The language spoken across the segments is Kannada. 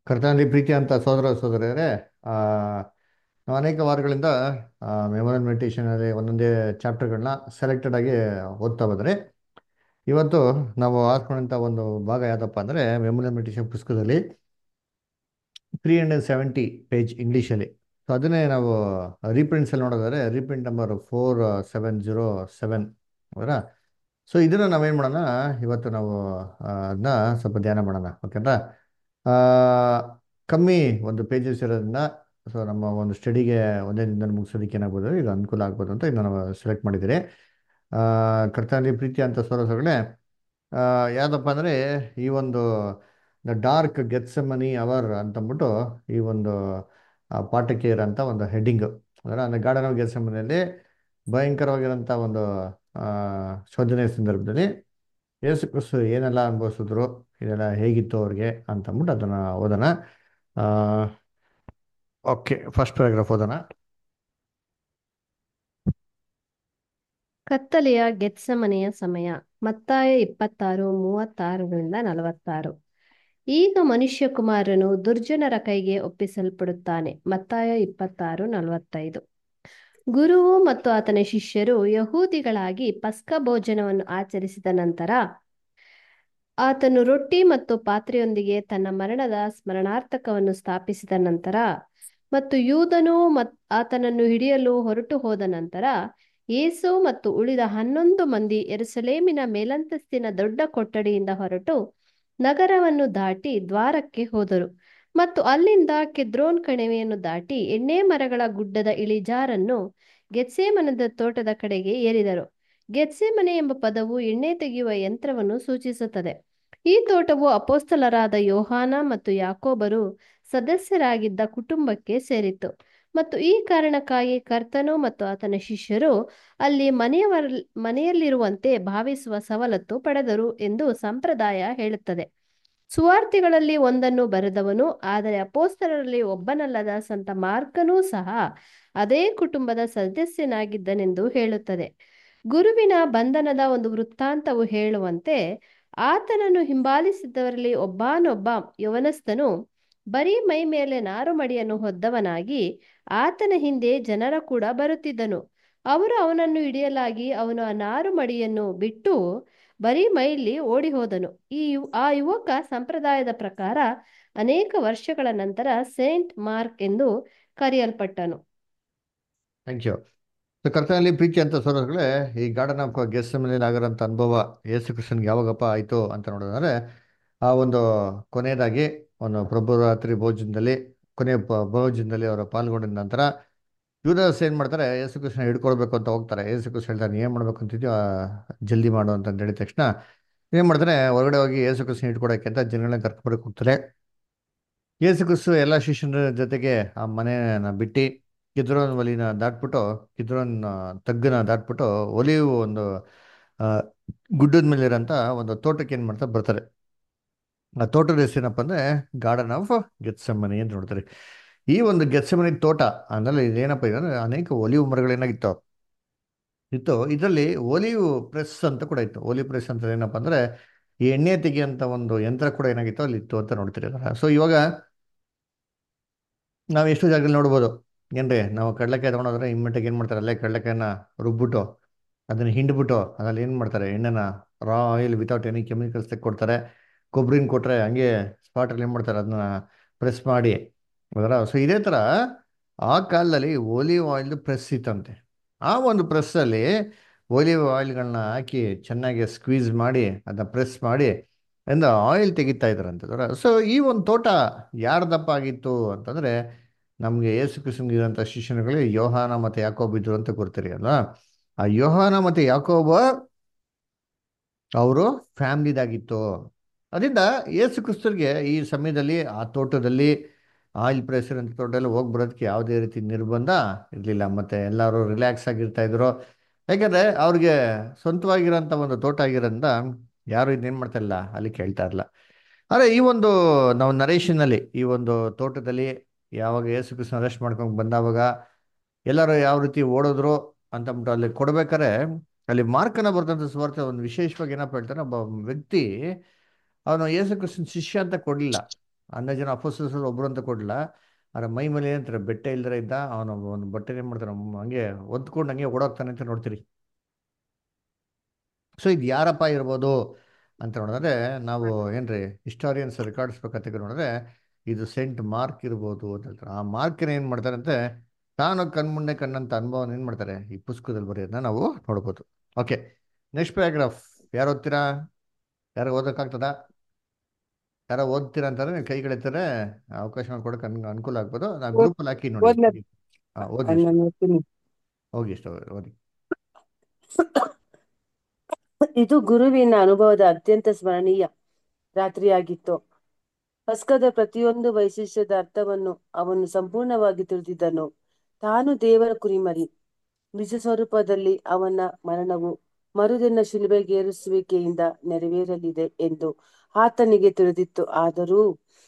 ಕರ್ತನಲ್ಲಿ ಪ್ರೀತಿ ಅಂತ ಸೋದರ ಸೋದರಿಯರೇ ಆ, ನಾವು ಅನೇಕ ವಾರಗಳಿಂದ ಮೆಮೊರಲ್ ಮೆಡಿಟೇಷನಲ್ಲಿ ಒಂದೊಂದೇ ಚಾಪ್ಟರ್ಗಳನ್ನ ಸೆಲೆಕ್ಟೆಡ್ ಆಗಿ ಓದ್ತಾ ಬಂದರೆ ಇವತ್ತು ನಾವು ಆರ್ಕೊಂಡಂಥ ಒಂದು ಭಾಗ ಯಾವುದಪ್ಪ ಅಂದರೆ ಮೆಮೊರಲ್ ಮೆಡಿಟೇಷನ್ ಪುಸ್ತಕದಲ್ಲಿ ತ್ರೀ ಹಂಡ್ರೆಡ್ ಸೆವೆಂಟಿ ಪೇಜ್ ಇಂಗ್ಲೀಷಲ್ಲಿ ಸೊ ಅದನ್ನೇ ನಾವು ರೀಪ್ರಿಂಟ್ಸಲ್ಲಿ ನೋಡೋದಾದ್ರೆ reprint number four seven zero seven ಅವರ ಸೊ ಇದನ್ನು ನಾವೇನು ಮಾಡೋಣ ಇವತ್ತು ನಾವು ಅದನ್ನ ಸ್ವಲ್ಪ ಧ್ಯಾನ ಮಾಡೋಣ ಓಕೆನಾ ಆ, ಕಮ್ಮಿ ಒಂದು ಪೇಜಸ್ ಇರೋದ್ರಿಂದ ಸೊ ನಮ್ಮ ಒಂದು ಸ್ಟಡಿಗೆ ಒಂದೇ ದಿನದಲ್ಲಿ ಮುಗಿಸೋದಕ್ಕೆ ಏನಾಗ್ಬೋದು ಇದು ಅನುಕೂಲ ಆಗ್ಬೋದು ಅಂತ ಇದನ್ನು ನಾವು ಸೆಲೆಕ್ಟ್ ಮಾಡಿದ್ದೀರಿ ಆ, ಕರ್ತನಲ್ಲಿ ಪ್ರೀತಿ ಅಂತ ಸೋರಸಗಳೇ ಯಾವುದಪ್ಪ ಅಂದರೆ ಈ ಒಂದು ದ ಡಾರ್ಕ್ ಗೆತ್ಸಮನಿ ಅವರ್ ಅಂತಂದ್ಬಿಟ್ಟು ಈ ಒಂದು ಆ, ಪಾಠಕ್ಕೆ ಇರೋಂಥ ಒಂದು ಹೆಡ್ಡಿಂಗು ಅಂದರೆ ಅಂದರೆ ಗಾರ್ಡನ್ ಆಫ್ ಗೆತ್ಸಮನಿಯಲ್ಲಿ ಭಯಂಕರವಾಗಿರೋಂಥ ಒಂದು ಆ, ಶೋಧನೆ ಸಂದರ್ಭದಲ್ಲಿ ಯೇಸು ಕ್ರಿಸ್ತು ಏನೆಲ್ಲ ಅನುಭವಿಸಿದ್ರು ಇದೆಲ್ಲ ಹೇಗಿತ್ತು ಅವ್ರಿಗೆ ಅಂತಂದ್ಬಿಟ್ಟು ಅದನ್ನು ಓದೋಣ ಓಕೆ ಫಸ್ಟ್ ಪ್ಯಾರಾಗ್ರಾಫ್ ಓದೋಣ ಕತ್ತಲೆಯ ಗೆತ್ಸಮನೆಯ ಸಮಯ ಮತ್ತಾಯ ಇಪ್ಪತ್ತಾರು ಮೂವತ್ತಾರರಿಂದ ನಲವತ್ತಾರು ಈಗ ಮನುಷ್ಯಕುಮಾರನು ದುರ್ಜನರ ಕೈಗೆ ಒಪ್ಪಿಸಲ್ಪಡುತ್ತಾನೆ ಮತ್ತಾಯ ಇಪ್ಪತ್ತಾರು ನಲವತ್ತೈದು ಗುರುವು ಮತ್ತು ಆತನ ಶಿಷ್ಯರು ಯಹೂದಿಗಳಾಗಿ ಪಸ್ಕ ಭೋಜನವನ್ನು ಆಚರಿಸಿದ ನಂತರ ಆತನು ರೊಟ್ಟಿ ಮತ್ತು ಪಾತ್ರೆಯೊಂದಿಗೆ ತನ್ನ ಮರಣದ ಸ್ಮರಣಾರ್ಥಕವನ್ನು ಸ್ಥಾಪಿಸಿದ ನಂತರ ಮತ್ತು ಯೂದನು ಮತ್ ಆತನನ್ನು ಹಿಡಿಯಲು ಹೊರಟು ಹೋದ ನಂತರ ಯೇಸು ಮತ್ತು ಉಳಿದ ಹನ್ನೊಂದು ಮಂದಿ ಎರುಸಲೇಮಿನ ಮೇಲಂತಸ್ತಿನ ದೊಡ್ಡ ಕೊಠಡಿಯಿಂದ ಹೊರಟು ನಗರವನ್ನು ದಾಟಿ ದ್ವಾರಕ್ಕೆ ಹೋದರು ಮತ್ತು ಅಲ್ಲಿಂದ ಕೆದ್ರೋನ್ ಕಣಿವೆಯನ್ನು ದಾಟಿ ಎಣ್ಣೆ ಮರಗಳ ಗುಡ್ಡದ ಇಳಿಜಾರನ್ನು ಗೆತ್ಸೇಮನದ ತೋಟದ ಕಡೆಗೆ ಏರಿದರು ಗೆತ್ಸೇಮನೆ ಎಂಬ ಪದವು ಎಣ್ಣೆ ತೆಗೆಯುವ ಯಂತ್ರವನ್ನು ಸೂಚಿಸುತ್ತದೆ ಈ ತೋಟವು ಅಪೋಸ್ತಲರಾದ ಯೋಹಾನ ಮತ್ತು ಯಾಕೋಬರು ಸದಸ್ಯರಾಗಿದ್ದ ಕುಟುಂಬಕ್ಕೆ ಸೇರಿತ್ತು ಮತ್ತು ಈ ಕಾರಣಕ್ಕಾಗಿ ಕರ್ತನು ಮತ್ತು ಆತನ ಶಿಷ್ಯರು ಅಲ್ಲಿ ಮನೆಯವರ್ ಮನೆಯಲ್ಲಿರುವಂತೆ ಭಾವಿಸುವ ಸವಲತ್ತು ಪಡೆದರು ಎಂದು ಸಂಪ್ರದಾಯ ಹೇಳುತ್ತದೆ ಸುವಾರ್ತಿಗಳಲ್ಲಿ ಒಂದನ್ನು ಬರೆದವನು ಆದರೆ ಅಪೋಸ್ತಲರಲ್ಲಿ ಒಬ್ಬನಲ್ಲದ ಸಂತ ಮಾರ್ಕನೂ ಸಹ ಅದೇ ಕುಟುಂಬದ ಸದಸ್ಯನಾಗಿದ್ದನೆಂದು ಹೇಳುತ್ತದೆ ಗುರುವಿನ ಬಂಧನದ ಒಂದು ವೃತ್ತಾಂತವು ಹೇಳುವಂತೆ ಆತನನ್ನು ಹಿಂಬಾಲಿಸಿದ್ದವರಲ್ಲಿ ಒಬ್ಬನೊಬ್ಬ ಯವನಸ್ಥನು ಬರೀ ಮೈ ಮೇಲೆ ನಾರುಮಡಿಯನ್ನು ಹೊದ್ದವನಾಗಿ ಆತನ ಹಿಂದೆ ಜನರ ಕೂಡ ಬರುತ್ತಿದ್ದನು ಅವರು ಅವನನ್ನು ಹಿಡಿಯಲಾಗಿ ಅವನು ಆ ನಾರುಮಡಿಯನ್ನು ಬಿಟ್ಟು ಬರೀ ಮೈಲಿ ಓಡಿ ಹೋದನು ಈ ಯು- ಆ ಯುವಕ ಸಂಪ್ರದಾಯದ ಪ್ರಕಾರ ಅನೇಕ ವರ್ಷಗಳ ನಂತರ ಸೇಂಟ್ ಮಾರ್ಕ್ ಎಂದು ಕರೆಯಲ್ಪಟ್ಟನು ಥ್ಯಾಂಕ್ ಯು ಸೊ ಕರ್ತನಲ್ಲಿ ಪ್ರೀತಿ ಅಂತ ಸೋದರಗಳೇ ಈ ಗಾರ್ಡನ್ ಆಫ್ ಗೆಸ್ಸಮನೆಯಲ್ಲಿ ಆಗಿರೋಂಥ ಅನುಭವ ಯೇಸು ಕೃಷ್ಣನ್ಗೆ ಯಾವಾಗಪ್ಪ ಆಯಿತು ಅಂತ ನೋಡೋದಾದ್ರೆ ಆ ಒಂದು ಕೊನೆಯದಾಗಿ ಒಂದು ಪ್ರಭು ರಾತ್ರಿ ಭೋಜನದಲ್ಲಿ ಕೊನೆಯ ಪ- ಭೋಜನದಲ್ಲಿ ಅವರು ಪಾಲ್ಗೊಂಡ ನಂತರ ಯುವದಾಸ್ ಏನು ಮಾಡ್ತಾರೆ ಯೇಸು ಕೃಷ್ಣ ಹಿಡ್ಕೊಳ್ಬೇಕು ಅಂತ ಹೋಗ್ತಾರೆ ಯೇಸು ಕೃಷ್ಣ ಹೇಳ್ತಾರೆ ನೀ ಏನು ಮಾಡ್ಬೇಕು ಅಂತಿದ್ಯೋ ಆ, ಜಲ್ದಿ ಮಾಡು ಅಂತ ಹೇಳಿದ ತಕ್ಷಣ ಏನು ಮಾಡ್ತಾರೆ ಹೊರಗಡೆ ಹೋಗಿ ಯೇಸು ಕೃಷ್ಣ ಹಿಡ್ಕೊಡೋಕೆ ಅಂತ ಜನಗಳನ್ನ ಕರ್ಕೊಂಡ್ಬರಕ್ಕೆ ಹೋಗ್ತಾರೆ ಯೇಸು ಕ್ರಿಸ್ತು ಎಲ್ಲ ಶಿಷ್ಯನ ಜೊತೆಗೆ ಆ ಮನೆನ ಬಿಟ್ಟು ಕಿದ್ರೋನ್ ಒಲಿನ ದಾಟ್ಬಿಟ್ಟು ಕಿದ್ರೋನ್ ತಗ್ಗನ ದಾಟ್ಬಿಟ್ಟು ಒಲಿವು ಒಂದು ಆ, ಗುಡ್ಡದ ಮೇಲೆ ಇರೋಂಥ ಒಂದು ತೋಟಕ್ಕೆ ಏನು ಮಾಡ್ತಾರೆ ಬರ್ತಾರೆ ಆ ತೋಟದ ಹೆಸರೇನಪ್ಪ ಅಂದರೆ ಗಾರ್ಡನ್ ಆಫ್ ಗೆತ್ಸಮನಿ ಅಂತ ನೋಡ್ತಾರೆ ಈ ಒಂದು ಗೆತ್ಸಮನಿ ತೋಟ ಅಂದ್ರೆ ಇದೇನಪ್ಪ ಇದೆ ಅಂದ್ರೆ ಅನೇಕ ಒಲಿವು ಮರಗಳೇನಾಗಿತ್ತು ಇತ್ತು ಇದರಲ್ಲಿ ಒಲಿವು ಪ್ರೆಸ್ ಅಂತ ಕೂಡ ಇತ್ತು ಒಲಿವ್ ಪ್ರೆಸ್ ಅಂತ ಏನಪ್ಪ ಅಂದ್ರೆ ಈ ಎಣ್ಣೆ ತೆಗೆಯುವಂಥ ಒಂದು ಯಂತ್ರ ಕೂಡ ಏನಾಗಿತ್ತು ಅಲ್ಲಿ ಇತ್ತು ಅಂತ ನೋಡ್ತೀರಿ ಸೊ ಇವಾಗ ನಾವು ಎಷ್ಟು ಜಾಗದಲ್ಲಿ ನೋಡ್ಬೋದು ಏನ್ರಿ ನಾವು ಕಡಲೆಕಾಯಿ ತೊಗೊಂಡೋದ್ರೆ ಇಮ್ಮಿಡಿಯೇಟ್ ಏನು ಮಾಡ್ತಾರೆ ಅಲ್ಲೇ ಕಡಲೆಕಾಯನ್ನ ರುಬ್ಬಿಟ್ಟು ಅದನ್ನು ಹಿಂಡ್ಬಿಟ್ಟು ಅದ್ರಲ್ಲಿ ಏನು ಮಾಡ್ತಾರೆ ಎಣ್ಣೆನ raw oil without any chemicals ಕೊಡ್ತಾರೆ ಕೊಬ್ಬರಿನ ಕೊಟ್ಟರೆ ಹಂಗೆ ಸ್ಪಾಟಲ್ಲಿ ಏನು ಮಾಡ್ತಾರೆ ಅದನ್ನ ಪ್ರೆಸ್ ಮಾಡಿ ಅದರ ಸೊ ಇದೇ ಥರ ಆ ಕಾಲದಲ್ಲಿ ಓಲಿವ್ ಆಯಿಲ್ದು ಪ್ರೆಸ್ ಇತ್ತಂತೆ ಆ ಒಂದು ಪ್ರೆಸ್ಸಲ್ಲಿ ಒಲಿವ್ ಆಯಿಲ್ಗಳನ್ನ ಹಾಕಿ ಚೆನ್ನಾಗಿ ಸ್ಕ್ವೀಸ್ ಮಾಡಿ ಅದನ್ನ ಪ್ರೆಸ್ ಮಾಡಿ ಇಂದ ಆಯಿಲ್ ತೆಗಿತಾ ಇದ್ರಂತ ಸೊ ಈ ಒಂದು ತೋಟ ಯಾರ್ದಪ್ಪ ಆಗಿತ್ತು ಅಂತಂದರೆ ನಮಗೆ ಯೇಸು ಕೃಷ್ಣನಿಗೆ ಇರೋಂಥ ಶಿಷ್ಯನುಗಳು ಯೋಹಾನ ಮತ್ತು ಯಾಕೋಬ್ ಇದ್ರು ಅಂತ ಗೊತ್ತಿರಿ ಅಲ್ವಾ ಆ ಯೋಹಾನ ಮತ್ತು ಯಾಕೋಬ ಅವರು ಫ್ಯಾಮ್ಲಿದಾಗಿತ್ತು ಅದರಿಂದ ಯೇಸು ಕ್ರಿಸ್ತರಿಗೆ ಈ ಸಮಯದಲ್ಲಿ ಆ ತೋಟದಲ್ಲಿ ಆಯಿಲ್ ಪ್ರೆಷರ್ ಅಂತ ತೋಟದಲ್ಲಿ ಹೋಗಿ ಬರೋದಕ್ಕೆ ಯಾವುದೇ ರೀತಿ ನಿರ್ಬಂಧ ಇರಲಿಲ್ಲ ಮತ್ತು ಎಲ್ಲರೂ ರಿಲ್ಯಾಕ್ಸ್ ಆಗಿರ್ತಾ ಇದ್ರು ಯಾಕಂದರೆ ಅವ್ರಿಗೆ ಸ್ವಂತವಾಗಿರೋಂಥ ಒಂದು ತೋಟ ಆಗಿರೋದ್ರಿಂದ ಯಾರು ಇದನ್ನೇನು ಮಾಡ್ತಾ ಇಲ್ಲ ಅಲ್ಲಿ ಕೇಳ್ತಾ ಇರಲ್ಲ ಆದರೆ ಈ ಒಂದು ನಾವು ನರೇಶನಲ್ಲಿ ಈ ಒಂದು ತೋಟದಲ್ಲಿ ಯಾವಾಗ ಯೇಸು ಕೃಷ್ಣ ಅರೆಸ್ಟ್ ಮಾಡ್ಕೊಂಡು ಬಂದಾವಾಗ ಎಲ್ಲರೂ ಯಾವ ರೀತಿ ಓಡಿದ್ರು ಅಂತಂದ್ಬಿಟ್ಟು ಅಲ್ಲಿ ಕೊಡ್ಬೇಕಾದ್ರೆ ಅಲ್ಲಿ ಮಾರ್ಕನ ಬರ್ತಂಥ ಸ್ವಾರ್ಥ ಒಂದು ವಿಶೇಷವಾಗಿ ಏನಪ್ಪ ಹೇಳ್ತಾನೆ ಒಬ್ಬ ವ್ಯಕ್ತಿ ಅವನು ಯೇಸು ಕೃಷ್ಣನ್ ಶಿಷ್ಯ ಅಂತ ಕೊಡಲಿಲ್ಲ ಹನ್ನೆರಡು ಜನ ಅಪೋಸ್ತಲರು ಒಬ್ರು ಅಂತ ಕೊಡಲ್ಲ ಆದ್ರೆ ಮೈ ಮೇಲೆ ಏನಂತಾರೆ ಬೆಟ್ಟೆ ಇಲ್ದರೆ ಇದ್ದ ಅವನು ಒಂದು ಬಟ್ಟೆ ಏನು ಮಾಡ್ತಾನೆ ಅವ್ನು ಹಂಗೆ ಒದ್ಕೊಂಡು ಹಂಗೆ ಓಡೋಗ್ತಾನೆ ಅಂತ ನೋಡ್ತೀರಿ ಸೊ ಇದು ಯಾರಪ್ಪ ಇರ್ಬೋದು ಅಂತ ನೋಡಿದ್ರೆ ನಾವು ಏನ್ರಿ ಹಿಸ್ಟಾರಿಯನ್ಸ್ ರೆಕಾರ್ಡ್ಸ್ ಪ್ರಕಾರ ನೋಡಿದ್ರೆ ಇದು ಸೆಂಟ್ ಮಾರ್ಕ್ ಇರ್ಬೋದು ಅಂತ ಹೇಳ್ತಾರೆ ಆ ಮಾರ್ಕ್ನ ಏನು ಮಾಡ್ತಾರೆ ಅಂತೆ ತಾನು ಕಣ್ಮುಂದೆ ಕಣ್ಣಂತ ಅನುಭವನ ಏನು ಮಾಡ್ತಾರೆ ಈ ಪುಸ್ತಕದಲ್ಲಿ ಬರೆಯೋದನ್ನ ನಾವು ನೋಡ್ಬೋದು ಓಕೆ ನೆಕ್ಸ್ಟ್ ಪ್ಯಾರಾಗ್ರಾಫ್ ಯಾರು ಓದ್ತೀರಾ ಯಾರು ಓದೋಕ್ಕಾಗ್ತದಾ ಯಾರೋ ಓದ್ತೀರಾ ಅಂತಾರೆ ನೀವು ಕೈಗಳಿರ್ತಾರೆ ಅವಕಾಶ ಮಾಡ್ಕೊಡಕ್ಕೆ ಅನ್ ಅನುಕೂಲ ಆಗ್ಬೋದು ನಾ ಗ್ರೂಪಲ್ಲಿ ಹಾಕಿ ನೋಡಿ ಓದ್ಲಾ? ಹಾಂ ಓದಿ ಇಷ್ಟ. ನಾನು ಓದ್ತೀನಿ. ಹೋಗಿ ಇಷ್ಟ ಓದಿ ಇದು ಗುರುವಿನ ಅನುಭವದ ಅತ್ಯಂತ ಸ್ಮರಣೀಯ ರಾತ್ರಿಯಾಗಿತ್ತು ಪಸ್ಕದ ಪ್ರತಿಯೊಂದು ವೈಶಿಷ್ಟ್ಯದ ಅರ್ಥವನ್ನು ಅವನು ಸಂಪೂರ್ಣವಾಗಿ ತಿಳಿದಿದ್ದನು ತಾನು ದೇವರ ಕುರಿಮರಿ ನಿಜ ಸ್ವರೂಪದಲ್ಲಿ ಅವನ ಮರಣವು ಮರುದಿನ ಶಿಲುಬೆಗೇರಿಸುವಿಕೆಯಿಂದ ನೆರವೇರಲಿದೆ ಎಂದು ಆತನಿಗೆ ತಿಳಿದಿತ್ತು ಆದರೂ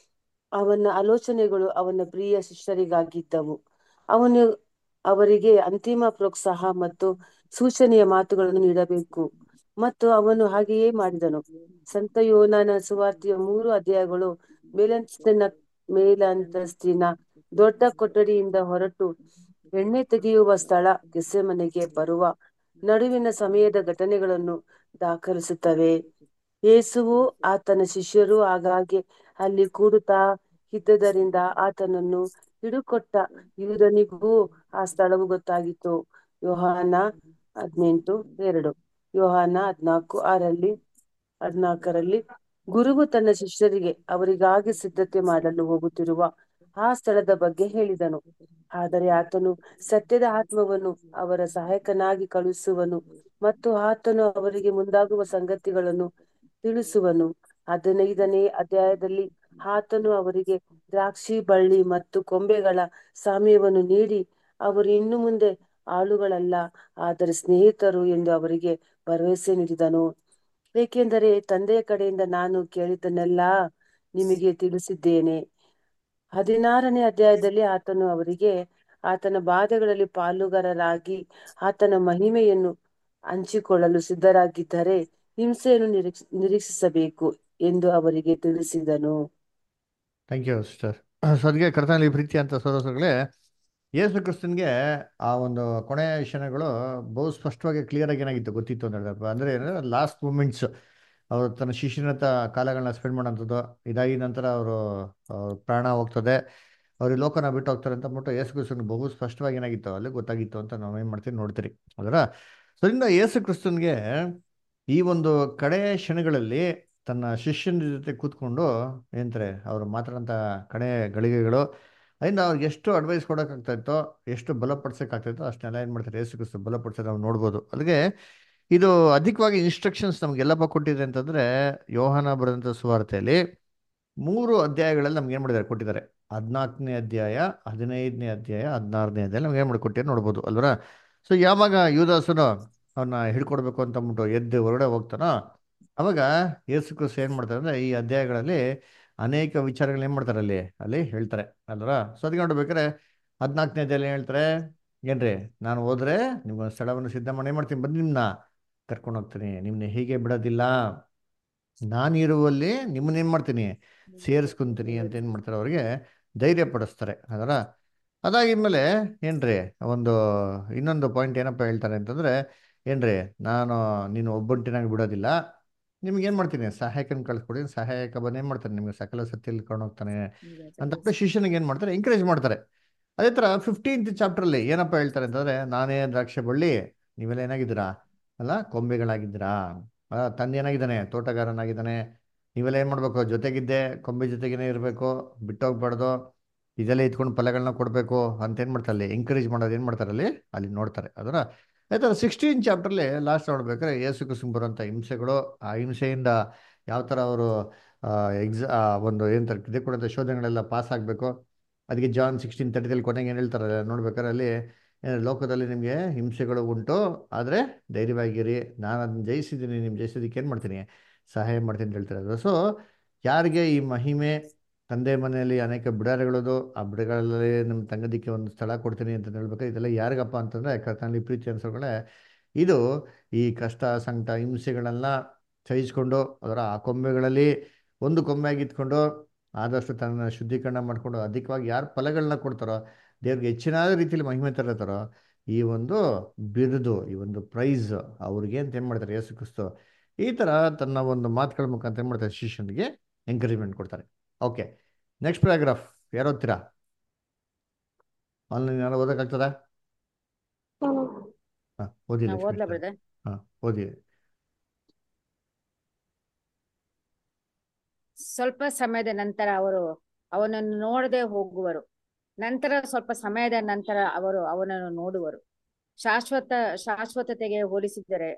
ಅವನ ಆಲೋಚನೆಗಳು ಅವನ ಪ್ರಿಯ ಶಿಷ್ಯರಿಗಾಗಿದ್ದವು ಅವನು ಅವರಿಗೆ ಅಂತಿಮ ಪ್ರೋತ್ಸಾಹ ಮತ್ತು ಸೂಚನೆಯ ಮಾತುಗಳನ್ನು ನೀಡಬೇಕು ಮತ್ತು ಅವನು ಹಾಗೆಯೇ ಮಾಡಿದನು ಸಂತ ಯೋನನ ಸುವಾರ್ತೆಯ ಮೂರು ಅಧ್ಯಾಯಗಳು ಮೇಲಂತಸ್ತಿನ ಮೇಲಂತಸ್ತಿನ ದೊಡ್ಡ ಕೊಠಡಿಯಿಂದ ಹೊರಟು ಎಣ್ಣೆ ತೆಗೆಯುವ ಸ್ಥಳ ಗೆಸೆಮನೆಗೆ ಬರುವ ನಡುವಿನ ಸಮಯದ ಘಟನೆಗಳನ್ನು ದಾಖಲಿಸುತ್ತವೆ ಯೇಸುವು ಆತನ ಶಿಷ್ಯರು ಆಗಾಗ್ಗೆ ಅಲ್ಲಿ ಕೂಡುತ್ತಾ ಇದ್ದದರಿಂದ ಆತನನ್ನು ಹಿಡುಕೊಟ್ಟ ಯೂದನಿಗೂ ಆ ಸ್ಥಳವು ಗೊತ್ತಾಗಿತ್ತು ಯೋಹಾನ ಹದಿನೆಂಟು ಎರಡು ಯೋಹಾನ ಹದ್ನಾಲ್ಕು ಆರಲ್ಲಿ ಹದ್ನಾಲ್ಕರಲ್ಲಿ ಗುರುವು ತನ್ನ ಶಿಷ್ಯರಿಗೆ ಅವರಿಗಾಗಿ ಸಿದ್ಧತೆ ಮಾಡಲು ಹೋಗುತ್ತಿರುವ ಆ ಸ್ಥಳದ ಬಗ್ಗೆ ಹೇಳಿದನು ಆದರೆ ಆತನು ಸತ್ಯದ ಆತ್ಮವನ್ನು ಅವರ ಸಹಾಯಕನಾಗಿ ಕಳುಹಿಸುವನು ಮತ್ತು ಆತನು ಅವರಿಗೆ ಮುಂದಾಗುವ ಸಂಗತಿಗಳನ್ನು ತಿಳಿಸುವನು ಹದಿನೈದನೇ ಅಧ್ಯಾಯದಲ್ಲಿ ಆತನು ಅವರಿಗೆ ದ್ರಾಕ್ಷಿ ಬಳ್ಳಿ ಮತ್ತು ಕೊಂಬೆಗಳ ಸಾಮ್ಯವನ್ನು ನೀಡಿ ಅವರು ಇನ್ನು ಮುಂದೆ ಆಳುಗಳಲ್ಲ ಆದರೆ ಸ್ನೇಹಿತರು ಎಂದು ಅವರಿಗೆ ಭರವಸೆ ನೀಡಿದನು ಏಕೆಂದರೆ ತಂದೆಯ ಕಡೆಯಿಂದ ನಾನು ಕೇಳಿದ್ದನ್ನೆಲ್ಲ ನಿಮಗೆ ತಿಳಿಸಿದ್ದೇನೆ ಹದಿನಾರನೇ ಅಧ್ಯಾಯದಲ್ಲಿ ಆತನು ಅವರಿಗೆ ಆತನ ಬಾಧೆಗಳಲ್ಲಿ ಪಾಲುಗಾರರಾಗಿ ಆತನ ಮಹಿಮೆಯನ್ನು ಹಂಚಿಕೊಳ್ಳಲು ಸಿದ್ಧರಾಗಿದ್ದರೆ ಹಿಂಸೆಯನ್ನು ನಿರೀಕ್ಷ ನಿರೀಕ್ಷಿಸಬೇಕು ಎಂದು ಅವರಿಗೆ ತಿಳಿಸಿದನು ಥ್ಯಾಂಕ್ ಯು ಸಿಸ್ಟರ್ ಸದ್ಗೆ ಕರ್ತನಲ್ಲಿ ಪ್ರೀತಿ ಅಂತ ಸೋದರಗಳೇ ಯೇಸು ಕ್ರಿಸ್ತನ್ಗೆ ಆ ಒಂದು ಕೊನೆಯ ಕ್ಷಣಗಳು ಬಹು ಸ್ಪಷ್ಟವಾಗಿ ಕ್ಲಿಯರ್ ಆಗಿ ಏನಾಗಿತ್ತು ಗೊತ್ತಿತ್ತು ಅಂತ ಹೇಳಿದ್ರೆ ಅಂದರೆ ಏನಂದ್ರೆ ಲಾಸ್ಟ್ ಮೂಮೆಂಟ್ಸ್ ಅವರು ತನ್ನ ಶಿಷ್ಯನತ ಕಾಲಗಳನ್ನ ಸ್ಪೆಂಡ್ ಮಾಡೋಂಥದ್ದು ಇದಾಗಿ ನಂತರ ಅವರು ಪ್ರಾಣ ಹೋಗ್ತದೆ ಅವ್ರು ಈ ಲೋಕನ ಬಿಟ್ಟು ಹೋಗ್ತಾರೆ ಅಂತ ಅಂದ್ಬಿಟ್ಟು ಯೇಸು ಕ್ರಿಸ್ತನ್ ಬಹು ಸ್ಪಷ್ಟವಾಗಿ ಏನಾಗಿತ್ತು ಅಲ್ಲಿ ಗೊತ್ತಾಗಿತ್ತು ಅಂತ ನಾವು ಏನು ಮಾಡ್ತೀವಿ ನೋಡ್ತೀರಿ ಅದರ ಸರಿಂದ ಯೇಸು ಕ್ರಿಸ್ತನ್ಗೆ ಈ ಒಂದು ಕಡೆ ಕ್ಷಣಗಳಲ್ಲಿ ತನ್ನ ಶಿಷ್ಯನ ಜೊತೆ ಕೂತ್ಕೊಂಡು ಏನಂತಾರೆ ಅವರು ಮಾತಾಡೋಂಥ ಕಡೆ ಗಳಿಗೆಗಳು ಅದರಿಂದ ಅವ್ರಿಗೆ ಎಷ್ಟು ಅಡ್ವೈಸ್ ಕೊಡೋಕ್ಕಾಗ್ತಾ ಇತ್ತೋ ಎಷ್ಟು ಬಲಪಡಿಸೋಕ್ಕಾಗ್ತಾ ಇತ್ತೋ ಅಷ್ಟನ್ನೆಲ್ಲ ಏನು ಮಾಡ್ತಾರೆ ಯೇಸು ಕ್ರಿಸ್ತು ಬಲಪಡಿಸೋದು ನಾವು ನೋಡ್ಬೋದು ಅಲ್ಲಿಗೆ ಇದು ಅಧಿಕವಾಗಿ ಇನ್ಸ್ಟ್ರಕ್ಷನ್ಸ್ ನಮ್ಗೆಲ್ಲಪ್ಪ ಕೊಟ್ಟಿದೆ ಅಂತಂದರೆ ಯೋಹಾನ ಬರೆದಂಥ ಸುವಾರ್ತೆಯಲ್ಲಿ ಮೂರು ಅಧ್ಯಾಯಗಳಲ್ಲಿ ನಮ್ಗೆ ಏನು ಮಾಡಿದ್ದಾರೆ ಕೊಟ್ಟಿದ್ದಾರೆ ಹದಿನಾಲ್ಕನೇ ಅಧ್ಯಾಯ ಹದಿನೈದನೇ ಅಧ್ಯಾಯ ಹದಿನಾರನೇ ಅಧ್ಯಾಯ ನಮ್ಗೆ ಏನು ಮಾಡಿ ಕೊಟ್ಟಿದ್ದಾರೆ ನೋಡ್ಬೋದು ಅಲ್ವರ ಸೊ ಯಾವಾಗ ಯುವದಾಸನು ಅವನ್ನ ಹಿಡ್ಕೊಡ್ಬೇಕು ಅಂತ ಅಂದ್ಬಿಟ್ಟು ಎದ್ದು ಹೊರಗಡೆ ಹೋಗ್ತಾನೋ ಅವಾಗ ಯೇಸು ಕ್ರಿಸ್ತು ಏನು ಮಾಡ್ತಾರೆ ಅಂದರೆ ಈ ಅಧ್ಯಾಯಗಳಲ್ಲಿ ಅನೇಕ ವಿಚಾರಗಳು ಏನು ಮಾಡ್ತಾರೆ ಅಲ್ಲಿ ಅಲ್ಲಿ ಹೇಳ್ತಾರೆ ಅಲ್ವರ ಸೊ ಅದಕ್ಕೆ ನೋಡ್ಬೇಕಾದ್ರೆ ಹದಿನಾಲ್ಕನೇ ಅಧ್ಯಾಯ ಹೇಳ್ತಾರೆ ಏನ್ರಿ ನಾನು ಹೋದ್ರೆ ನಿಮ್ಗೊಂದು ಸ್ಥಳವನ್ನು ಸಿದ್ಧ ಮಾಡಿ ಏನು ಮಾಡ್ತೀನಿ ಬಂದು ನಿಮ್ಮನ್ನ ಕರ್ಕೊಂಡು ಹೋಗ್ತೀನಿ ನಿಮ್ಮನ್ನ ಹೀಗೆ ಬಿಡೋದಿಲ್ಲ ನಾನು ಇರುವಲ್ಲಿ ನಿಮ್ಮನ್ನ ಏನು ಮಾಡ್ತೀನಿ ಸೇರಿಸ್ಕೊಂತೀನಿ ಅಂತ ಏನು ಮಾಡ್ತಾರೆ ಅವ್ರಿಗೆ ಧೈರ್ಯ ಪಡಿಸ್ತಾರೆ ಅದರ ಅದಾಗಿದ್ಮೇಲೆ ಏನ್ರಿ ಒಂದು ಇನ್ನೊಂದು ಪಾಯಿಂಟ್ ಏನಪ್ಪ ಹೇಳ್ತಾರೆ ಅಂತಂದ್ರೆ ಏನ್ರಿ ನಾನು ನೀನು ಒಬ್ಬಂಟಿನಾಗಿ ಬಿಡೋದಿಲ್ಲ ನಿಮ್ಗೆ ಏನು ಮಾಡ್ತೀನಿ ಸಹಾಯಕನ ಕಳಿಸ್ಕೊಡಿ ಸಹಾಯಕ ಬಂದು ಏನು ಮಾಡ್ತಾನೆ ನಿಮ್ಗೆ ಸಕಲ ಸತ್ಯಲ್ಲಿ ಕರ್ಕೊಂಡು ಹೋಗ್ತಾನೆ ಅಂತ ಶಿಷ್ಯನಿಗೆ ಏನು ಮಾಡ್ತಾರೆ ಎಂಕರೇಜ್ ಮಾಡ್ತಾರೆ ಅದೇ ಥರ ಫಿಫ್ಟೀನ್ತ್ ಚಾಪ್ಟ್ರಲ್ಲಿ ಏನಪ್ಪ ಹೇಳ್ತಾರೆ ಅಂತಂದ್ರೆ ನಾನೇ ದ್ರಾಕ್ಷಿ ಬಳ್ಳಿ ನೀವೆಲ್ಲ ಏನಾಗಿದ್ದೀರಾ ಅಲ್ಲ ಕೊಂಬೆಗಳಾಗಿದ್ದೀರಾ ತಂದೆ ಏನಾಗಿದ್ದಾನೆ ತೋಟಗಾರನಾಗಿದ್ದಾನೆ ನೀವೆಲ್ಲ ಏನು ಮಾಡಬೇಕು ಜೊತೆಗಿದ್ದೆ ಕೊಂಬೆ ಜೊತೆಗೇನೆ ಇರಬೇಕು ಬಿಟ್ಟೋಗ್ಬಾರ್ದು ಇದೆಲ್ಲ ಇದ್ಕೊಂಡು ಫಲಗಳನ್ನ ಕೊಡಬೇಕು ಅಂತ ಏನು ಮಾಡ್ತಾರೆ ಅಲ್ಲಿ ಎಂಕರೇಜ್ ಮಾಡೋದು ಏನು ಮಾಡ್ತಾರೆ ಅಲ್ಲಿ ಅಲ್ಲಿ ನೋಡ್ತಾರೆ ಅದರ ಅದೇ ಥರ ಸಿಕ್ಸ್ಟೀನ್ ಚಾಪ್ಟ್ರಲ್ಲಿ ಲಾಸ್ಟ್ ನೋಡ್ಬೇಕಾದ್ರೆ ಯೇಸು ಕುಸುಮ್ ಬರುವಂಥ ಹಿಂಸೆಗಳು ಆ ಹಿಂಸೆಯಿಂದ ಯಾವ ಥರ ಅವರು ಎಕ್ಸಾ ಒಂದು ಏನಂತಾರೆ ಇದಕ್ಕೆ ಕೊಡುವಂಥ ಶೋಧನೆಗಳೆಲ್ಲ ಪಾಸ್ ಆಗಬೇಕು ಅದಕ್ಕೆ ಜಾನ್ ಸಿಕ್ಸ್ಟೀನ್ ತರ್ಟಿದಲ್ಲಿ ಕೊನೆಗೆ ಏನು ಹೇಳ್ತಾರೆ ನೋಡ್ಬೇಕಾದ್ರೆ ಅಲ್ಲಿ ಲೋಕದಲ್ಲಿ ನಿಮಗೆ ಹಿಂಸೆಗಳು ಉಂಟು ಆದರೆ ಧೈರ್ಯವಾಗಿರಿ ನಾನು ಅದನ್ನ ಜಯಿಸಿದ್ದೀನಿ ನಿಮ್ಮ ಜಯಿಸೋದಕ್ಕೆ ಏನು ಮಾಡ್ತೀನಿ ಸಹಾಯ ಮಾಡ್ತೀನಿ ಅಂತ ಹೇಳ್ತಾರೆ ಸೊ ಯಾರಿಗೆ ಈ ಮಹಿಮೆ ತಂದೆ ಮನೆಯಲ್ಲಿ ಅನೇಕ ಬಿಡಾರಗಳದು ಆ ಬಿಡಗಳಲ್ಲಿ ನಮ್ಮ ತಂಗದಿಕ್ಕೆ ಒಂದು ಸ್ಥಳ ಕೊಡ್ತೀನಿ ಅಂತ ಹೇಳ್ಬೇಕಾದ್ರೆ ಇದೆಲ್ಲ ಯಾರಿಗಪ್ಪ ಅಂತಂದರೆ ಕರ್ತನಲ್ಲಿ ಪ್ರೀತಿ ಅನ್ಸೋಗಳೇ ಇದು ಈ ಕಷ್ಟ ಸಂಕಟ ಹಿಂಸೆಗಳನ್ನೆಲ್ಲ ಸಹಿಸ್ಕೊಂಡು ಅದರ ಆ ಕೊಂಬೆಗಳಲ್ಲಿ ಒಂದು ಕೊಂಬೆ ಆಗಿತ್ಕೊಂಡು ಆದಷ್ಟು ತನ್ನ ಶುದ್ಧೀಕರಣ ಮಾಡಿಕೊಂಡು ಅಧಿಕವಾಗಿ ಯಾರು ಫಲಗಳನ್ನ ಕೊಡ್ತಾರೋ ದೇವ್ರಿಗೆ ಹೆಚ್ಚಿನ ರೀತಿಯಲ್ಲಿ ಮಹಿಮೆ ತರತಾರೋ ಈ ಒಂದು ಬಿರುದು ಈ ಒಂದು ಪ್ರೈಸ್ ಅವ್ರಿಗೆ ಅಂತ ಏನು ಮಾಡ್ತಾರೆ ಯೇಸು ಕ್ರಿಸ್ತು ಈ ಥರ ತನ್ನ ಒಂದು ಮಾತುಗಳ ಮುಖಾಂತರ ಏನು ಮಾಡ್ತಾರೆ ಶಿಷ್ಯನಿಗೆ ಎಂಕರೇಜ್ಮೆಂಟ್ ಕೊಡ್ತಾರೆ ಓಕೆ ನೆಕ್ಸ್ಟ್ ಪ್ಯಾರಾಗ್ರಾಫ್ ಯಾರು ಓದ್ತೀರಾ ಆನ್ಲೈನ್ ಯಾರು ಓದೋಕ್ಕಾಗ್ತದಾ ಹಾಂ ಓದಿ ನಾ ಲಕ್ಷ್ಮೀ ಓದ್ಲಾ ಸರ್. ಬ್ರದರ್ ಹಾಂ ಓದಿ ಸ್ವಲ್ಪ ಸಮಯದ ನಂತರ ಅವರು ಅವನನ್ನು ನೋಡದೆ ಹೋಗುವರು ನಂತರ ಸ್ವಲ್ಪ ಸಮಯದ ನಂತರ ಅವರು ಅವನನ್ನು ನೋಡುವರು ಶಾಶ್ವತ ಶಾಶ್ವತತೆಗೆ ಹೋಲಿಸಿದರೆ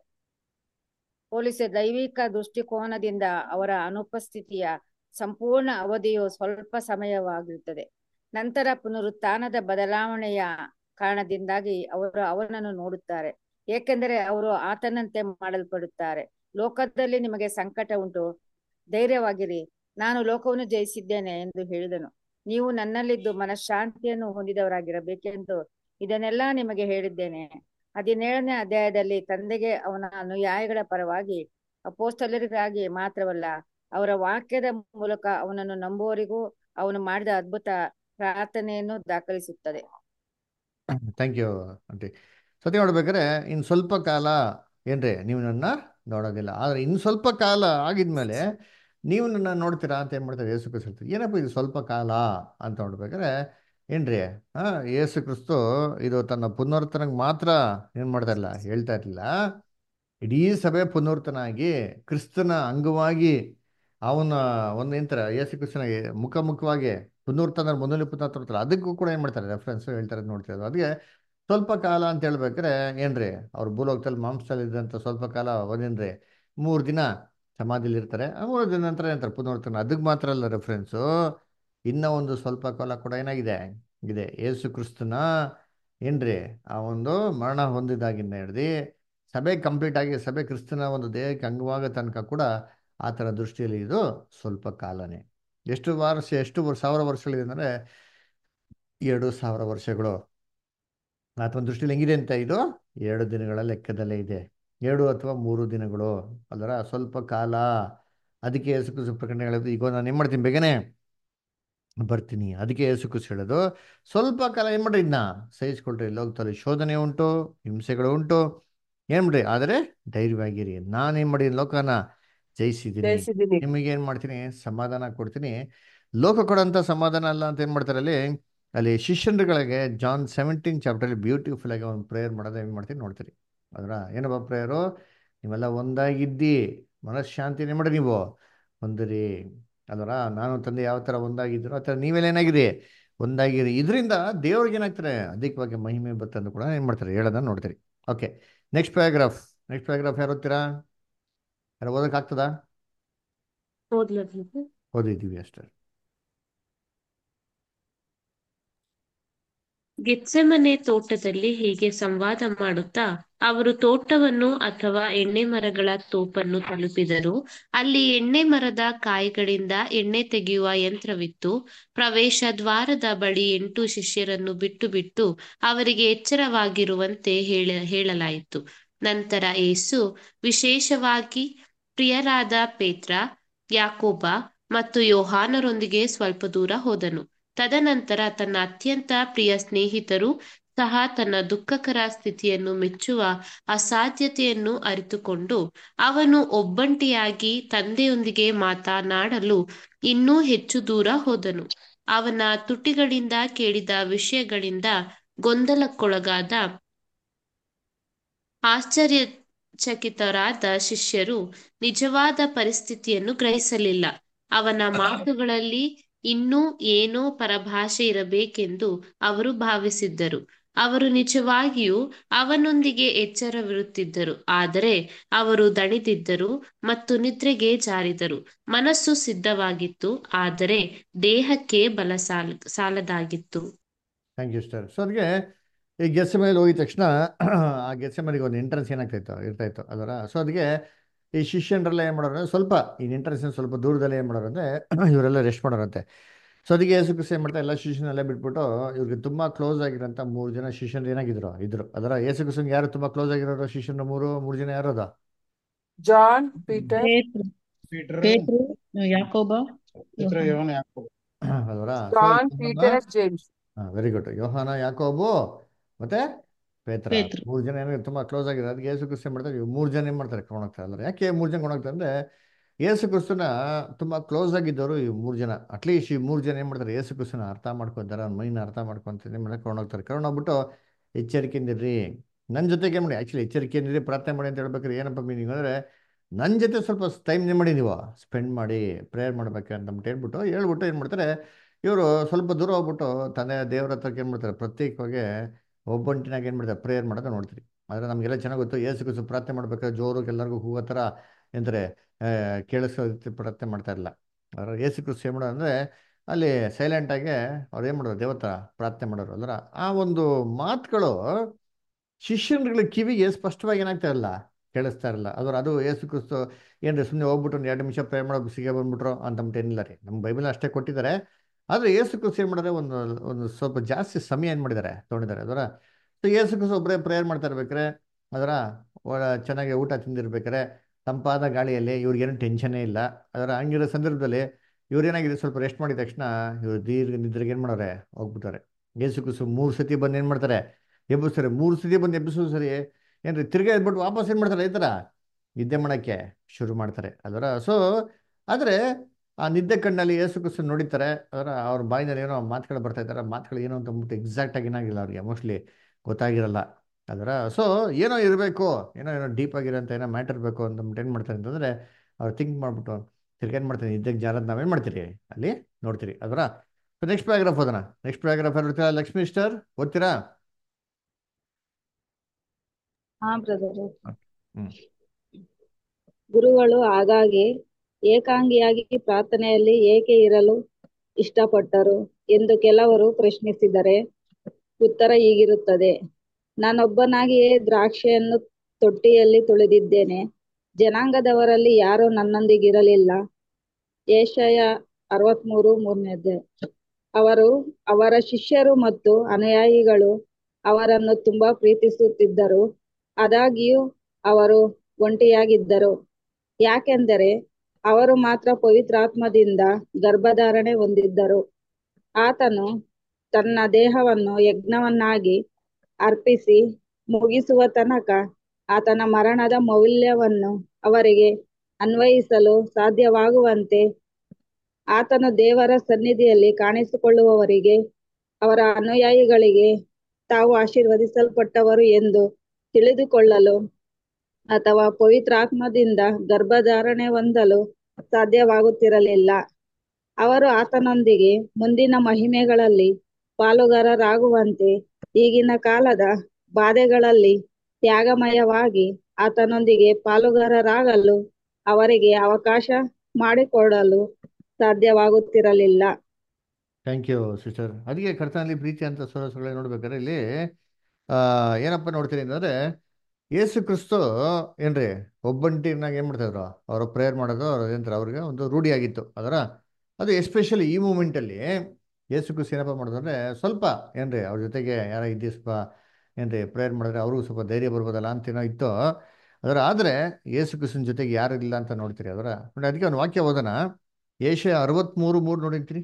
ಹೋಲಿಸಿ ದೈವಿಕ ದೃಷ್ಟಿಕೋನದಿಂದ ಅವರ ಅನುಪಸ್ಥಿತಿಯ ಸಂಪೂರ್ಣ ಅವಧಿಯು ಸ್ವಲ್ಪ ಸಮಯವಾಗಿರುತ್ತದೆ ನಂತರ ಪುನರುತ್ಥಾನದ ಬದಲಾವಣೆಯ ಕಾರಣದಿಂದಾಗಿ ಅವರು ಅವನನ್ನು ನೋಡುತ್ತಾರೆ ಏಕೆಂದರೆ ಅವರು ಆತನಂತೆ ಮಾಡಲ್ಪಡುತ್ತಾರೆ ಲೋಕದಲ್ಲಿ ನಿಮಗೆ ಸಂಕಟ ಉಂಟು ಧೈರ್ಯವಾಗಿರಿ ನಾನು ಲೋಕವನ್ನು ಜಯಿಸಿದ್ದೇನೆ ಎಂದು ಹೇಳಿದನು ನೀವು ನನ್ನಲ್ಲಿದ್ದು ಮನಃಶಾಂತಿಯನ್ನು ಹೊಂದಿದವರಾಗಿರಬೇಕೆಂದು ಇದನ್ನೆಲ್ಲ ನಿಮಗೆ ಹೇಳಿದ್ದೇನೆ ಹದಿನೇಳನೇ ಅಧ್ಯಾಯದಲ್ಲಿ ತಂದೆಗೆ ಅವನ ಅನುಯಾಯಿಗಳ ಪರವಾಗಿ ಅಪೋಸ್ತಲರಿಗಾಗಿ ಮಾತ್ರವಲ್ಲ ಅವರ ವಾಕ್ಯದ ಮೂಲಕ ಅವನನ್ನು ನಂಬುವವರಿಗೂ ಅವನು ಮಾಡಿದ ಅದ್ಭುತ ಪ್ರಾರ್ಥನೆಯನ್ನು ದಾಖಲಿಸುತ್ತದೆ ಥ್ಯಾಂಕ್ ಯು ಆಂಟಿ ಸತಿ ನೋಡ್ಬೇಕಾದ್ರೆ ಇನ್ನು ಸ್ವಲ್ಪ ಕಾಲ ಏನ್ರಿ ನೀವು ನನ್ನ ನೋಡೋದಿಲ್ಲ ಆದರೆ ಇನ್ನು ಸ್ವಲ್ಪ ಕಾಲ ಆಗಿದ್ಮೇಲೆ ನೀವು ನನ್ನ ನೋಡ್ತೀರಾ ಅಂತ ಏನು ಮಾಡ್ತಾರೆ ಯೇಸು ಕ್ರಿಸ್ತು ಹೇಳ್ತಾರೆ ಏನಪ್ಪ ಇದು ಸ್ವಲ್ಪ ಕಾಲ ಅಂತ ನೋಡ್ಬೇಕಾದ್ರೆ ಏನ್ರಿ ಹಾ ಯೇಸು ಕ್ರಿಸ್ತು ಇದು ತನ್ನ ಪುನರ್ತನಕ್ಕೆ ಮಾತ್ರ ಏನು ಮಾಡ್ತಾ ಇಲ್ಲ ಹೇಳ್ತಾ ಇರಲಿಲ್ಲ ಇಡೀ ಸಭೆ ಪುನರ್ತನ ಆಗಿ ಕ್ರಿಸ್ತನ ಅಂಗವಾಗಿ ಅವನ ಒಂದು ಏನಂತಾರೆ ಯೇಸು ಕ್ರಿಸ್ತನ ಮುಖಾಮುಖವಾಗಿ ಪುನರ್ತನ ಮೊದಲನೇ ಪುನರ್ತನ ಅದಕ್ಕೂ ಕೂಡ ಏನು ಮಾಡ್ತಾರೆ ರೆಫರೆನ್ಸ್ ಹೇಳ್ತಾರೆ ನೋಡ್ತಿರೋದು ಅದಕ್ಕೆ ಸ್ವಲ್ಪ ಕಾಲ ಅಂತ ಹೇಳ್ಬೇಕಾದ್ರೆ ಏನ್ರಿ ಅವ್ರು ಭೂಲೋಕದಲ್ಲಿ ಮಾಂಸದಲ್ಲಿ ಇದ್ದಂಥ ಸ್ವಲ್ಪ ಕಾಲ ಒಂದೇನ್ರಿ ಮೂರು ದಿನ ಸಮಾಧಿಲಿ ಇರ್ತಾರೆ ಆ ಮೂರು ದಿನ ನಂತರ ಏನಂತಾರೆ ಪುನರ್ತನ ಅದಕ್ಕೆ ಮಾತ್ರ ಅಲ್ಲ ರೆಫರೆನ್ಸು ಇನ್ನೂ ಒಂದು ಸ್ವಲ್ಪ ಕಾಲ ಕೂಡ ಏನಾಗಿದೆ ಇದೆ ಯೇಸು ಕ್ರಿಸ್ತನ ಏನ್ರಿ ಆ ಒಂದು ಮರಣ ಹೊಂದಿದಾಗಿಂದ ಹಿಡ್ದು ಸಭೆ ಕಂಪ್ಲೀಟ್ ಆಗಿ ಸಭೆ ಕ್ರಿಸ್ತನ ಒಂದು ದೇಹಕ್ಕೆ ಅಂಗವಾಗ ತನಕ ಕೂಡ ಆ ಥರ ದೃಷ್ಟಿಯಲ್ಲಿ ಇದು ಸ್ವಲ್ಪ ಕಾಲನೇ ಎಷ್ಟು ವರ್ಷ ಎಷ್ಟು ವರ್- ಸಾವಿರ ವರ್ಷಗಳಿದೆ ಅಂದರೆ ಎರಡು ಸಾವಿರ ವರ್ಷಗಳು ಆತನ ದೃಷ್ಟಿಯಲ್ಲಿ ಹೆಂಗಿದೆ ಅಂತ ಇದು ಎರಡು ದಿನಗಳ ಲೆಕ್ಕದಲ್ಲೇ ಇದೆ ಎರಡು ಅಥವಾ ಮೂರು ದಿನಗಳು ಅದರ ಸ್ವಲ್ಪ ಕಾಲ ಅದಕ್ಕೆ ಯೇಸು ಕ್ರಿಸ್ತು ಪ್ರಕಟಣೆ ಹೇಳೋದು ಈಗ ನಾನು ಏನು ಮಾಡ್ತೀನಿ ಬೇಗನೆ ಬರ್ತೀನಿ ಅದಕ್ಕೆ ಯೇಸು ಕ್ರಿಸ್ತು ಹೇಳೋದು ಸ್ವಲ್ಪ ಕಾಲ ಏನು ಮಾಡ್ರಿ ಇದನ್ನ ಸಹಿಸ್ಕೊಳ್ರಿ ಲೋಕದಲ್ಲಿ ಶೋಧನೆ ಉಂಟು ಹಿಂಸೆಗಳು ಉಂಟು ಏನು ಮಾಡ್ರಿ ಆದರೆ ಧೈರ್ಯವಾಗಿರಿ ನಾನೇನು ಮಾಡಿ ಲೋಕನ ಜಯಿಸಿದ್ದೀನಿ ಜಯಿಸಿದ್ದೀನಿ ನಿಮಗೆ ಏನು ಮಾಡ್ತೀನಿ ಸಮಾಧಾನ ಕೊಡ್ತೀನಿ ಲೋಕ ಕೊಡೋಂಥ ಸಮಾಧಾನ ಅಲ್ಲ ಅಂತ ಏನು ಮಾಡ್ತಾರೆ ಅಲ್ಲಿ ಅಲ್ಲಿ ಶಿಷ್ಯರುಗಳಿಗೆ ಜಾನ್ ಸೆವೆಂಟೀನ್ ಚಾಪ್ಟರ್ಲಿ ಬ್ಯೂಟಿಫುಲ್ ಆಗಿ ಒಂದು ಪ್ರೇಯರ್ ಮಾಡೋದು ಏನು ಮಾಡ್ತೀನಿ ನೋಡ್ತೀರಿ ಅದರ ಏನಪ್ಪ ಪ್ರೇಯರು ನೀವೆಲ್ಲ ಒಂದಾಗಿದ್ದಿ ಮನಃಶಾಂತಿ ಏನು ಮಾಡಿ ನೀವು ಹೊಂದಿರಿ ಅದರ ನಾನು ತಂದೆ ಯಾವ ಥರ ಒಂದಾಗಿದ್ದೀರೋ ಆ ಥರ ನೀವೆಲ್ಲ ಏನಾಗಿರಿ ಒಂದಾಗಿರಿ ಇದರಿಂದ ದೇವ್ರಿಗೆ ಏನಾಗ್ತಾರೆ ಅಧಿಕವಾಗಿ ಮಹಿಮೆ ಬರ್ತಂದು ಕೂಡ ಏನು ಮಾಡ್ತಾರೆ ಹೇಳೋದನ್ನ ನೋಡ್ತೀರಿ okay next paragraph next paragraph ಯಾರು ಓದ್ತೀರಾ ಯಾರು ಓದೋಕ್ಕಾಗ್ತದಾ ಓದ್ಲಾ ಓದಿದ್ದೀವಿ ಅಷ್ಟೇ ಗೆತ್ಸೆಮನೆ ತೋಟದಲ್ಲಿ ಹೀಗೆ ಸಂವಾದ ಮಾಡುತ್ತಾ ಅವರು ತೋಟವನ್ನು ಅಥವಾ ಎಣ್ಣೆ ಮರಗಳ ತೋಪನ್ನು ತಲುಪಿದರು ಅಲ್ಲಿ ಎಣ್ಣೆ ಮರದ ಕಾಯಿಗಳಿಂದ ಎಣ್ಣೆ ತೆಗೆಯುವ ಯಂತ್ರವಿತ್ತು ಪ್ರವೇಶ ದ್ವಾರದ ಬಳಿ ಎಂಟು ಶಿಷ್ಯರನ್ನು ಬಿಟ್ಟು ಬಿಟ್ಟು ಅವರಿಗೆ ಎಚ್ಚರವಾಗಿರುವಂತೆ ಹೇಳ ಹೇಳಲಾಯಿತು ನಂತರ ಏಸು ವಿಶೇಷವಾಗಿ ಪ್ರಿಯರಾದ ಪೇತ್ರ ಯಾಕೋಬ ಮತ್ತು ಯೋಹಾನರೊಂದಿಗೆ ಸ್ವಲ್ಪ ದೂರ ಹೋದನು ತದನಂತರ ತನ್ನ ಅತ್ಯಂತ ಪ್ರಿಯ ಸ್ನೇಹಿತರು ಸಹ ತನ್ನ ದುಃಖಕರ ಸ್ಥಿತಿಯನ್ನು ಮೆಚ್ಚುವ ಅಸಾಧ್ಯತೆಯನ್ನು ಅರಿತುಕೊಂಡು ಅವನು ಒಬ್ಬಂಟಿಯಾಗಿ ತಂದೆಯೊಂದಿಗೆ ಮಾತನಾಡಲು ಇನ್ನೂ ಹೆಚ್ಚು ದೂರ ಹೋದನು ಅವನ ತುಟಿಗಳಿಂದ ಕೇಳಿದ ವಿಷಯಗಳಿಂದ ಗೊಂದಲಕ್ಕೊಳಗಾದ ಆಶ್ಚರ್ಯಚಕಿತರಾದ ಶಿಷ್ಯರು ನಿಜವಾದ ಪರಿಸ್ಥಿತಿಯನ್ನು ಗ್ರಹಿಸಲಿಲ್ಲ ಅವನ ಮಾತುಗಳಲ್ಲಿ ಇನ್ನೂ ಏನೋ ಪರಭಾಷೆ ಇರಬೇಕೆಂದು ಅವರು ಭಾವಿಸಿದ್ದರು ಅವರು ನಿಜವಾಗಿಯೂ ಅವನೊಂದಿಗೆ ಎಚ್ಚರವಿರುತ್ತಿದ್ದರು ಆದರೆ ಅವರು ದಣಿದಿದ್ದರು ಮತ್ತು ನಿದ್ರೆಗೆ ಜಾರಿದರು ಮನಸ್ಸು ಸಿದ್ಧವಾಗಿತ್ತು ಆದರೆ ದೇಹಕ್ಕೆ ಬಲ ಸಾಲ ಸಾಲದಾಗಿತ್ತು ಥ್ಯಾಂಕ್ ಯು ಸರ್ ಸೊ ಅದಕ್ಕೆ ಈ ಗೆಸ್ಸೆ ಮೇಲೆ ಹೋಗಿದ ತಕ್ಷಣ ಆ ಗೆಸ್ಸೆ ಮನೆಗೆ ಒಂದು ಎಂಟ್ರೆನ್ಸ್ ಏನಾಗ್ತಾಯಿತ್ತು ಇರ್ತಾಯಿತ್ತು ಅದರ ಸೊ ಅದಕ್ಕೆ ಈ ಶಿಷ್ಯನರೆಲ್ಲ ಏನು ಮಾಡೋರು ಅಂದ್ರೆ ಸ್ವಲ್ಪ ಈ ಎಂಟ್ರೆನ್ಸ್ ಸ್ವಲ್ಪ ದೂರದಲ್ಲಿ ಏನು ಮಾಡೋರು ಅಂದರೆ ಇವರೆಲ್ಲ ರೆಸ್ಟ್ ಮಾಡೋರಂತೆ ಸೊ ಅದಕ್ಕೆ ಯೇಸು ಕ್ರಿಸ್ತ ಏನು ಮಾಡ್ತಾರೆ ಎಲ್ಲ ಶಿಷ್ಯನೆಲ್ಲ ಬಿಟ್ಬಿಟ್ಟು ಇವ್ರಿಗೆ ತುಂಬ ಕ್ಲೋಸ್ ಆಗಿರೋಂಥ ಮೂರು ಜನ ಶಿಷ್ಯರು ಏನಾಗಿದ್ರು ಇದ್ರು ಅದರ ಯೇಸು ಕ್ರಿಸ್ತಂಗೆ ಯಾರು ತುಂಬ ಕ್ಲೋಸ್ ಆಗಿರೋರು ಶಿಷ್ಯನ ಮೂರು ಮೂರು ಜನ ಯಾರು ಅದ ಜಾನ್ ಪೀಟರ್ ಪೇತ್ರ ಪೇಟ್ರು ಯಾಕೋಬ ಪೇತ್ರ ಯೋಹನ ಯಾಕೋಬ ಅಲ್ವರ John, Peter, James. Very good ಯೋಹಾನ ಯಾಕೋಬು ಮತ್ತೆ ಪೇತ್ರ ಪೇತ್ರ. ಮೂರು ಜನ ಏನೋ ತುಂಬಾ ಕ್ಲೋಸ್ ಆಗಿದೆ ಅದಕ್ಕೆ ಯೇಸು ಕ್ರಿಸ್ತ ಏನ್ ಮಾಡ್ತಾರೆ ಇವ್ರು ಮೂರು ಜನ ಏನ್ ಮಾಡ್ತಾರೆ ಕರ್ಕೊಂಡು ಹೋಗ್ತಾರೆ ಅಲ್ರ ಯಾಕೆ ಮೂರು ಜನ ಕೊಂಡೋಗ್ತಾರೆ ಅಂದ್ರೆ ಯೇಸು ಕ್ರಿಸ್ತನ ತುಂಬಾ ಕ್ಲೋಸ್ ಆಗಿದ್ದವರು ಈ ಮೂರು ಜನ ಅಟ್ಲೀಸ್ಟ್ ಈ ಮೂರು ಜನ ಏನ್ ಮಾಡ್ತಾರೆ ಯೇಸು ಕ್ರಿಸ್ತನ ಅರ್ಥ ಮಾಡ್ಕೊಂತಾರೆ ಅವ್ನ ಮೈನ ಅರ್ಥ ಮಾಡ್ಕೊಂತ ಏನ್ ಮಾಡ್ತಾರೆ ಕರ್ಕೊಂಡೋಗ್ತಾರೆ ಕರ್ಕೊಂಡೋಗ್ಬಿಟ್ಟು ಎಚ್ಚರಿಕೆಯಿಂದಿರ್ರಿ ನನ್ನ ಜೊತೆಗೆ ಏನ್ ಮಾಡಿ ಆಕ್ಚುಲಿ ಎಚ್ಚರಿಕೆಯಿಂದಿರಿ ಪ್ರಾರ್ಥನೆ ಮಾಡಿ ಅಂತ ಹೇಳ್ಬೇಕಾದ್ರೆ ಏನಪ್ಪ ಮೀನಿಂಗ್ ಅಂದ್ರೆ ನನ್ನ ಜೊತೆ ಸ್ವಲ್ಪ ಟೈಮ್ ಏನು ಮಾಡಿ ನೀವು ಸ್ಪೆಂಡ್ ಮಾಡಿ ಪ್ರೇಯರ್ ಮಾಡ್ಬೇಕು ಅಂತ ಹೇಳ್ಬಿಟ್ಟು ಹೇಳ್ಬಿಟ್ಟು ಏನು ಮಾಡ್ತಾರೆ ಇವರು ಸ್ವಲ್ಪ ದೂರ ಹೋಗ್ಬಿಟ್ಟು ತಂದೆ ದೇವ್ರ ಹತ್ರಕ್ಕೆ ಏನು ಮಾಡ್ತಾರೆ ಪ್ರತ್ಯೇಕವಾಗಿ ಒಬ್ಬಂಟಿನಾಗ ಏನು ಮಾಡ್ತಾರೆ ಪ್ರೇಯರ್ ಮಾಡೋದು ನೋಡ್ತೀರಿ ಆದರೆ ನಮಗೆಲ್ಲ ಚೆನ್ನಾಗಿ ಗೊತ್ತು ಏಸು ಕುಸು ಪ್ರಾರ್ಥನೆ ಮಾಡ್ಬೇಕಾದ್ರೆ ಜೋರು ಎಲ್ಲರಿಗೂ ಹೋಗೋ ಥರ ಎಂದರೆ ಕೇಳಿಸೋ ರೀತಿ ಪ್ರಾರ್ಥನೆ ಮಾಡ್ತಾ ಇರಲಿಲ್ಲ ಅದರ ಏಸು ಕ್ರಿಸ್ತು ಏನು ಮಾಡೋದು ಅಂದರೆ ಅಲ್ಲಿ ಸೈಲೆಂಟಾಗಿ ಅವ್ರು ಏನು ಮಾಡೋರು ದೇವತ್ರ ಪ್ರಾರ್ಥನೆ ಮಾಡೋರು ಅಂದ್ರೆ ಆ ಒಂದು ಮಾತುಗಳು ಶಿಷ್ಯರುಗಳ ಕಿವಿಗೆ ಸ್ಪಷ್ಟವಾಗಿ ಏನಾಗ್ತಾ ಇರಲ್ಲ ಕೇಳಿಸ್ತಾ ಇರಲ್ಲ ಅದ್ರ ಅದು ಏಸು ಕ್ರಿಸ್ತು ಏನ್ರಿ ಸುಮ್ಮನೆ ಹೋಗ್ಬಿಟ್ಟು ಒಂದು ಎರಡು ನಿಮಿಷ ಪ್ರೇರ್ ಮಾಡೋ ಬಿಸಿಗೆ ಬಂದ್ಬಿಟ್ರು ಅಂತಂಬಿಟ್ಟು ಏನಿಲ್ಲ ರೀ ನಮ್ಮ ಬೈಬಲ್ ಅಷ್ಟೇ ಕೊಟ್ಟಿದ್ದಾರೆ ಆದರೆ ಏಸು ಕ್ರಿಸ್ತು ಏನು ಮಾಡಿದ್ರೆ ಒಂದು ಒಂದು ಸ್ವಲ್ಪ ಜಾಸ್ತಿ ಸಮಯ ಏನು ಮಾಡಿದ್ದಾರೆ ತೊಗೊಂಡಿದ್ದಾರೆ ಅದರ ಸೊ ಏಸು ಕ್ರಿಸ್ತು ಒಬ್ಬರೇ ಪ್ರೇಯರ್ ಮಾಡ್ತಾ ಇರ್ಬೇಕಾರೆ ಅದರ ಚೆನ್ನಾಗಿ ಊಟ ತಿಂದಿರ್ಬೇಕಾರೆ ತಂಪಾದ ಗಾಳಿಯಲ್ಲಿ ಇವ್ರಿಗೇನು ಟೆನ್ಷನ್ನೇ ಇಲ್ಲ ಅದರ ಹಂಗಿರೋ ಸಂದರ್ಭದಲ್ಲಿ ಇವ್ರು ಏನಾಗಿದೆ ಸ್ವಲ್ಪ ರೆಸ್ಟ್ ಮಾಡಿದ ತಕ್ಷಣ ಇವ್ರು ದೀರ್ಘ ನಿದ್ರೆಗೆ ಏನು ಮಾಡೋರೆ ಹೋಗ್ಬಿಟ್ಟಾರೆ ಏಸು ಕ್ರಿಸ್ತು ಮೂರು ಸತಿ ಬಂದು ಏನು ಮಾಡ್ತಾರೆ ಎಬ್ಬಿಸ್ತಾರೆ ಮೂರು ಸತಿ ಬಂದು ಎಬ್ಬಿಸೋದು ಸರಿ ಏನ್ರಿ ತಿರ್ಗಾ ಎದ್ಬಿಟ್ಟು ವಾಪಸ್ ಏನು ಮಾಡ್ತಾರೆ ಈ ಥರ ನಿದ್ದೆ ಮಾಡೋಕ್ಕೆ ಶುರು ಮಾಡ್ತಾರೆ ಅದರ ಸೊ ಆದರೆ ಆ ನಿದ್ದೆ ಕಣ್ಣಲ್ಲಿ ಏಸು ಕ್ರಿಸ್ತು ನೋಡಿತಾರೆ ಅದರ ಅವ್ರ ಬಾಯಿನಲ್ಲಿ ಏನೋ ಮಾತುಗಳು ಬರ್ತಾ ಇದ್ದಾರೆ ಮಾತುಗಳು ಏನೋ ಅಂತ ಅಂದ್ಬಿಟ್ಟು ಎಕ್ಸಾಕ್ಟಾಗಿ ಏನಾಗಿಲ್ಲ ಅವ್ರಿಗೆ ಮೋಸ್ಟ್ಲಿ ಗೊತ್ತಾಗಿರಲ್ಲ ಅದರ ಸೊ ಏನೋ ಇರಬೇಕು ಏನೋ ಏನೋ ಡೀಪ್ ಆಗಿರೋಂಥ ಏನೋ ಮ್ಯಾಟರ್ ಇರಬೇಕು ಅಂತ ಏನು ಮಾಡ್ತಾರೆ ಅಂತಂದರೆ ಅವ್ರು ಥಿಂಕ್ ಮಾಡ್ಬಿಟ್ಟು ತಿರ್ಗಿ ಏನು ಮಾಡ್ತಾರೆ ನಿದ್ದೆಗೆ ಜಾರದ್ ನಾವೇನು ಮಾಡ್ತೀರಿ ಅಲ್ಲಿ ನೋಡ್ತೀರಿ ಅದರ ಸೊ ನೆಕ್ಸ್ಟ್ ಪ್ಯಾರಾಗ್ರಾಫ್ ಓದೋಣ ನೆಕ್ಸ್ಟ್ ಪ್ಯಾರಾಗ್ರಾಫ್ ಓದ್ತೀರಾ ಲಕ್ಷ್ಮೀ ಸ್ಟರ್ ಓದ್ತೀರಾ ಹಾ ಬ್ರದರ್ ಹ್ಮ್. ಗುರುಗಳು ಆಗಾಗ್ಗೆ ಏಕಾಂಗಿಯಾಗಿ ಪ್ರಾರ್ಥನೆಯಲ್ಲಿ ಏಕೆ ಇರಲು ಇಷ್ಟಪಟ್ಟರು ಎಂದು ಕೆಲವರು ಪ್ರಶ್ನಿಸಿದರೆ ಉತ್ತರ ಹೀಗಿರುತ್ತದೆ ನಾನೊಬ್ಬನಾಗಿಯೇ ದ್ರಾಕ್ಷಿಯನ್ನು ತೊಟ್ಟಿಯಲ್ಲಿ ತುಳಿದಿದ್ದೇನೆ ಜನಾಂಗದವರಲ್ಲಿ ಯಾರೂ ನನ್ನೊಂದಿಗಿರಲಿಲ್ಲ ಏಷಯ ಅರವತ್ಮೂರು ಮೂರನೇದೆ ಅವರು ಅವರ ಶಿಷ್ಯರು ಮತ್ತು ಅನುಯಾಯಿಗಳು ಅವರನ್ನು ತುಂಬಾ ಪ್ರೀತಿಸುತ್ತಿದ್ದರು ಆದಾಗ್ಯೂ ಅವರು ಒಂಟಿಯಾಗಿದ್ದರು ಯಾಕೆಂದರೆ ಅವರು ಮಾತ್ರ ಪವಿತ್ರಾತ್ಮದಿಂದ ಗರ್ಭಧಾರಣೆ ಹೊಂದಿದ್ದರು ಆತನು ತನ್ನ ದೇಹವನ್ನು ಯಜ್ಞವನ್ನಾಗಿ ಅರ್ಪಿಸಿ ಮುಗಿಸುವ ತನಕ ಆತನ ಮರಣದ ಮೌಲ್ಯವನ್ನು ಅವರಿಗೆ ಅನ್ವಯಿಸಲು ಸಾಧ್ಯವಾಗುವಂತೆ ಆತನು ದೇವರ ಸನ್ನಿಧಿಯಲ್ಲಿ ಕಾಣಿಸಿಕೊಳ್ಳುವವರಿಗೆ ಅವರ ಅನುಯಾಯಿಗಳಿಗೆ ತಾವು ಆಶೀರ್ವದಿಸಲ್ಪಟ್ಟವರು ಎಂದು ತಿಳಿದುಕೊಳ್ಳಲು ಅಥವಾ ಪವಿತ್ರಾತ್ಮದಿಂದ ಗರ್ಭಧಾರಣೆ ಹೊಂದಲು ಸಾಧ್ಯವಾಗುತ್ತಿರಲಿಲ್ಲ ಅವರು ಆತನೊಂದಿಗೆ ಮುಂದಿನ ಮಹಿಮೆಗಳಲ್ಲಿ ಪಾಲುಗಾರರಾಗುವಂತೆ ಈಗಿನ ಕಾಲದ ಬಾಧೆಗಳಲ್ಲಿ ತ್ಯಾಗಮಯವಾಗಿ ಆತನೊಂದಿಗೆ ಪಾಲುಗಾರರಾಗಲು ಅವರಿಗೆ ಅವಕಾಶ ಮಾಡಿಕೊಡಲು ಸಾಧ್ಯವಾಗುತ್ತಿರಲಿಲ್ಲ ಥ್ಯಾಂಕ್ ಯು ಸಿಸ್ಟರ್ ಅದಕ್ಕೆ ಕರ್ತನಲ್ಲಿ ಪ್ರೀತಿ ಅಂತ ಸರಸಗಳೇ ನೋಡ್ಬೇಕಾದ್ರೆ ಇಲ್ಲಿ ಆ, ಏನಪ್ಪ ನೋಡ್ತೀನಿ ಅಂತಂದ್ರೆ ಯೇಸು ಕ್ರಿಸ್ತು ಏನ್ರಿ ಒಬ್ಬಂಟಿನಾಗ ಏನು ಮಾಡ್ತಾಯಿದ್ರು ಅವರು ಪ್ರೇಯರ್ ಮಾಡೋದು ಅವ್ರು ಏನಂತಾರೆ ಅವ್ರಿಗೆ ಒಂದು ರೂಢಿಯಾಗಿತ್ತು ಅದರ ಅದು ಎಸ್ಪೆಷಲಿ ಈ ಮೂಮೆಂಟಲ್ಲಿ ಯೇಸು ಕ್ರಿಸ್ತು ಏನಪ್ಪ ಮಾಡಿದ್ರು ಅಂದರೆ ಸ್ವಲ್ಪ ಏನ್ರಿ ಅವ್ರ ಜೊತೆಗೆ ಯಾರ ಇದ್ದು ಸ್ವಲ್ಪ ಏನ್ರಿ ಪ್ರೇಯರ್ ಮಾಡಿದ್ರೆ ಅವ್ರಿಗೂ ಸ್ವಲ್ಪ ಧೈರ್ಯ ಬರ್ಬೋದಲ್ಲ ಅಂತ ಏನೋ ಇತ್ತು ಅದರ ಆದರೆ ಯೇಸು ಕ್ರಿಸ್ತನ ಜೊತೆಗೆ ಯಾರು ಇಲ್ಲ ಅಂತ ನೋಡ್ತೀರಿ ಅದರ ನೋಡಿ ಅದಕ್ಕೆ ಒಂದು ವಾಕ್ಯ ಓದೋಣ ಏಷ್ಯ ಅರವತ್ತ್ಮೂರು ಮೂರು ನೋಡಿರ್ತೀರಿ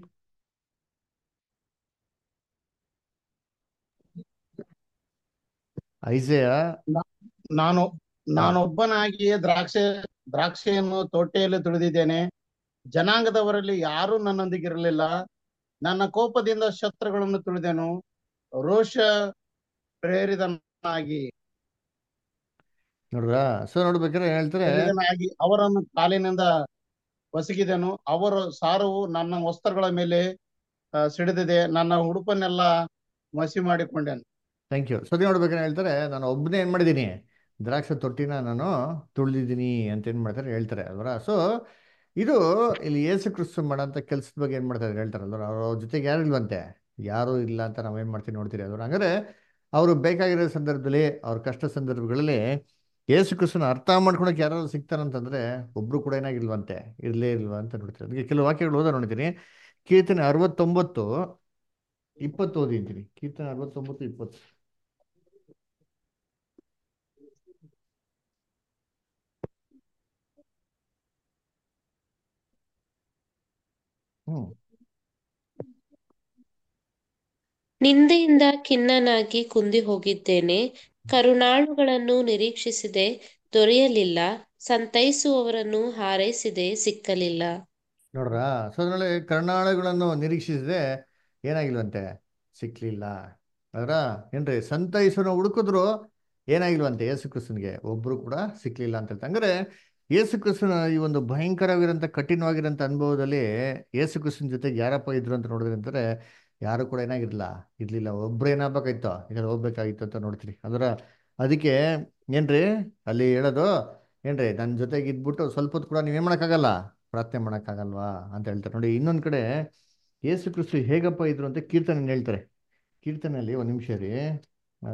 ಐಸೆಯ ನಾನು ನಾನೊಬ್ಬನಾಗಿಯೇ ದ್ರಾಕ್ಷೆ ದ್ರಾಕ್ಷಿಯನ್ನು ತೋಟೆಯಲ್ಲಿ ತುಳಿದಿದ್ದೇನೆ ಜನಾಂಗದವರಲ್ಲಿ ಯಾರೂ ನನ್ನೊಂದಿಗಿರಲಿಲ್ಲ ನನ್ನ ಕೋಪದಿಂದ ಶತ್ರುಗಳನ್ನು ತುಳಿದೆನು ರೋಷ ಪ್ರೇರಿತನಾಗಿ ನೋಡ್ರಾ ಸೊ ನೋಡ್ಬೇಕಾದ್ರೆ ಏನ್ ಹೇಳ್ತಾರೆ ಪ್ರೇರಿತನಾಗಿ ಅವರನ್ನು ಕಾಲಿನಿಂದ ಬಸಗಿದೆನು ಅವರ ಸಾರವು ನನ್ನ ವಸ್ತ್ರಗಳ ಮೇಲೆ ಆ, ಸಿಡಿದಿದೆ ನನ್ನ ಉಡುಪನ್ನೆಲ್ಲ ಮಸಿ ಮಾಡಿಕೊಂಡೆನು ಥ್ಯಾಂಕ್ ಯು ಸತಿ ನೋಡ್ಬೇಕಾದ್ರೆ ಹೇಳ್ತಾರೆ ನಾನು ಒಬ್ಬನೇ ಏನು ಮಾಡಿದ್ದೀನಿ ದ್ರಾಕ್ಷ ತೊಟ್ಟಿನ ನಾನು ತುಳಿದಿದ್ದೀನಿ ಅಂತ ಏನು ಮಾಡ್ತಾರೆ ಹೇಳ್ತಾರೆ ಅಲ್ವರ ಸೊ ಇದು ಇಲ್ಲಿ ಯೇಸು ಕ್ರಿಸ್ತು ಮಾಡೋಂಥ ಕೆಲಸದ ಬಗ್ಗೆ ಏನು ಮಾಡ್ತಾರೆ ಹೇಳ್ತಾರಲ್ವ ಅವ್ರ ಜೊತೆಗೆ ಯಾರು ಇಲ್ವಂತೆ ಯಾರೂ ಇಲ್ಲ ಅಂತ ನಾವೇನು ಮಾಡ್ತೀವಿ ನೋಡ್ತೀರಿ ಅಲ್ವ ಹಂಗಾರೆ ಅವರು ಬೇಕಾಗಿರೋ ಸಂದರ್ಭದಲ್ಲಿ ಅವ್ರ ಕಷ್ಟ ಸಂದರ್ಭಗಳಲ್ಲಿ ಯೇಸು ಕ್ರಿಸ್ತನ ಅರ್ಥ ಮಾಡ್ಕೊಳಕ್ಕೆ ಯಾರು ಸಿಗ್ತಾರಂತಂದ್ರೆ ಒಬ್ರು ಕೂಡ ಏನಾಗಿಲ್ವಂತೆ ಇರಲೇ ಇಲ್ವಾ ಅಂತ ನೋಡ್ತೀರಿ ಅದಕ್ಕೆ ಕೆಲವು ವಾಕ್ಯಗಳು ಓದೋ ನೋಡ್ತೀನಿ ಕೀರ್ತನೆ ಅರವತ್ತೊಂಬತ್ತು ಇಪ್ಪತ್ತು ಓದಿದ್ದೀನಿ ಕೀರ್ತನೆ ಅರವತ್ತೊಂಬತ್ತು ಇಪ್ಪತ್ತು ಹ್ಮ್ ನಿಂದೆಯಿಂದ ಖಿನ್ನನಾಗಿ ಕುಂದಿ ಹೋಗಿದ್ದೇನೆ ಕರುಣಾಳುಗಳನ್ನು ನಿರೀಕ್ಷಿಸಿದೆ ದೊರೆಯಲಿಲ್ಲ ಸಂತೈಸುವವರನ್ನು ಹಾರೈಸಿದೆ ಸಿಕ್ಕಲಿಲ್ಲ ನೋಡ್ರ ಸೊ ಅದ್ರಲ್ಲಿ ಕರ್ನಾಳಗಳನ್ನು ನಿರೀಕ್ಷಿಸಿದೆ ಏನಾಗಿಲ್ವಂತೆ ಸಿಕ್ಲಿಲ್ಲ ಅದರ ಏನ್ರಿ ಸಂತೈಸನ ಹುಡುಕಿದ್ರು ಏನಾಗಿಲ್ವಂತೆ ಯೇಸು ಕ್ರಿಸ್ತನ್ಗೆ ಒಬ್ರು ಕೂಡ ಸಿಕ್ಲಿಲ್ಲ ಅಂತ ಹೇಳ್ತಾರೆ ಹಂಗಾರೆ ಯೇಸು ಕ್ರಿಸ್ತನ ಈ ಒಂದು ಭಯಂಕರವಾಗಿರೋಂಥ ಕಠಿಣವಾಗಿರೋಂಥ ಅನುಭವದಲ್ಲಿ ಯೇಸು ಕ್ರಿಸ್ತನ ಜೊತೆಗೆ ಯಾರಪ್ಪ ಇದ್ರು ಅಂತ ನೋಡಿದ್ರೆ ಅಂತಾರೆ ಯಾರು ಕೂಡ ಏನಾಗಿರ್ಲಿಲ್ಲ ಇರ್ಲಿಲ್ಲ ಒಬ್ರು ಏನಾಗಬೇಕಾಯ್ತು ಈಗ ಹೋಗ್ಬೇಕಾಗಿತ್ತು ಅಂತ ನೋಡ್ತೀರಿ ಅದರ ಅದಕ್ಕೆ ಏನ್ರಿ ಅಲ್ಲಿ ಹೇಳೋದು ಏನ್ರಿ ನನ್ನ ಜೊತೆಗೆ ಇದ್ಬಿಟ್ಟು ಸ್ವಲ್ಪ ಹೊತ್ತು ಕೂಡ ನೀವೇನ್ ಮಾಡೋಕ್ಕಾಗಲ್ಲ ಪ್ರಾರ್ಥನೆ ಮಾಡೋಕ್ಕಾಗಲ್ವಾ ಅಂತ ಹೇಳ್ತಾರೆ ನೋಡಿ ಇನ್ನೊಂದು ಕಡೆ ಯೇಸು ಕ್ರಿಸ್ತು ಹೇಗಪ್ಪ ಇದ್ರು ಅಂತ ಕೀರ್ತನೆ ಹೇಳ್ತಾರೆ ಕೀರ್ತನೆಯಲ್ಲಿ ಒಂದು ನಿಮಿಷ ರೀ ಆ,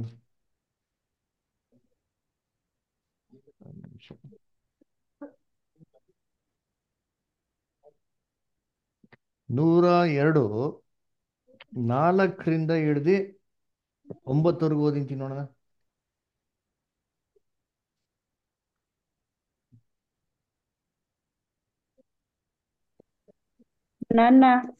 ಒಂದ್ ನಿಮಿಷ. ನೂರ ಎರಡು ನಾಲ್ಕರಿಂದ ಹಿಡ್ದು ಒಂಬತ್ತವರೆಗೂ ಓದಿಂತೀನಿ ನೋಡೋಣ ನನ್ನ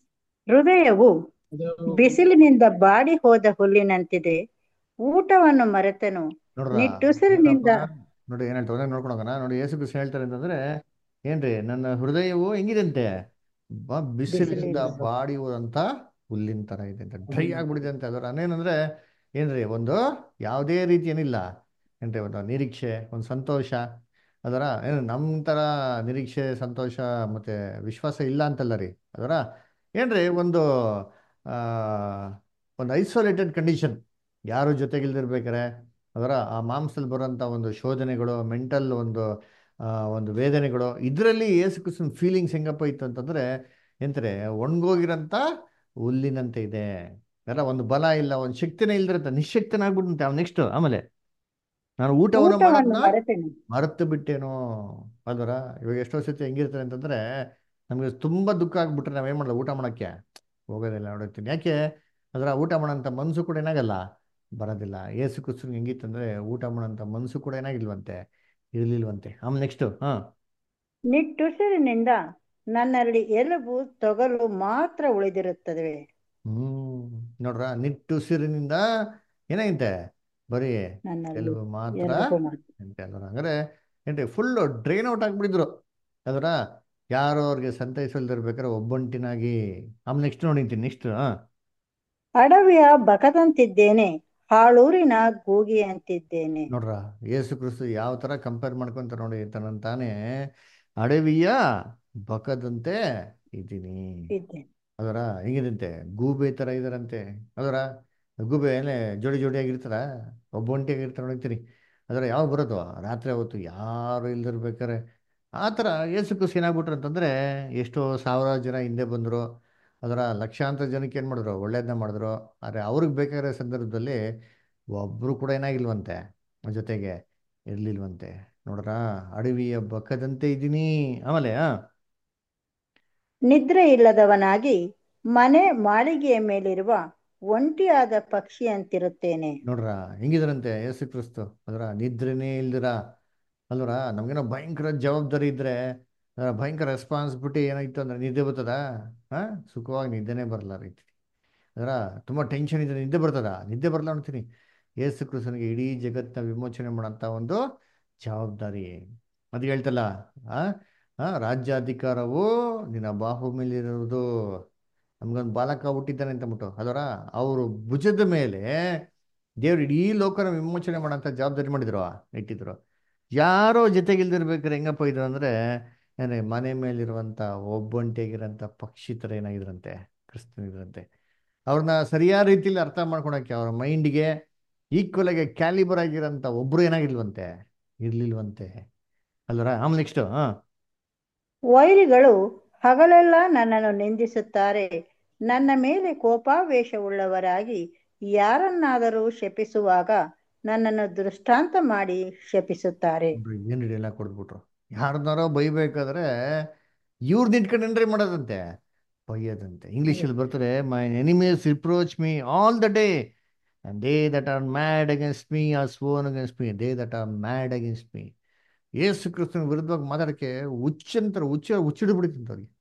ಹೃದಯವು ಬಿಸಿಲಿನಿಂದ ಬಾಡಿ ಹೋದ ಹುಲ್ಲಿನಂತಿದೆ ಊಟವನ್ನು ಮರೆತನು ನೋಡ್ರ ನಿಟ್ಟುಸಿರಿನಿಂದ ನೋಡಿ ಏನ್ ಹೇಳ್ತಾರೆ ಒಂದೇ ನೋಡ್ಕೊಂಡು ಹೋಗೋಣ ನೋಡಿ ಯೇಸು ಕ್ರಿಸ್ತ ಹೇಳ್ತಾರೆ ಅಂತಂದ್ರೆ ಏನ್ರಿ ನನ್ನ ಹೃದಯವು ಹೆಂಗಿದಂತೆ ಬ ಬಿಸಿಲಿನಿಂದ ಬಿಸಿಲಿನಿಂದ. ಬಾಡಿ ಹೋದಂತ ಹುಲ್ಲಿನ ತರ ಇದೆ ಅಂತ ಡ್ರೈ ಆಗ್ಬಿಡಿದೆ ಅಂತ ಅದರ ಅದೇನಂದ್ರೆ ಏನ್ರಿ ಒಂದು ಯಾವುದೇ ರೀತಿ ಏನಿಲ್ಲ ಏನ್ರಿ ಒಂದು ನಿರೀಕ್ಷೆ ಒಂದು ಸಂತೋಷ ಅದರ ಏನು ನಮ್ಮ ಥರ ನಿರೀಕ್ಷೆ ಸಂತೋಷ ಮತ್ತೆ ವಿಶ್ವಾಸ ಇಲ್ಲ ಅಂತಲ್ಲ ರೀ ಅದರ ಏನ್ರಿ ಒಂದು ಆ, ಒಂದು ಐಸೋಲೇಟೆಡ್ ಕಂಡೀಷನ್ ಯಾರು ಜೊತೆಗಿಲ್ದಿರ್ಬೇಕಾರೆ ಅದರ ಆ ಮಾಂಸದಲ್ಲಿ ಬರುವಂಥ ಒಂದು ಶೋಧನೆಗಳು ಮೆಂಟಲ್ ಒಂದು ಆ, ಒಂದು ವೇದನೆಗಳು ಇದರಲ್ಲಿ ಏಸು ಕ್ರಿಸ್ತನ ಫೀಲಿಂಗ್ಸ್ ಹೆಂಗಪ್ಪ ಇತ್ತು ಅಂತಂದ್ರೆ ಎಂತಾರೆ ಒಣಗೋಗಿರೋಂಥ ಹುಲ್ಲಿನಂತೆ ಇದೆ ಅದರ ಒಂದು ಬಲ ಇಲ್ಲ ಒಂದು ಶಕ್ತಿನೇ ಇಲ್ದಿರಂತ ನಿಶಕ್ತನಾಗ್ಬಿಟ್ಟಂತೆ ಅವ್ನು ನೆಕ್ಸ್ಟ್ ಆಮೇಲೆ ನಾನು ಊಟವನ್ನು ಊಟವನ್ನು ಮಾಡೋದನ್ನ ಮರೆತನು ಮರೆತು ಬಿಟ್ಟೇನೋ ಅಲ್ವರ ಇವಾಗ ಎಷ್ಟೋ ಸತಿ ಹೆಂಗಿರ್ತಾರೆ ಅಂತಂದ್ರೆ ನಮಗೆ ತುಂಬಾ ದುಃಖ ಆಗ್ಬಿಟ್ರೆ ನಾವೇನ್ ಮಾಡಲ್ಲ ಊಟ ಮಾಡಕ್ಕೆ ಹೋಗೋದಿಲ್ಲ ನೋಡುತ್ತೀನಿ ಯಾಕೆ ಅದರ ಊಟ ಮಾಡೋಂಥ ಮನಸ್ಸು ಕೂಡ ಏನಾಗಲ್ಲ ಬರೋದಿಲ್ಲ ಏಸು ಕ್ರಿಸ್ತನ್ ಹೆಂಗಿತ್ತಂದ್ರೆ ಊಟ ಮಾಡೋಂಥ ಮನಸ್ಸು ಕೂಡ ಏನಾಗಿಲ್ವಂತೆ ಇರ್ಲಿಲ್ವಂತೆ ಆಮೇಲೆ ನೆಕ್ಸ್ಟ್ ಹಾ ನಿಟ್ಟುಸಿರಿನಿಂದ ನನ್ನಲ್ಲಿ ಎಲುಬು ತೊಗಲು ಮಾತ್ರ ಉಳಿದಿರುತ್ತದೆ ಹ್ಮ್ ನೋಡ್ರ ನಿಟ್ಟುಸಿರಿನಿಂದ ಏನಾಗೈತೆ ಬರೀ ನನ್ನಲ್ಲಿ ಕೆಲವು ಮಾತ್ರ ಎಲುಬು ಮಾತ್ರ ಅಂತೆ ಅಲ್ವರ ಹಂಗಾರೆ ಏನ್ರಿ ಫುಲ್ ಡ್ರೈನ್ ಔಟ್ ಆಗ್ಬಿಟ್ಟಿದ್ರು ಅದರ ಯಾರೋ ಅವ್ರಿಗೆ ಸಂತೈಸಲ್ದಿರ್ಬೇಕಾದ್ರೆ ಒಬ್ಬಂಟಿನಾಗಿ ಆಮೇಲೆ ನೆಕ್ಸ್ಟ್ ನೋಡಿಂತೀನಿ ನೆಕ್ಸ್ಟ್ ಹಾ ಅಡವಿಯ ಬಕದಂತಿದ್ದೇನೆ ಹಾಳೂರಿನ ಗೂಗಿಯಂತಿದ್ದೇನೆ ನೋಡ್ರ ಯೇಸು ಕ್ರಿಸ್ತು ಯಾವ ತರ ಕಂಪೇರ್ ಮಾಡ್ಕೊಂತ ನೋಡಿ ತನ್ನ ತಾನೇ ಅಡವಿಯ ಬಕದಂತೆ ಇದ್ದೀನಿ ಇದ್ದೇನೆ ಅದರ ಹೆಂಗಿದಂತೆ ಗೂಬೆ ತರ ಇದಾರಂತೆ ಅದರ ಗೂಬೆ ಏನೇ ಜೋಡಿ ಜೋಡಿಯಾಗಿರ್ತಾರ ಒಬ್ಬೊಂಟಿಯಾಗಿರ್ತಾರ ನೋಡ್ತೀನಿ ಅದರ ಯಾವಾಗ ಬರೋದು ರಾತ್ರಿ ಹೊತ್ತು ಯಾರು ಇಲ್ದಿರ್ಬೇಕಾರೆ ಆ ಥರ ಯೇಸು ಕ್ರಿಸ್ತು ಏನಾಗ್ಬಿಟ್ರು ಅಂತಂದ್ರೆ ಎಷ್ಟೋ ಸಾವಿರಾರು ಜನ ಹಿಂದೆ ಬಂದರು ಅದರ ಲಕ್ಷಾಂತರ ಜನಕ್ಕೆ ಏನು ಮಾಡಿದ್ರು ಒಳ್ಳೇದನ್ನ ಮಾಡಿದ್ರು ಆದರೆ ಅವ್ರಿಗೆ ಬೇಕಾಗಿರೋ ಸಂದರ್ಭದಲ್ಲಿ ಒಬ್ಬರು ಕೂಡ ಏನಾಗಿಲ್ವಂತೆ ಜೊತೆಗೆ ಇರ್ಲಿಲ್ವಂತೆ ನೋಡ್ರ ಅಡವಿಯ ಬಕ್ಕದಂತೆ ಇದ್ದೀನಿ ಆಮೇಲೆ ಆ ನಿದ್ರೆ ಇಲ್ಲದವನಾಗಿ ಮನೆ ಮಾಳಿಗೆಯ ಮೇಲಿರುವ ಒಂಟಿಯಾದ ಪಕ್ಷಿಯಂತಿರುತ್ತೇನೆ ನೋಡ್ರ ಹೆಂಗಿದ್ರಂತೆ ಯೇಸು ಕ್ರಿಸ್ತು ಅದರ ನಿದ್ರೆನೇ ಇಲ್ದಿರ ಅಲ್ವರ ನಮ್ಗೇನೋ ಭಯಂಕರ ಜವಾಬ್ದಾರಿ ಇದ್ರೆ ಅದರ ಭಯಂಕರ ರೆಸ್ಪಾನ್ಸಿಬಿಲಿಟಿ ಏನಾಯ್ತು ಅಂದ್ರೆ ನಿದ್ದೆ ಬರ್ತದ ಹಾ ಸುಖವಾಗಿ ನಿದ್ದೆನೇ ಬರಲ್ಲ ರೀತಿ ಅದರ ತುಂಬ ಟೆನ್ಷನ್ ಇದ್ರೆ ನಿದ್ದೆ ಬರ್ತದ ನಿದ್ದೆ ಬರಲ್ಲ ಅಂತೀನಿ ಯೇಸು ಕ್ರಿಸ್ತನಿಗೆ ಇಡೀ ಜಗತ್ತನ್ನ ವಿಮೋಚನೆ ಮಾಡೋಂಥ ಒಂದು ಜವಾಬ್ದಾರಿ ಅದು ಹೇಳ್ತಲ್ಲ ಆ ಆ ರಾಜ್ಯಾಧಿಕಾರವು ನಿನ್ನ ಬಾಹು ಮೇಲಿರುವುದು ನಮ್ಗೊಂದು ಬಾಲಕ ಹುಟ್ಟಿದ್ದಾನೆ ಅಂತ ಅಂದ್ಬಿಟ್ಟು ಅದರ ಅವರು ಭುಜದ ಮೇಲೆ ದೇವ್ರು ಇಡೀ ಲೋಕನ ವಿಮೋಚನೆ ಮಾಡೋಂಥ ಜವಾಬ್ದಾರಿ ಮಾಡಿದ್ರು ಇಟ್ಟಿದ್ರು ಯಾರೋ ಜೊತೆಗಿಲ್ದಿರ್ಬೇಕಾದ್ರೆ ಹೆಂಗಪ್ಪ ಇದ್ರು ಅಂದ್ರೆ ಏನೇ ಮನೆ ಮೇಲಿರುವಂಥ ಒಬ್ಬಂಟಿಯಾಗಿರೋಂಥ ಪಕ್ಷಿ ಥರ ಏನಾಗಿದ್ರಂತೆ ಕ್ರಿಸ್ತನಿದ್ರಂತೆ ಅವ್ರನ್ನ ಸರಿಯಾದ ರೀತಿಯಲ್ಲಿ ಅರ್ಥ ಮಾಡ್ಕೊಳಕ್ಕೆ ಅವ್ರ ಮೈಂಡ್ಗೆ ಈಕ್ವಲ್ ಆಗಿ ಕ್ಯಾಲಿಬರ್ ಆಗಿರೋಂಥ ಒಬ್ರು ಏನಾಗಿಲ್ವಂತೆ ಇರ್ಲಿಲ್ವಂತೆ ಅಲ್ವರ ಆಮೇಲೆ ನೆಕ್ಸ್ಟ್ ಹಾ ವೈರಿಗಳು ಹಗಲೆಲ್ಲ ನನ್ನನ್ನು ನಿಂದಿಸುತ್ತಾರೆ ನನ್ನ ಮೇಲೆ ಕೋಪಾವೇಶವುಳ್ಳವರಾಗಿ ಯಾರನ್ನಾದರೂ ಶಪಿಸುವಾಗ ನನ್ನನ್ನು ದೃಷ್ಟಾಂತ ಮಾಡಿ ಶಪಿಸುತ್ತಾರೆ ನೋಡ್ರಿ ಏನ್ ಎಲ್ಲ ಕೊಡ್ಬಿಟ್ರು ಯಾರನ್ನಾರೋ ಬೈಬೇಕಾದ್ರೆ ಇವ್ರದ್ದು ಇಟ್ಕೊಂಡು ಏನ್ರಿ ಮಾಡೋದಂತೆ ಬೈಯೋದಂತೆ ಇಂಗ್ಲೀಷಲ್ಲಿ ಬರ್ತಾರೆ my enemies reproach me all the day and they that are mad against me are sworn against me they that are mad against me ಯೇಸು ಕ್ರಿಸ್ತನ ವಿರುದ್ಧವಾಗಿ ಮಾತಾಡಕ್ಕೆ ಹುಚ್ಚಂತಾರೆ ಹುಚ್ಚ ಹುಚ್ಚಿಡ್ಬಿಡ್ತಿಂತ ಅವ್ರಿಗೆ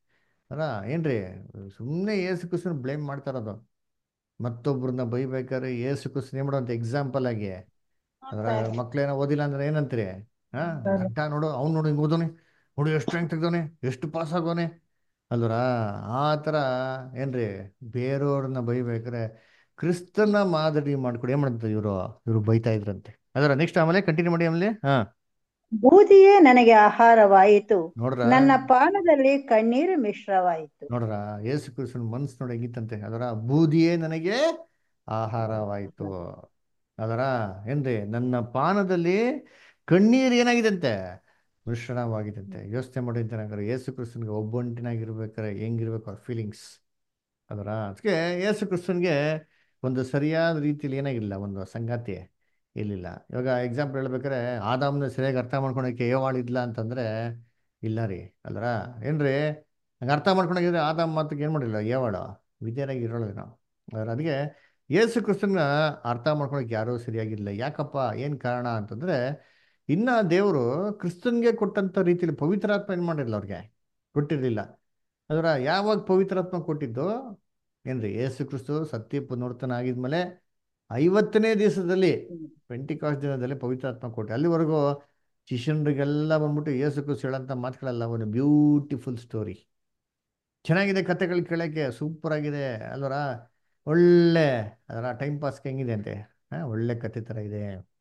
ಅಲ್ಲ ಏನ್ರಿ ಸುಮ್ಮನೆ ಏಸು ಕ್ರಿಸ್ತನ ಬ್ಲೇಮ್ ಮಾಡ್ತಾ ಇರೋದು ಮತ್ತೊಬ್ರನ್ನ ಬೈಬೇಕಾದ್ರೆ ಏಸು ಕ್ರಿಸ್ತನ ಏನ್ ಮಾಡೋಂತ ಎಕ್ಸಾಂಪಲ್ ಆಗಿ ಅದ್ರ ಮಕ್ಳೇನೋ ಓದಿಲ್ಲ ಅಂದ್ರೆ ಏನಂತೀರಿ ಹಾ ಗಂಟ ನೋಡು ಅವ್ನು ನೋಡು ಹಿಂಗ್ ಓದೋನೆ ನೋಡು ಎಷ್ಟು ರ್ಯಾಂಕ್ ತೆಗ್ದವನೆ ಎಷ್ಟು ಪಾಸ್ ಆಗೋನೆ ಅಲ್ವರ ಆ ಥರ ಏನ್ರಿ ಬೇರೆಯವ್ರನ್ನ ಬೈಬೇಕಾದ್ರೆ ಕ್ರಿಸ್ತನ ಮಾದರಿ ಮಾಡ್ಕೊಡಿ ಏನ್ ಮಾಡ್ತಾರೆ ಇವರು ಇವರು ಬೈತಾ ಇದ್ರಂತೆ ಅದರ ನೆಕ್ಸ್ಟ್ ಆಮೇಲೆ ಕಂಟಿನ್ಯೂ ಮಾಡಿ ಆಮೇಲೆ ಹಾ ಬೂದಿಯೇ ನನಗೆ ಆಹಾರವಾಯಿತು ನೋಡ್ರ ನನ್ನ ಪಾನದಲ್ಲಿ ಕಣ್ಣೀರು ಮಿಶ್ರವಾಯಿತು ನೋಡ್ರ ಯೇಸು ಕ್ರಿಸ್ತನ ಮನ್ಸು ನೋಡಿ ಹೆಂಗಿತ್ತಂತೆ ಅದರ ಬೂದಿಯೇ ನನಗೆ ಆಹಾರವಾಯಿತು ಅದರ ಏನ್ರಿ ನನ್ನ ಪಾನದಲ್ಲಿ ಕಣ್ಣೀರು ಏನಾಗಿದಂತೆ ಮಿಶ್ರಣವಾಗಿದಂತೆ ಯೋಚನೆ ಮಾಡಿದ್ದೆ ನಂಗಾರೆ ಯೇಸು ಕ್ರಿಸ್ತನ್ಗೆ ಒಬ್ಬಂಟಿನಾಗಿರ್ಬೇಕಾರೆ ಹೆಂಗಿರ್ಬೇಕು ಅವ್ರ ಫೀಲಿಂಗ್ಸ್ ಅದರ ಅದಕ್ಕೆ ಯೇಸು ಕ್ರಿಸ್ತನ್ಗೆ ಒಂದು ಸರಿಯಾದ ರೀತಿಯಲ್ಲಿ ಏನಾಗಿಲ್ಲ ಒಂದು ಸಂಗಾತಿ ಇರಲಿಲ್ಲ ಇವಾಗ ಎಕ್ಸಾಂಪಲ್ ಹೇಳ್ಬೇಕಾರೆ ಆದಾಮ್ನ ಸರಿಯಾಗಿ ಅರ್ಥ ಮಾಡ್ಕೊಳಕ್ಕೆ ಏವಾಳಿದ್ಲ ಅಂತಂದ್ರೆ ಇಲ್ಲ ರೀ ಅಲ್ರ ಏನ್ರಿ ಹಂಗೆ ಅರ್ಥ ಮಾಡ್ಕೊಂಡಾಗಿದ್ರೆ ಆದಾಮ್ ಮಾತಿಗೆ ಏನು ಮಾಡಿಲ್ಲ ಏವಾಳ ವಿದ್ಯಾರಾಗಿ ಇರೋಳು ನಾವು ಅದ್ರ ಅದಕ್ಕೆ ಯೇಸು ಕ್ರಿಸ್ತನ ಅರ್ಥ ಮಾಡ್ಕೊಳಕ್ಕೆ ಯಾರೂ ಸರಿಯಾಗಿಲ್ಲ ಯಾಕಪ್ಪ ಏನು ಕಾರಣ ಅಂತಂದ್ರೆ ಇನ್ನ ದೇವರು ಕ್ರಿಸ್ತನ್ಗೆ ಕೊಟ್ಟಂತ ರೀತಿಯಲ್ಲಿ ಪವಿತ್ರಾತ್ಮ ಏನು ಮಾಡಿರಲಿಲ್ಲ ಅವ್ರಿಗೆ ಕೊಟ್ಟಿರಲಿಲ್ಲ ಅದರ ಯಾವಾಗ ಪವಿತ್ರಾತ್ಮ ಕೊಟ್ಟಿದ್ದು ಏನ್ರಿ ಯೇಸು ಕ್ರಿಸ್ತು ಸತ್ಯ ಪುನರ್ತನ ಆಗಿದ್ಮೇಲೆ ಐವತ್ತನೇ ದಿವಸದಲ್ಲಿ ಪೆಂಟಿಕಾಸ್ ದಿನದಲ್ಲಿ ಪವಿತ್ರಾತ್ಮ ಕೊಟ್ಟೆ ಅಲ್ಲಿವರೆಗೂ ಶಿಷ್ಯನರಿಗೆಲ್ಲ ಬಂದ್ಬಿಟ್ಟು ಯೇಸು ಕ್ರಿಸ್ತು ಹೇಳಂತ ಮಾತುಗಳೆಲ್ಲ ಒಂದು ಬ್ಯೂಟಿಫುಲ್ ಸ್ಟೋರಿ ಚೆನ್ನಾಗಿದೆ ಕತೆಗಳು ಕೇಳೋಕ್ಕೆ ಸೂಪರ್ ಆಗಿದೆ ಅಲ್ವರ ಒಳ್ಳೆ ಅದರ ಟೈಮ್ ಪಾಸ್ಗೆ ಹೆಂಗಿದೆ ಅಂತೆ ಹಾಂ ಒಳ್ಳೆ ಕತೆ ಥರ ಇದೆ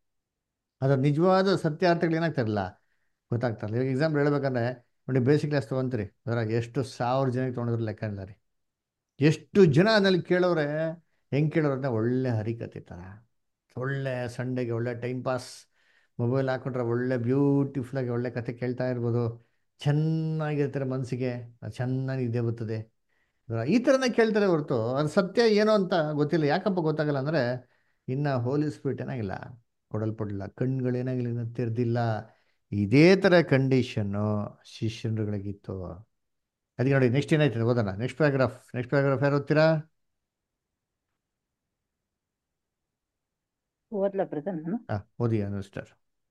ಅದರ ನಿಜವಾದ ಸತ್ಯಾರ್ಥಗಳು ಏನಾಗ್ತಾರಲ್ಲ ಗೊತ್ತಾಗ್ತಾರಲ್ಲ ಇವಾಗ ಎಕ್ಸಾಂಪಲ್ ಹೇಳ್ಬೇಕಂದ್ರೆ ನೋಡಿ ಬೇಸಿಕ್ ಕ್ಲಾಸ್ ತೊಗೊಂತೀರಿ ಅದರ ಎಷ್ಟು ಸಾವಿರ ಜನಕ್ಕೆ ತೊಗೊಂಡ್ರೆ ಲೆಕ್ಕ ಇಲ್ಲ ರೀ ಎಷ್ಟು ಜನ ಅದ್ರಲ್ಲಿ ಕೇಳೋರೆ ಹೆಂಗೆ ಕೇಳೋರು ಅಂದ್ರೆ ಒಳ್ಳೆ ಹರಿಕತೆ ಥರ ಒಳ್ಳೆ ಸಂಡೆಗೆ ಒಳ್ಳೆ ಟೈಮ್ ಪಾಸ್ ಮೊಬೈಲ್ ಹಾಕೊಂಡ್ರೆ ಒಳ್ಳೆ ಬ್ಯೂಟಿಫುಲ್ಲಾಗಿ ಒಳ್ಳೆ ಕತೆ ಕೇಳ್ತಾ ಇರ್ಬೋದು ಚೆನ್ನಾಗಿರ್ತಾರೆ ಮನಸ್ಸಿಗೆ ಚೆನ್ನಾಗಿ ನಿದ್ದೆ ಬರ್ತದೆ ಈ ಥರನೇ ಕೇಳ್ತಾರೆ ಹೊರತು ಅದು ಸತ್ಯ ಏನೋ ಅಂತ ಗೊತ್ತಿಲ್ಲ ಯಾಕಪ್ಪ ಗೊತ್ತಾಗಲ್ಲ ಅಂದರೆ ಇನ್ನು ಹೋಲಿ ಸ್ಪಿರಿಟ್ ಏನಾಗಿಲ್ಲ ಕೊಡಲ್ಪಡಲಿಲ್ಲ ಕಣ್ಗಳು ಏನಾಗಿಲ್ಲ ಇನ್ನು ತೆರೆದಿಲ್ಲ ಇದೇ ಥರ ಕಂಡೀಷನ್ನು ಶಿಷ್ಯರುಗಳಿಗಿತ್ತು ಅದಕ್ಕೆ ನೋಡಿ ನೆಕ್ಸ್ಟ್ ಏನಾಯ್ತದೆ ಓದೋಣ ನೆಕ್ಸ್ಟ್ ಪ್ಯಾರಾಗ್ರಾಫ್ ನೆಕ್ಸ್ಟ್ ಪ್ಯಾರಾಗ್ರಾಫ್ ಯಾರು ಓದ್ತೀರಾ ಓದ್ಲ ಬ್ರದರ್ ನಾನು ಹಾಂ ಓದಿ ಅನುಸ್ಟರ್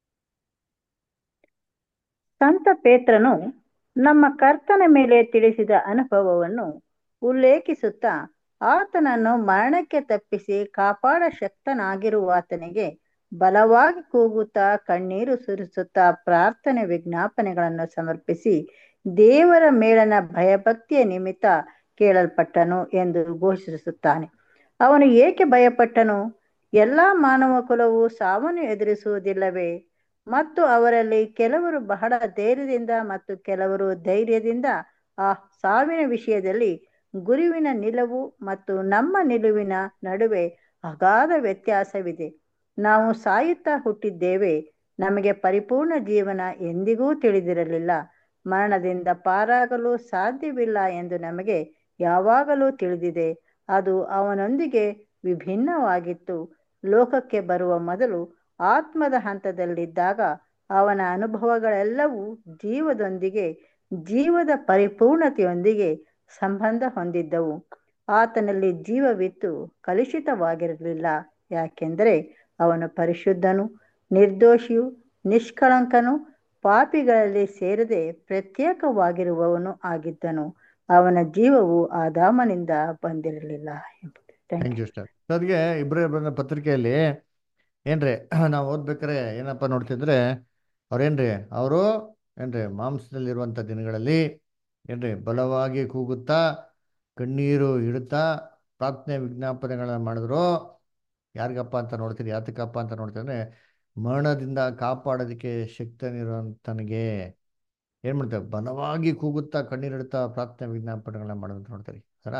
ಸಂತ ಪೇತ್ರನು ನಮ್ಮ ಕರ್ತನ ಮೇಲೆ ತಿಳಿಸಿದ ಅನುಭವವನ್ನು ಉಲ್ಲೇಖಿಸುತ್ತಾ ಆತನನ್ನು ಮರಣಕ್ಕೆ ತಪ್ಪಿಸಿ ಕಾಪಾಡ ಶಕ್ತನಾಗಿರುವಾತನಿಗೆ ಬಲವಾಗಿ ಕೂಗುತ್ತಾ ಕಣ್ಣೀರು ಸುರಿಸುತ್ತಾ ಪ್ರಾರ್ಥನೆ ವಿಜ್ಞಾಪನೆಗಳನ್ನು ಸಮರ್ಪಿಸಿ ದೇವರ ಮೇಲನ ಭಯಭಕ್ತಿಯ ನಿಮಿತ್ತ ಕೇಳಲ್ಪಟ್ಟನು ಎಂದು ಘೋಷಿಸುತ್ತಾನೆ ಅವನು ಏಕೆ ಭಯಪಟ್ಟನು ಎಲ್ಲಾ ಮಾನವ ಕುಲವು ಸಾವನ್ನು ಎದುರಿಸುವುದಿಲ್ಲವೇ ಮತ್ತು ಅವರಲ್ಲಿ ಕೆಲವರು ಬಹಳ ಧೈರ್ಯದಿಂದ ಮತ್ತು ಕೆಲವರು ಧೈರ್ಯದಿಂದ ಆ ಸಾವಿನ ವಿಷಯದಲ್ಲಿ ಗುರುವಿನ ನಿಲುವು ಮತ್ತು ನಮ್ಮ ನಿಲುವಿನ ನಡುವೆ ಅಗಾಧ ವ್ಯತ್ಯಾಸವಿದೆ ನಾವು ಸಾಯುತ್ತಾ ಹುಟ್ಟಿದ್ದೇವೆ ನಮಗೆ ಪರಿಪೂರ್ಣ ಜೀವನ ಎಂದಿಗೂ ತಿಳಿದಿರಲಿಲ್ಲ ಮರಣದಿಂದ ಪಾರಾಗಲು ಸಾಧ್ಯವಿಲ್ಲ ಎಂದು ನಮಗೆ ಯಾವಾಗಲೂ ತಿಳಿದಿದೆ ಅದು ಅವನೊಂದಿಗೆ ವಿಭಿನ್ನವಾಗಿತ್ತು ಲೋಕಕ್ಕೆ ಬರುವ ಮೊದಲು ಆತ್ಮದ ಹಂತದಲ್ಲಿದ್ದಾಗ ಅವನ ಅನುಭವಗಳೆಲ್ಲವೂ ಜೀವದೊಂದಿಗೆ ಜೀವದ ಪರಿಪೂರ್ಣತೆಯೊಂದಿಗೆ ಸಂಬಂಧ ಹೊಂದಿದ್ದವು ಆತನಲ್ಲಿ ಜೀವವಿತ್ತು ಕಲುಷಿತವಾಗಿರಲಿಲ್ಲ ಯಾಕೆಂದರೆ ಅವನು ಪರಿಶುದ್ಧನು ನಿರ್ದೋಷಿಯು ನಿಷ್ಕಳಂಕನು ಪಾಪಿಗಳಲ್ಲಿ ಸೇರದೆ ಪ್ರತ್ಯೇಕವಾಗಿರುವವನು ಆಗಿದ್ದನು ಅವನ ಜೀವವು ಆದಾಮನಿಂದ ಬಂದಿರಲಿಲ್ಲ ಎಂಬುದು ಥ್ಯಾಂಕ್ ಯು ಸರ್ ಅದಕ್ಕೆ ಇಬ್ಬರೇ ಬಂದ ಪತ್ರಿಕೆಯಲ್ಲಿ ಏನ್ರಿ ನಾವು ಓದ್ಬೇಕಾರೆ ಏನಪ್ಪ ನೋಡ್ತಿದ್ರೆ ಅವ್ರೇನ್ರಿ ಅವರು ಏನ್ರಿ ಮಾಂಸದಲ್ಲಿರುವಂಥ ದಿನಗಳಲ್ಲಿ ಏನ್ರಿ ಬಲವಾಗಿ ಕೂಗುತ್ತಾ ಕಣ್ಣೀರು ಇಡುತ್ತಾ ಪ್ರಾರ್ಥನೆ ವಿಜ್ಞಾಪನೆಗಳನ್ನ ಮಾಡಿದ್ರು ಯಾರಿಗಪ್ಪ ಅಂತ ನೋಡ್ತೀರಿ ಯಾತಕ್ಕಪ್ಪ ಅಂತ ನೋಡ್ತಿದ್ರೆ ಮರಣದಿಂದ ಕಾಪಾಡೋದಕ್ಕೆ ಶಕ್ತನಿರುವಂತನಿಗೆ ಏನು ಮಾಡ್ತಾರೆ ಬಲವಾಗಿ ಕೂಗುತ್ತಾ ಕಣ್ಣೀರಿಡುತ್ತಾ ಪ್ರಾರ್ಥನೆ ವಿಜ್ಞಾಪನೆಗಳನ್ನ ಮಾಡೋದು ನೋಡ್ತೀರಿ ಸರ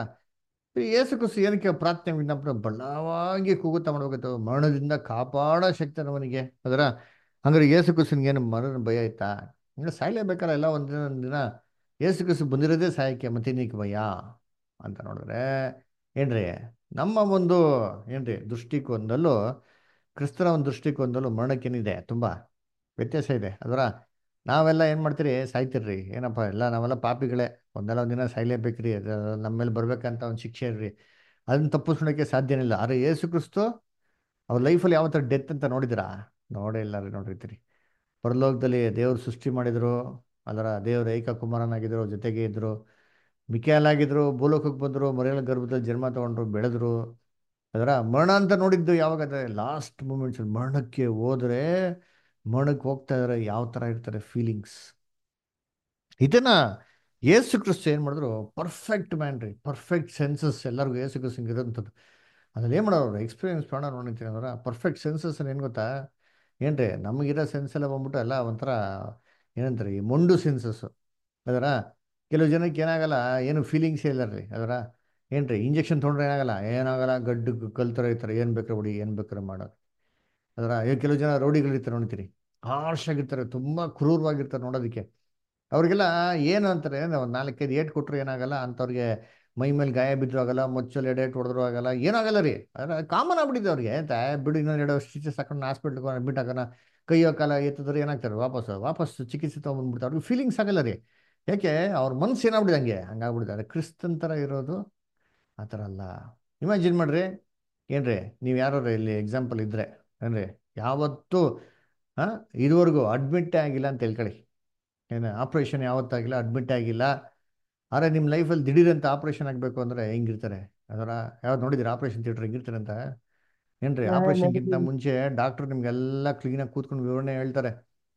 ಯೇಸು ಕ್ರಿಸ್ತು ಏನಕ್ಕೆ ಪ್ರಾರ್ಥನೆ ವಿಜ್ಞಾಪನೆ ಬಲವಾಗಿ ಕೂಗುತ್ತಾ ಮಾಡ್ಬೇಕಿತ್ತು ಮರಣದಿಂದ ಕಾಪಾಡೋ ಶಕ್ತಿ ನವನಿಗೆ ಅದರ ಹಂಗಾರೆ ಯೇಸು ಕ್ರಿಸ್ತನಿಗೆ ಏನು ಮರಣ ಭಯ ಆಯ್ತಾ ಹಂಗೆ ಸಾಯ್ಲೇಬೇಕಲ್ಲ ಎಲ್ಲ ಒಂದಿನ ಒಂದಿನ ಯೇಸು ಕ್ರಿಸ್ತು ಬಂದಿರೋದೇ ಸಾಯಕ್ಕೆ ಮತ್ತೆ ಇನ್ನೀಕೆ ಭಯ ಅಂತ ನೋಡಿದ್ರೆ ಏನ್ರಿ ನಮ್ಮ ಒಂದು ಏನ್ರಿ ದೃಷ್ಟಿಕೋನದಲ್ಲೂ ಕ್ರಿಸ್ತನ ಒಂದು ದೃಷ್ಟಿಕೋನದಲ್ಲೂ ಮರಣಕ್ಕೇನಿದೆ ತುಂಬ ವ್ಯತ್ಯಾಸ ಇದೆ ಅದರ ನಾವೆಲ್ಲ ಏನು ಮಾಡ್ತೀರಿ ಸಾಯ್ತಿರ್ರಿ ಏನಪ್ಪ ಎಲ್ಲ ನಾವೆಲ್ಲ ಪಾಪಿಗಳೇ ಒಂದಲ್ಲ ಒಂದಿನ ಸಾಯ್ಲೇಬೇಕ್ರಿ ಅದು ನಮ್ಮ ಮೇಲೆ ಬರ್ಬೇಕಂತ ಒಂದು ಶಿಕ್ಷೆ ಇರ್ರಿ ಅದನ್ನ ತಪ್ಪಿಸ್ಕೊಳಕ್ಕೆ ಸಾಧ್ಯನೇ ಇಲ್ಲ ಆದರೆ ಯೇಸು ಕ್ರಿಸ್ತು ಅವ್ರ ಲೈಫಲ್ಲಿ ಯಾವ ಥರ ಡೆತ್ ಅಂತ ನೋಡಿದಿರಾ ನೋಡೇ ಇಲ್ಲ ರೀ ನೋಡಿರ್ತೀರಿ ಪರಲೋಕದಲ್ಲಿ ದೇವರು ಸೃಷ್ಟಿ ಮಾಡಿದರು ಅದರ ದೇವರು ಏಕ ಕುಮಾರನಾಗಿದ್ದರು ಜೊತೆಗೆ ಇದ್ದರು ಮಿಕೇಲ್ ಆಗಿದ್ರು ಭೂಲೋಕಕ್ಕೆ ಬಂದರು ಮರೆಯಲ ಗರ್ಭದಲ್ಲಿ ಜನ್ಮ ತಗೊಂಡ್ರು ಬೆಳೆದ್ರು ಅದರ ಮರಣ ಅಂತ ನೋಡಿದ್ದು ಯಾವಾಗ ಅಂದರೆ ಲಾಸ್ಟ್ ಮೂಮೆಂಟ್ಸ್ ಮರಣಕ್ಕೆ ಹೋದರೆ ಮರಣಕ್ಕೆ ಹೋಗ್ತಾ ಇದ್ದಾರೆ ಯಾವ ಥರ ಇರ್ತಾರೆ ಫೀಲಿಂಗ್ಸ್ ಇದನ್ನ ಏಸು ಕ್ರಿಸ್ತು ಏನು ಮಾಡಿದ್ರು ಪರ್ಫೆಕ್ಟ್ ಮ್ಯಾನ್ ರೀ ಪರ್ಫೆಕ್ಟ್ ಸೆನ್ಸಸ್ ಎಲ್ಲರಿಗೂ ಏಸು ಕ್ರಿಸ್ತು ಹಿಂಗೆ ಇರೋಂಥದ್ದು ಅದ್ರಲ್ಲಿ ಏನು ಮಾಡೋರು ಎಕ್ಸ್ಪೀರಿಯನ್ಸ್ ಮಾಡೋಣ ನೋಡಿರ್ತೀನಿ ಅಂದ್ರೆ ಪರ್ಫೆಕ್ಟ್ ಸೆನ್ಸಸ್ ಏನು ಗೊತ್ತಾ ಏನ್ರಿ ನಮಗಿರೋ ಸೆನ್ಸ್ ಎಲ್ಲ ಬಂದ್ಬಿಟ್ಟು ಎಲ್ಲ ಒಂಥರ ಏನಂತಾರೆ ಈ ಮೊಂಡು ಸೆನ್ಸಸ್ಸು ಅದರ ಕೆಲವು ಜನಕ್ಕೆ ಏನಾಗಲ್ಲ ಏನು ಫೀಲಿಂಗ್ಸೇ ಇಲ್ಲ ರೀ ಅದರ ಏನ್ರಿ ಇಂಜೆಕ್ಷನ್ ತೊಗೊಂಡ್ರೆ ಏನಾಗಲ್ಲ ಏನಾಗಲ್ಲ ಗಡ್ಡು ಕಲ್ತರ ಇರ್ತಾರೆ ಏನು ಬೇಕಾರೆ ಹೊಡಿ ಏನು ಬೇಕಾರೆ ಮಾಡೋದು ಅದರ ಕೆಲವು ಜನ ರೌಡಿಗಳಿರ್ತಾರೆ ನೋಡ್ತೀರಿ ಹಾರ್ಶ್ ಆಗಿರ್ತಾರೆ ತುಂಬ ಕ್ರೂರವಾಗಿರ್ತಾರೆ ನೋಡೋದಕ್ಕೆ ಅವ್ರಿಗೆಲ್ಲ ಏನು ಅಂತಾರೆ ಒಂದು ನಾಲ್ಕೈದು ಏಟ್ ಕೊಟ್ಟರು ಏನಾಗಲ್ಲ ಅಂಥವ್ರಿಗೆ ಮೈ ಮೇಲೆ ಗಾಯ ಬಿದ್ದರೂ ಆಗಲ್ಲ ಮೊಚ್ಚಲ್ಲಿ ಎಡೆಟ್ ಹೊಡೆದ್ರು ಆಗಲ್ಲ ಏನಾಗಲ್ಲ ರೀ ಅದ್ರ ಕಾಮನ್ ಆಗ್ಬಿಟ್ಟಿದೆ ಅವ್ರಿಗೆ ಆಯ್ತಾ ಬಿಡು ಇನ್ನೊಂದು ಎರಡು ಸ್ಟಿಚಸ್ ಹಾಕೊಂಡು ಹಾಸ್ಪಿಟ್ಲ್ಗೆ ಅಡ್ಮಿಟ್ ಹಾಕೋಣ ಕೈಯೋ ಕಾಲ ಎತ್ತಿದ್ರೆ ಏನಾಗ್ತಾರೆ ವಾಪಸ್ ವಾಪಸ್ ಚಿಕಿತ್ಸೆ ತೊಗೊಂಡ್ಬಿಡ್ತಾರೆ ಅವ್ರಿಗೆ ಫೀಲಿಂಗ್ಸ್ ಆಗಲ್ಲ ರೀ ಯಾಕೆ ಅವ್ರ ಮನ್ಸು ಏನಾಗ್ಬಿಟ್ಟಿದೆ ಹಂಗೆ ಹಂಗಾಗ್ಬಿಟ್ಟಿದ್ದಾರೆ ಕ್ರಿಸ್ತನ್ ಥರ ಇರೋದು ಆ ಥರ ಅಲ್ಲ ಇಮ್ಯಾಜಿನ್ ಮಾಡ್ರಿ ಏನ್ರಿ ನೀವು ಯಾರು ಇಲ್ಲಿ ಎಕ್ಸಾಂಪಲ್ ಇದ್ದರೆ ಏನ್ರಿ ಯಾವತ್ತೂ ಹಾಂ ಇದುವರೆಗೂ ಅಡ್ಮಿಟ್ಟೇ ಆಗಿಲ್ಲ ಅಂತ ಹೇಳ್ಕೊಳ್ಳಿ ಏನು ಆಪ್ರೇಷನ್ ಯಾವತ್ತಾಗಿಲ್ಲ ಅಡ್ಮಿಟ್ ಆಗಿಲ್ಲ ಆದರೆ ನಿಮ್ಮ ಲೈಫಲ್ಲಿ ದಿಢೀರಂತ ಆಪ್ರೇಷನ್ ಆಗಬೇಕು ಅಂದರೆ ಹೆಂಗಿರ್ತಾರೆ ಅದರ ಯಾವ್ದು ನೋಡಿದಿರ ಆಪ್ರೇಷನ್ ಥಿಯೇಟ್ರ್ ಹೆಂಗಿರ್ತಾರೆ ಅಂತ ಏನ್ರಿ ಆಪ್ರೇಷನ್ಗಿಂತ ಮುಂಚೆ ಡಾಕ್ಟ್ರು ನಿಮ್ಗೆಲ್ಲ ಕ್ಲೀನಾಗಿ ಕೂತ್ಕೊಂಡು ವಿವರಣೆ ಹೇಳ್ತಾರೆ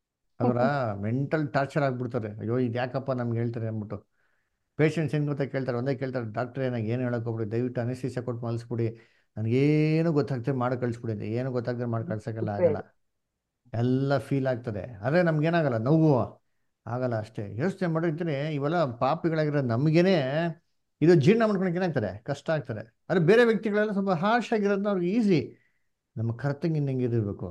ಅದರ ಮೆಂಟಲ್ ಟಾರ್ಚರ್ ಆಗಿಬಿಡ್ತಾರೆ ಅಯ್ಯೋ ಇದು ಯಾಕಪ್ಪ ನಮ್ಗೆ ಹೇಳ್ತಾರೆ ಅಂದ್ಬಿಟ್ಟು ಪೇಷಂಟ್ಸ್ ಏನು ಗೊತ್ತಾ ಕೇಳ್ತಾರೆ ಒಂದೇ ಕೇಳ್ತಾರೆ ಡಾಕ್ಟ್ರ್ ಏನಾಗ ಏನು ಹೇಳಕ್ಕೆ ಹೋಗ್ಬಿಡಿ ದಯವಿಟ್ಟು ಅನಿಸ್ತೀಸ ಕೊಟ್ಟು ಮಲಿಸ್ಬಿಡಿ ನನಗೇನು ಗೊತ್ತಾಗ್ತದೆ ಮಾಡಿ ಕಳಿಸ್ಬಿಡಿ ಅಂತ ಏನು ಗೊತ್ತಾಗ್ತದೆ ಮಾಡಿ ಕಳ್ಸೋಕ್ಕೆಲ್ಲ ಆಗಲ್ಲ ಎಲ್ಲ ಫೀಲ್ ಆಗ್ತದೆ ಆದರೆ ನಮ್ಗೇನಾಗಲ್ಲ ನೋವು ಆಗಲ್ಲ ಅಷ್ಟೇ ಯೋಚನೆ ಮಾಡಿರ್ತೀನಿ ಇವೆಲ್ಲ ಪಾಪಿಗಳಾಗಿರೋ ನಮಗೇನೆ ಇದು ಜೀರ್ಣ ಮಾಡ್ಕೊಳಕ್ಕೆ ಏನಾಗ್ತದೆ ಕಷ್ಟ ಆಗ್ತದೆ ಆದರೆ ಬೇರೆ ವ್ಯಕ್ತಿಗಳೆಲ್ಲ ಸ್ವಲ್ಪ ಹಾರ್ಶ್ ಆಗಿರೋದನ್ನ ಅವ್ರಿಗೆ ಈಸಿ ನಮ್ಮ ಕರ್ತಂಗಿಂದ ಹೆಂಗಿದಿರ್ಬೇಕು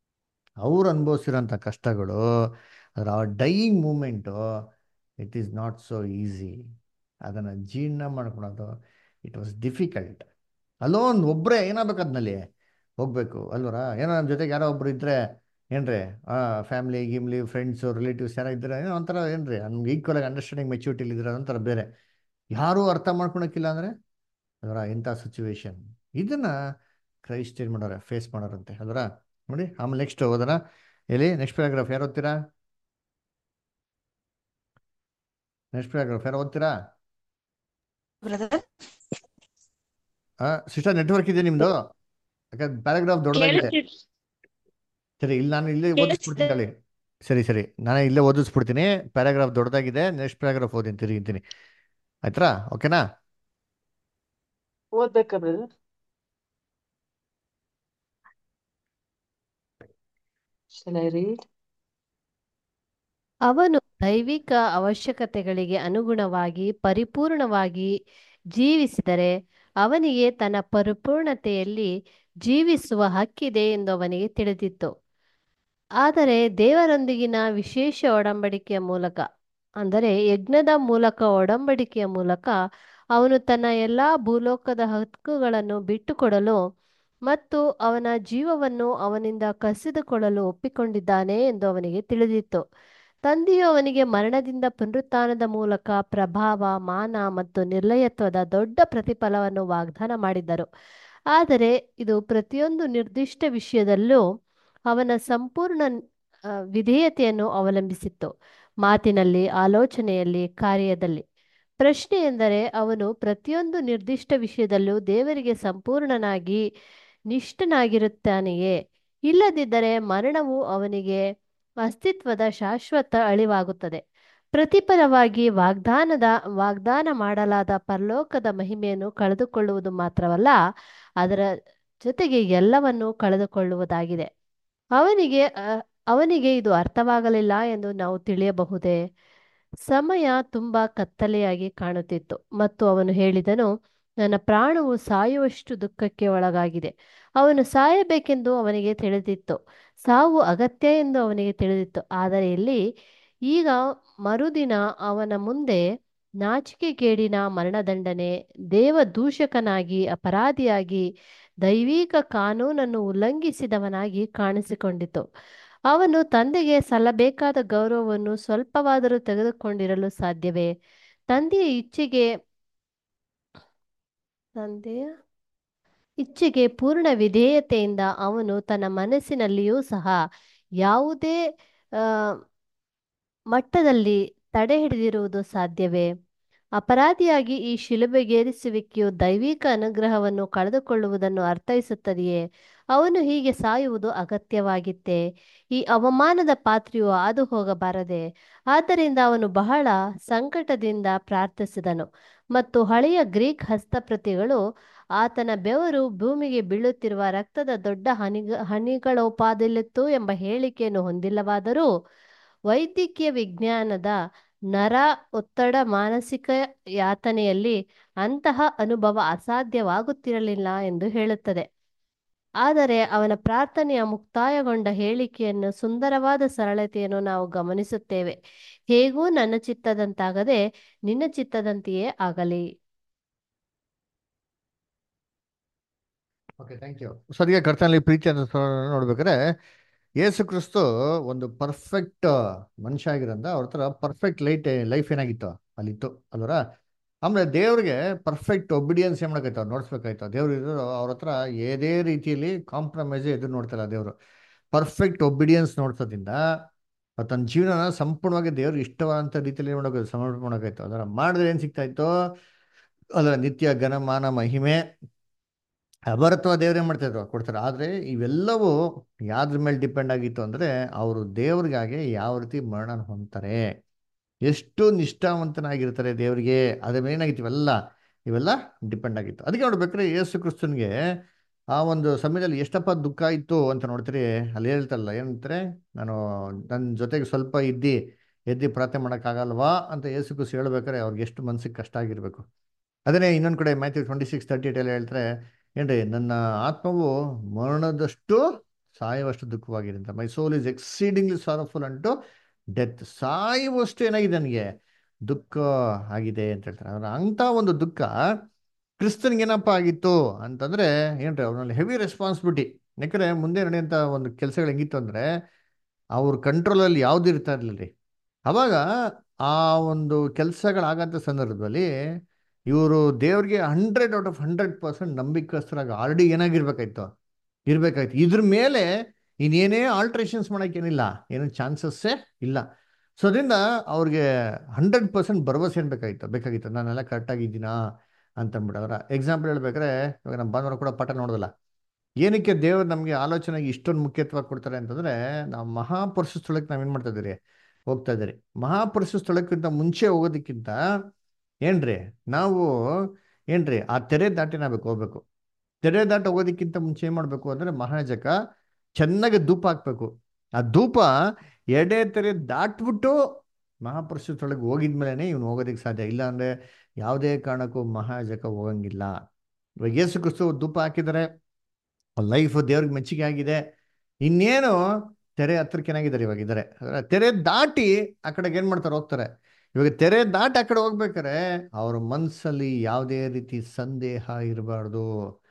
ಅವ್ರು ಅನುಭವಿಸಿರೋಂಥ ಕಷ್ಟಗಳು ಅದರ ಆ dying moment it is not so easy ಅದನ್ನು ಜೀರ್ಣ ಮಾಡ್ಕೊಳೋದು ಇಟ್ ವಾಸ್ ಡಿಫಿಕಲ್ಟ್ ಅಲ್ಲೋನ್ ಒಬ್ಬರೇ ಏನಾಗಬೇಕು ಅದ್ನಲ್ಲಿ ಹೋಗ್ಬೇಕು ಅಲ್ವರ ಏನೋ ನಮ್ಮ ಜೊತೆಗೆ ಯಾರೋ ಒಬ್ರು ಇದ್ದರೆ ಏನ್ರಿ ಫ್ಯಾಮಿಲಿ ಗಿಮ್ಲಿ ಫ್ರೆಂಡ್ಸು ರಿಲೇಟಿವ್ಸ್ ಯಾರೋ ಇದ್ದರೆ ಏನೋ ಒಂಥರ ಏನ್ರಿ ನಮ್ಗೆ ಈಕ್ವಲಾಗಿ ಅಂಡರ್ಸ್ಟ್ಯಾಂಡಿಂಗ್ ಮೆಚ್ಯೂರಿಟಿಲಿ ಇದ್ರೆ ಅದೊಂಥರ ಬೇರೆ ಯಾರೂ ಅರ್ಥ ಮಾಡ್ಕೊಳಕ್ಕಿಲ್ಲ ಅಂದರೆ ಅದರ ಇಂಥ ಸಿಚುವೇಶನ್ ಇದನ್ನು ಕ್ರೈಸ್ಟ್ ಏನು ಮಾಡೋರೆ ಫೇಸ್ ಮಾಡೋರಂತೆ ಅದರ ನೋಡಿ ಆಮೇಲೆ ನೆಕ್ಸ್ಟ್ ಹೋದನ ಎಲ್ಲಿ ನೆಕ್ಸ್ಟ್ ಪ್ಯಾರಾಗ್ರಾಫ್ ಯಾರು ಓದ್ತೀರಾ ನೆಕ್ಸ್ಟ್ ಪ್ಯಾರಾಗ್ರಾಫ್ ಯಾರು ಓದ್ತೀರಾ ಬ್ರದರ್ ಸಿಸ್ಟರ್ ನೆಟ್ವರ್ಕ್ ಇದೆ ನಿಮ್ದು ಯಾಕಂದ್ರೆ ಪ್ಯಾರಾಗ್ರಾಫ್ ದೊಡ್ಡದಾಗಿದೆ ಸರಿ ಇಲ್ಲಿ ನಾನು ಇಲ್ಲೇ ಓದಿಸ್ಬಿಡ್ತೀನಿ ತಳಿ ಸರಿ ಸರಿ ನಾನು ಇಲ್ಲೇ ಓದಿಸ್ಬಿಡ್ತೀನಿ ಪ್ಯಾರಾಗ್ರಾಫ್ ದೊಡ್ಡದಾಗಿದೆ ನೆಕ್ಸ್ಟ್ ಪ್ಯಾರಾಗ್ರಾಫ್ ಓದಿನಿ ತಿರುಗಿಂತೀನಿ ಆಯ್ತಾ ಓಕೆನಾ ಓದ್ಬೇಕಾ ಬ್ರದರ್ Shall I read? ಅವನು ದೈವಿಕ ಅವಶ್ಯಕತೆಗಳಿಗೆ ಅನುಗುಣವಾಗಿ ಪರಿಪೂರ್ಣವಾಗಿ ಜೀವಿಸಿದರೆ ಅವನಿಗೆ ತನ್ನ ಪರಿಪೂರ್ಣತೆಯಲ್ಲಿ ಜೀವಿಸುವ ಹಕ್ಕಿದೆ ಎಂದು ಅವನಿಗೆ ತಿಳಿದಿತ್ತು ಆದರೆ ದೇವರೊಂದಿಗಿನ ವಿಶೇಷ ಒಡಂಬಡಿಕೆಯ ಮೂಲಕ ಅಂದರೆ ಯಜ್ಞದ ಮೂಲಕ ಒಡಂಬಡಿಕೆಯ ಮೂಲಕ ಅವನು ತನ್ನ ಎಲ್ಲ ಭೂಲೋಕದ ಹಕ್ಕುಗಳನ್ನು ಬಿಟ್ಟುಕೊಡಲು ಮತ್ತು ಅವನ ಜೀವವನ್ನು ಅವನಿಂದ ಕಸಿದುಕೊಳ್ಳಲು ಒಪ್ಪಿಕೊಂಡಿದ್ದಾನೆ ಎಂದು ಅವನಿಗೆ ತಿಳಿದಿತ್ತು ತಂದೆಯು ಅವನಿಗೆ ಮರಣದಿಂದ ಪುನರುತ್ಥಾನದ ಮೂಲಕ ಪ್ರಭಾವ ಮಾನ ಮತ್ತು ನಿರ್ಲಯತ್ವದ ದೊಡ್ಡ ಪ್ರತಿಫಲವನ್ನು ವಾಗ್ದಾನ ಮಾಡಿದ್ದರು ಆದರೆ ಇದು ಪ್ರತಿಯೊಂದು ನಿರ್ದಿಷ್ಟ ವಿಷಯದಲ್ಲೂ ಅವನ ಸಂಪೂರ್ಣ ಆ, ವಿಧೇಯತೆಯನ್ನು ಅವಲಂಬಿಸಿತ್ತು ಮಾತಿನಲ್ಲಿ ಆಲೋಚನೆಯಲ್ಲಿ ಕಾರ್ಯದಲ್ಲಿ ಪ್ರಶ್ನೆ ಎಂದರೆ ಅವನು ಪ್ರತಿಯೊಂದು ನಿರ್ದಿಷ್ಟ ವಿಷಯದಲ್ಲೂ ದೇವರಿಗೆ ಸಂಪೂರ್ಣನಾಗಿ ನಿಷ್ಠನಾಗಿರುತ್ತಾನೆಯೇ ಇಲ್ಲದಿದ್ದರೆ ಮರಣವು ಅವನಿಗೆ ಅಸ್ತಿತ್ವದ ಶಾಶ್ವತ ಅಳಿವಾಗುತ್ತದೆ ಪ್ರತಿಫಲವಾಗಿ ವಾಗ್ದಾನದ ವಾಗ್ದಾನ ಮಾಡಲಾದ ಪರಲೋಕದ ಮಹಿಮೆಯನ್ನು ಕಳೆದುಕೊಳ್ಳುವುದು ಮಾತ್ರವಲ್ಲ ಅದರ ಜೊತೆಗೆ ಎಲ್ಲವನ್ನೂ ಕಳೆದುಕೊಳ್ಳುವುದಾಗಿದೆ ಅವನಿಗೆ ಅ- ಅವನಿಗೆ ಇದು ಅರ್ಥವಾಗಲಿಲ್ಲ ಎಂದು ನಾವು ತಿಳಿಯಬಹುದೇ ಸಮಯ ತುಂಬಾ ಕತ್ತಲೆಯಾಗಿ ಕಾಣುತ್ತಿತ್ತು ಮತ್ತು ಅವನು ಹೇಳಿದನು ನನ್ನ ಪ್ರಾಣವು ಸಾಯುವಷ್ಟು ದುಃಖಕ್ಕೆ ಒಳಗಾಗಿದೆ ಅವನು ಸಾಯಬೇಕೆಂದು ಅವನಿಗೆ ತಿಳಿದಿತ್ತು ಸಾವು ಅಗತ್ಯ ಎಂದು ಅವನಿಗೆ ತಿಳಿದಿತ್ತು ಆದರೆ ಇಲ್ಲಿ ಈಗ ಮರುದಿನ ಅವನ ಮುಂದೆ ನಾಚಿಕೆಗೇಡಿನ ಮರಣದಂಡನೆ ದೇವದೂಷಕನಾಗಿ ಅಪರಾಧಿಯಾಗಿ ದೈವಿಕ ಕಾನೂನನ್ನು ಉಲ್ಲಂಘಿಸಿದವನಾಗಿ ಕಾಣಿಸಿಕೊಂಡಿತು ಅವನು ತಂದೆಗೆ ಸಲ್ಲಬೇಕಾದ ಗೌರವವನ್ನು ಸ್ವಲ್ಪವಾದರೂ ತೆಗೆದುಕೊಂಡಿರಲು ಸಾಧ್ಯವೇ ತಂದೆಯ ಇಚ್ಛೆಗೆ ತಂದೆಯ ಇಚ್ಛೆಗೆ ಪೂರ್ಣ ವಿಧೇಯತೆಯಿಂದ ಅವನು ತನ್ನ ಮನಸ್ಸಿನಲ್ಲಿಯೂ ಸಹ ಯಾವುದೇ ಆ, ಮಟ್ಟದಲ್ಲಿ ತಡೆ ಹಿಡಿದಿರುವುದು ಸಾಧ್ಯವೇ ಅಪರಾಧಿಯಾಗಿ ಈ ಶಿಲುಬೆಗೇರಿಸುವಿಕೆಯು ದೈವಿಕ ಅನುಗ್ರಹವನ್ನು ಕಳೆದುಕೊಳ್ಳುವುದನ್ನು ಅರ್ಥೈಸುತ್ತದೆಯೇ ಅವನು ಹೀಗೆ ಸಾಯುವುದು ಅಗತ್ಯವಾಗಿತ್ತೇ ಈ ಅವಮಾನದ ಪಾತ್ರೆಯು ಹಾದು ಹೋಗಬಾರದೆ ಆದ್ದರಿಂದ ಅವನು ಬಹಳ ಸಂಕಟದಿಂದ ಪ್ರಾರ್ಥಿಸಿದನು ಮತ್ತು ಹಳೆಯ ಗ್ರೀಕ್ ಹಸ್ತಪ್ರತಿಗಳು ಆತನ ಬೆವರು ಭೂಮಿಗೆ ಬೀಳುತ್ತಿರುವ ರಕ್ತದ ದೊಡ್ಡ ಹನಿಗ ಹನಿಗಳೋಪಾದಿಲ್ಲಿತ್ತು ಎಂಬ ಹೇಳಿಕೆಯನ್ನು ಹೊಂದಿಲ್ಲವಾದರೂ ವೈದ್ಯಕೀಯ ವಿಜ್ಞಾನದ ನರ ಒತ್ತಡ ಮಾನಸಿಕ ಯಾತನೆಯಲ್ಲಿ ಅಂತಹ ಅನುಭವ ಅಸಾಧ್ಯವಾಗುತ್ತಿರಲಿಲ್ಲ ಎಂದು ಹೇಳುತ್ತದೆ ಆದರೆ ಅವನ ಪ್ರಾರ್ಥನೆಯ ಮುಕ್ತಾಯಗೊಂಡ ಹೇಳಿಕೆಯನ್ನು ಸುಂದರವಾದ ಸರಳತೆಯನ್ನು ನಾವು ಗಮನಿಸುತ್ತೇವೆ ಹೇಗೂ ನನ್ನ ಚಿತ್ತದಂತಾಗದೆ ನಿನ್ನ ಚಿತ್ತದಂತೆಯೇ ಆಗಲಿ ಓಕೆ ಥ್ಯಾಂಕ್ ಯು ಸರಿಯಾಗಿ ಕರ್ತನಲ್ಲಿ ಪ್ರೀತಿ ಅಂತ ನೋಡ್ಬೇಕಾದ್ರೆ ಯೇಸು ಕ್ರಿಸ್ತು ಒಂದು ಪರ್ಫೆಕ್ಟ್ ಮನುಷ್ಯ ಆಗಿರೋದ್ರಿಂದ ಅವ್ರ ಹತ್ರ ಪರ್ಫೆಕ್ಟ್ ಲೈಟ್ ಲೈಫ್ ಏನಾಗಿತ್ತು ಅಲ್ಲಿತ್ತು ಅಲ್ವರ ಆಮೇಲೆ ದೇವ್ರಿಗೆ ಪರ್ಫೆಕ್ಟ್ ಒಬಿಡಿಯನ್ಸ್ ಏನ್ ಮಾಡಬೇಕಾಯ್ತು ಅವ್ರು ನೋಡ್ಸ್ಬೇಕಾಯ್ತು ದೇವ್ರು ಇದ್ರು ಅವ್ರ ಹತ್ರ ಏದೇ ರೀತಿಯಲ್ಲಿ ಕಾಂಪ್ರಮೈಸ್ ಎದುರು ನೋಡ್ತಾರ ದೇವರು ಪರ್ಫೆಕ್ಟ್ ಒಬಿಡಿಯನ್ಸ್ ನೋಡ್ಸೋದ್ರಿಂದ ತನ್ನ ಜೀವನನ ಸಂಪೂರ್ಣವಾಗಿ ದೇವ್ರಿಗೆ ಇಷ್ಟವಾದಂಥ ರೀತಿಯಲ್ಲಿ ಮಾಡೋಕೆ ಸಮರ್ಪಣೆ ಮಾಡೋಕಾಯ್ತು ಅದರ ಮಾಡಿದ್ರೆ ಏನು ಸಿಗ್ತಾ ಇತ್ತು ಅದರ ನಿತ್ಯ ಘನಮಾನ ಮಹಿಮೆ ಅಭರತ್ವ ದೇವ್ರೇನ್ ಮಾಡ್ತಾ ಇದ್ರು ಕೊಡ್ತಾರೆ ಆದರೆ ಇವೆಲ್ಲವೂ ಯಾವ್ದ್ರ ಮೇಲೆ ಡಿಪೆಂಡ್ ಆಗಿತ್ತು ಅಂದರೆ ಅವರು ದೇವ್ರಿಗಾಗಿ ಯಾವ ರೀತಿ ಮರಣ ಹೊಂದ್ತಾರೆ ಎಷ್ಟು ನಿಷ್ಠಾವಂತನಾಗಿರ್ತಾರೆ ದೇವರಿಗೆ ಅದ್ರ ಮೇಲೆ ಏನಾಗಿತ್ತು ಇವೆಲ್ಲ ಇವೆಲ್ಲ ಡಿಪೆಂಡ್ ಆಗಿತ್ತು ಅದಕ್ಕೆ ನೋಡ್ಬೇಕಾದ್ರೆ ಯೇಸು ಕ್ರಿಸ್ತನ್ಗೆ ಆ ಒಂದು ಸಮಯದಲ್ಲಿ ಎಷ್ಟಪ್ಪ ದುಃಖ ಇತ್ತು ಅಂತ ನೋಡ್ತೀರಿ ಅಲ್ಲಿ ಹೇಳ್ತಾರಲ್ಲ ಏನಂತಾರೆ ನಾನು ನನ್ನ ಜೊತೆಗೆ ಸ್ವಲ್ಪ ಇದ್ದಿ ಎದ್ದು ಪ್ರಾರ್ಥನೆ ಮಾಡೋಕ್ಕಾಗಲ್ವಾ ಅಂತ ಯೇಸು ಕ್ರಿಸ್ತು ಹೇಳ್ಬೇಕಾದ್ರೆ ಅವ್ರಿಗೆ ಎಷ್ಟು ಮನ್ಸಿಗೆ ಕಷ್ಟ ಆಗಿರ್ಬೇಕು ಅದನ್ನೇ ಇನ್ನೊಂದು ಕಡೆ Matthew twenty six thirty eight ಎಲ್ಲ ಹೇಳ್ತಾರೆ ಏನ್ರಿ ನನ್ನ ಆತ್ಮವು ಮರಣದಷ್ಟು ಸಾಯುವಷ್ಟು ದುಃಖವಾಗಿದೆ ಅಂತ ಮೈ ಸೋಲ್ ಇಸ್ ಎಕ್ಸೀಡಿಂಗ್ಲಿ ಸಾರಫುಲ್ ಅಂಟು ಡೆತ್ ಸಾಯುವಷ್ಟು ಏನಾಗಿದೆ ನನಗೆ ದುಃಖ ಆಗಿದೆ ಅಂತ ಹೇಳ್ತಾರೆ ಅದರ ಅಂಥ ಒಂದು ದುಃಖ ಕ್ರಿಸ್ತನ್ಗೆ ಏನಪ್ಪ ಆಗಿತ್ತು ಅಂತಂದ್ರೆ ಏನ್ರಿ ಅವ್ರಲ್ಲಿ ಹೆವಿ ರೆಸ್ಪಾನ್ಸಿಬಿಲಿಟಿ ಯಾಕಂದ್ರೆ ಮುಂದೆ ನಡೆಯುವಂಥ ಒಂದು ಕೆಲಸಗಳು ಹೆಂಗಿತ್ತು ಅಂದ್ರೆ ಅವ್ರ ಕಂಟ್ರೋಲಲ್ಲಿ ಯಾವ್ದು ಇರ್ತಾ ಇರ್ಲಿಲ್ಲ ರೀ ಅವಾಗ ಆ ಒಂದು ಕೆಲಸಗಳಾಗಂಥ ಸಂದರ್ಭದಲ್ಲಿ ಇವರು ದೇವ್ರಿಗೆ hundred out of hundred percent ನಂಬಿಕಸ್ಥರಾಗಿ ಆಲ್ರೆಡಿ ಏನಾಗಿರ್ಬೇಕಾಯ್ತು ಇರ್ಬೇಕಾಯ್ತು ಇದ್ರ ಮೇಲೆ ಇನ್ನೇನೇ ಆಲ್ಟ್ರೇಷನ್ಸ್ ಮಾಡೋಕ್ಕೇನಿಲ್ಲ ಏನು ಚಾನ್ಸಸ್ಸೇ ಇಲ್ಲ ಸೊ ಅದರಿಂದ ಅವ್ರಿಗೆ ಹಂಡ್ರೆಡ್ ಪರ್ಸೆಂಟ್ ಭರವಸೆ ಏನು ಬೇಕಾಗಿತ್ತು ಬೇಕಾಗಿತ್ತು ನಾನೆಲ್ಲ ಕರೆಕ್ಟಾಗಿದ್ದೀನಾ ಅಂತಂದ್ಬಿಟ್ಟು ಅವರ ಎಕ್ಸಾಂಪಲ್ ಹೇಳ್ಬೇಕಾದ್ರೆ ಇವಾಗ ನಮ್ಮ ಭಾನುವಾರ ಕೂಡ ಪಾಠ ನೋಡೋದಲ್ಲ ಏನಕ್ಕೆ ದೇವರು ನಮಗೆ ಆಲೋಚನೆಗೆ ಇಷ್ಟೊಂದು ಮುಖ್ಯತ್ವ ಕೊಡ್ತಾರೆ ಅಂತಂದ್ರೆ ನಾವು ಮಹಾಪುರುಷ ಸ್ಥಳಕ್ಕೆ ನಾವೇನು ಮಾಡ್ತಾ ಇದ್ದೀರಿ ಹೋಗ್ತಾ ಇದ್ದೀರಿ ಮಹಾಪುರುಷ ಸ್ಥಳಕ್ಕಿಂತ ಮುಂಚೆ ಹೋಗೋದಕ್ಕಿಂತ ಏನ್ರಿ ನಾವು ಏನ್ರಿ ಆ ತೆರೆ ದಾಟಿ ನಾಬೇಕು ಹೋಗ್ಬೇಕು ತೆರೆ ದಾಟಿ ಹೋಗೋದಕ್ಕಿಂತ ಮುಂಚೆ ಏನು ಮಾಡಬೇಕು ಅಂದರೆ ಮಹಾಜಕ ಚೆನ್ನಾಗಿ ಧೂಪ ಹಾಕ್ಬೇಕು ಆ ಧೂಪ ಎಡೆ ತೆರೆ ದಾಟ್ಬಿಟ್ಟು ಮಹಾಪುರುಷ ಸ್ಥಳಕ್ಕೆ ಹೋಗಿದ್ಮೇಲೆ ಇವನು ಹೋಗೋದಕ್ಕೆ ಸಾಧ್ಯ ಇಲ್ಲ ಅಂದರೆ ಯಾವುದೇ ಕಾರಣಕ್ಕೂ ಮಹಾಜಕ ಹೋಗಂಗಿಲ್ಲ ಇವಾಗ ಯೇಸು ಕ್ರಿಸ್ತು ಧೂಪ ಹಾಕಿದ್ದಾರೆ ಲೈಫ್ ದೇವ್ರಿಗೆ ಮೆಚ್ಚುಗೆ ಆಗಿದೆ ಇನ್ನೇನು ತೆರೆ ಹತ್ರಕ್ಕೆ ಏನಾಗಿದ್ದಾರೆ ಇವಾಗ ಇದ್ದಾರೆ ತೆರೆ ದಾಟಿ ಆ ಕಡೆಗೆ ಏನು ಮಾಡ್ತಾರೆ ಹೋಗ್ತಾರೆ ಇವಾಗ ತೆರೆ ದಾಟಿ ಆ ಕಡೆ ಹೋಗ್ಬೇಕಾರೆ ಅವ್ರ ಮನಸ್ಸಲ್ಲಿ ಯಾವುದೇ ರೀತಿ ಸಂದೇಹ ಇರಬಾರ್ದು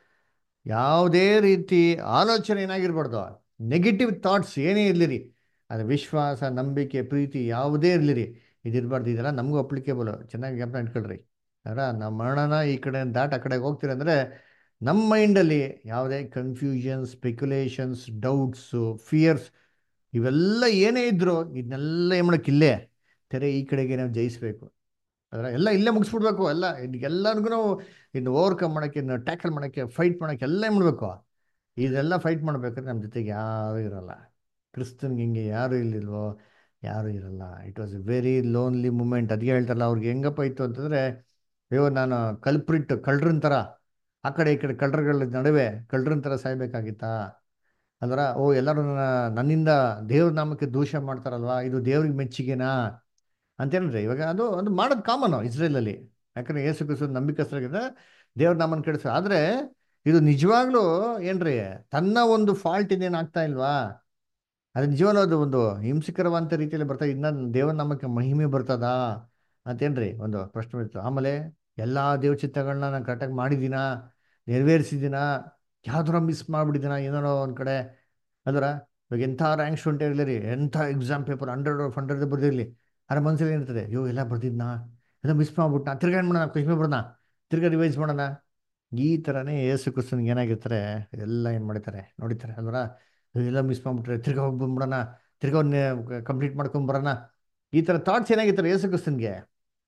ಯಾವುದೇ ರೀತಿ ಆಲೋಚನೆ ಏನಾಗಿರ್ಬಾರ್ದು ನೆಗೆಟಿವ್ ಥಾಟ್ಸ್ ಏನೇ ಇರಲಿರಿ ಅದು ವಿಶ್ವಾಸ ನಂಬಿಕೆ ಪ್ರೀತಿ ಯಾವುದೇ ಇರಲಿರಿ ಇದಿರಬಾರ್ದು ಇದೆಲ್ಲ ನಮಗೂ ಅಪ್ಲಿಕೇಬಲ್ ಚೆನ್ನಾಗಿ ಜ್ಞಾಪನ ಇಟ್ಕೊಳ್ರಿ ಅದರ ನಮ್ಮ ಮರಣನ ಈ ಕಡೆ ದಾಟ್ ಆ ಕಡೆಗೆ ಹೋಗ್ತೀರಿ ಅಂದರೆ ನಮ್ಮ ಮೈಂಡಲ್ಲಿ ಯಾವುದೇ ಕನ್ಫ್ಯೂಷನ್ ಸ್ಪೆಕ್ಯುಲೇಷನ್ಸ್ ಡೌಟ್ಸು ಫಿಯರ್ಸ್ ಇವೆಲ್ಲ ಏನೇ ಇದ್ರು ಇದನ್ನೆಲ್ಲ ಏನು ಮಾಡೋಕೆ ಇಲ್ಲೇ ತೆರೆ ಈ ಕಡೆಗೆ ನಾವು ಜಯಿಸ್ಬೇಕು ಅದರ ಎಲ್ಲ ಇಲ್ಲೇ ಮುಗಿಸ್ಬಿಡ್ಬೇಕು ಎಲ್ಲ ಎಲ್ಲರಿಗೂ ನಾವು ಇನ್ನು ಓವರ್ಕಮ್ ಮಾಡೋಕ್ಕೆ ಇನ್ನು ಟ್ಯಾಕಲ್ ಮಾಡೋಕ್ಕೆ ಫೈಟ್ ಮಾಡೋಕ್ಕೆ ಎಲ್ಲ ಏನು ಮಾಡಬೇಕು ಇದೆಲ್ಲ ಫೈಟ್ ಮಾಡ್ಬೇಕಾದ್ರೆ ನಮ್ಮ ಜೊತೆಗೆ ಯಾರೂ ಇರಲ್ಲ ಕ್ರಿಸ್ತನ್ಗೆ ಹಿಂಗೆ ಯಾರು ಇಲ್ಲಿಲ್ವೋ ಯಾರೂ ಇರಲ್ಲ it was a very lonely moment ಅದಕ್ಕೆ ಹೇಳ್ತಾರಲ್ಲ ಅವ್ರಿಗೆ ಹೆಂಗಪ್ಪ ಇತ್ತು ಅಂತಂದರೆ ಅಯ್ಯೋ ನಾನು ಕಲ್ಪ್ರಿಟ್ ಕಳ್ರನ್ ಥರ ಆ ಕಡೆ ಈ ಕಡೆ ಕಳ್ಳರುಗಳ ನಡುವೆ ಕಳ್ಳರನ್ ಥರ ಸಾಯ್ಬೇಕಾಗಿತ್ತಾ ಅಂದ್ರೆ ಓ ಎಲ್ಲರೂ ನನ್ನ ನನ್ನಿಂದ ದೇವ್ರ ನಾಮಕ್ಕೆ ದೂಷ ಮಾಡ್ತಾರಲ್ವಾ ಇದು ದೇವ್ರಿಗೆ ಮೆಚ್ಚುಗೆನಾ ಅಂತೇನ್ರಿ ಇವಾಗ ಅದು ಅದು ಮಾಡೋದು ಕಾಮನು ಇಸ್ರೇಲಲ್ಲಿ ಯಾಕಂದ್ರೆ ಏಸು ಕ್ರಿಸ್ತು ನಂಬಿಕಸ್ಥರಾಗಿದ್ದ ದೇವ್ರ ನಾಮನ ಕೆಡಿಸ ಆದರೆ ಇದು ನಿಜವಾಗ್ಲೂ ಏನ್ರಿ ತನ್ನ ಒಂದು ಫಾಲ್ಟ್ ಇನ್ನೇನು ಆಗ್ತಾ ಇಲ್ವಾ ಅದು ನಿಜವಾಗ್ಲೂ ಅದು ಒಂದು ಹಿಂಸಕರವಂತ ರೀತಿಯಲ್ಲಿ ಬರ್ತಾ ಇನ್ನ ದೇವ್ರ ನಾಮಕ್ಕೆ ಮಹಿಮೆ ಬರ್ತದಾ ಅಂತೇನ್ರಿ ಒಂದು ಪ್ರಶ್ನೆ ಇತ್ತು ಆಮೇಲೆ ಎಲ್ಲ ದೇವಚಿತ್ತಗಳನ್ನ ನಾನು ಕರೆಕ್ಟಾಗಿ ಮಾಡಿದ್ದೀನಾ ನೆರವೇರಿಸಿದ್ದೀನಾ ಯಾವ್ದಾರ ಮಿಸ್ ಮಾಡಿಬಿಟ್ಟಿದ್ದೀನ ಏನೋ ಒಂದು ಕಡೆ ಅದರ ಇವಾಗ ಎಂಥ ರ್ಯಾಂಕ್ ಸ್ಟೂಡೆಂಟ್ ಇರಲಿ ಎಂಥ exam paper hundred of hundred ಬರ್ದಿರಲಿ ಅದ್ರ ಮನಸ್ಸಲ್ಲಿ ಏನಿರ್ತದೆ ಅಯ್ಯೋ ಎಲ್ಲ ಬರ್ದಿದ್ನಾ ಎಲ್ಲ ಮಿಸ್ ಮಾಡ್ಬಿಟ್ನಾ ತಿರ್ಗಾ ಏನು ಮಾಡೋಣ ಖುಷಿ ಬರೋಣ ತಿರ್ಗಾ ರಿವೈಸ್ ಮಾಡೋಣ ಈ ಥರನೇ ಏಸು ಕ್ರಿಸ್ತನ್ಗೆ ಏನಾಗಿರ್ತಾರೆ ಎಲ್ಲ ಏನು ಮಾಡಿರ್ತಾರೆ ನೋಡಿತಾರೆ ಅಲ್ವರ ಎಲ್ಲ ಮಿಸ್ ಮಾಡ್ಬಿಟ್ರೆ ತಿರ್ಗಾ ಹೋಗಿ ಬಂದ್ಬಿಡೋಣ ತಿರ್ಗಾ ಕಂಪ್ಲೀಟ್ ಮಾಡ್ಕೊಂಬರೋಣ ಈ ಥರ ಥಾಟ್ಸ್ ಏನಾಗಿರ್ತಾರೆ ಏಸು ಕ್ರಿಸ್ತನ್ಗೆ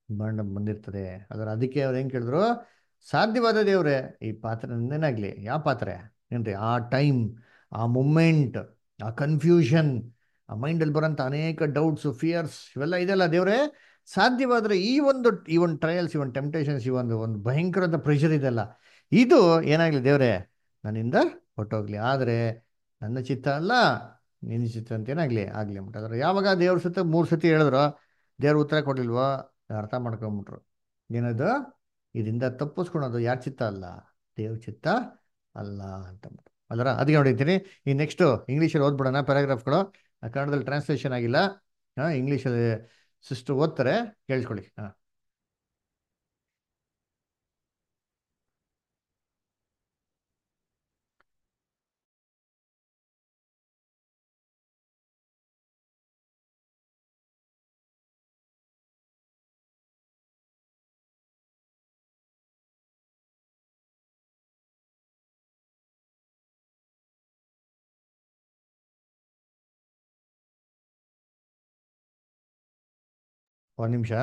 ಬಣ್ಣ ಬಂದಿರ್ತದೆ ಅದರ ಅದಕ್ಕೆ ಅವ್ರು ಹೆಂಗೆ ಕೇಳಿದ್ರು ಸಾಧ್ಯವಾದ ದೇವ್ರೆ ಈ ಪಾತ್ರೆ ನಂದೇನಾಗ್ಲಿ ಯಾವ ಪಾತ್ರೆ ಏನ್ರಿ ಆ ಟೈಮ್ ಆ ಮೂಮೆಂಟ್ ಆ ಕನ್ಫ್ಯೂಷನ್ ಆ ಮೈಂಡಲ್ಲಿ ಬರೋಂಥ ಅನೇಕ ಡೌಟ್ಸು ಫಿಯರ್ಸ್ ಇವೆಲ್ಲ ಇದೆಲ್ಲ ದೇವ್ರೆ ಸಾಧ್ಯವಾದರೆ ಈ ಒಂದು ಈ ಒಂದು ಟ್ರಯಲ್ಸ್ ಈ ಒಂದು ಟೆಂಪ್ಟೇಷನ್ಸ್ ಈ ಒಂದು ಒಂದು ಭಯಂಕರದ ಪ್ರೆಷರ್ ಇದೆಲ್ಲ ಇದು ಏನಾಗಲಿ ದೇವ್ರೆ ನನ್ನಿಂದ ಹೊಟ್ಟೋಗ್ಲಿ ಆದರೆ ನನ್ನ ಚಿತ್ತ ಅಲ್ಲ ನಿನ್ನ ಚಿತ್ತ ಅಂತ ಏನಾಗಲಿ ಆಗಲಿ ಅಂದ್ಬಿಟ್ಟು ಅದ್ರ ಯಾವಾಗ ದೇವ್ರ ಸತ ಮೂರು ಸತಿ ಹೇಳಿದ್ರು ದೇವ್ರ ಉತ್ತರ ಕೊಡಲಿಲ್ವೋ ಅರ್ಥ ಮಾಡ್ಕೊಂಬಿಟ್ರು ಏನದು ಇದರಿಂದ ತಪ್ಪಿಸ್ಕೊಳೋದು ಯಾರ ಚಿತ್ತ ಅಲ್ಲ ದೇವ್ರ ಚಿತ್ತ ಅಲ್ಲ ಅಂತಂದ್ಬಿಟ್ಟು ಅಲ್ಲರ ಅದಕ್ಕೆ ನೋಡಿರ್ತೀನಿ ಈ ನೆಕ್ಸ್ಟು ಇಂಗ್ಲೀಷಲ್ಲಿ ಓದ್ಬಿಡೋಣ ಪ್ಯಾರಾಗ್ರಾಫ್ಗಳು ಕನ್ನಡದಲ್ಲಿ ಟ್ರಾನ್ಸ್ಲೇಷನ್ ಆಗಿಲ್ಲ ಹಾಂ ಇಂಗ್ಲೀಷಲ್ಲಿ ಸಿಸ್ಟರ್ ಓದ್ತಾರೆ ಕೇಳಿಸ್ಕೊಳ್ಳಿ ಹಾಂ ಒಂದು ನಿಮಿಷ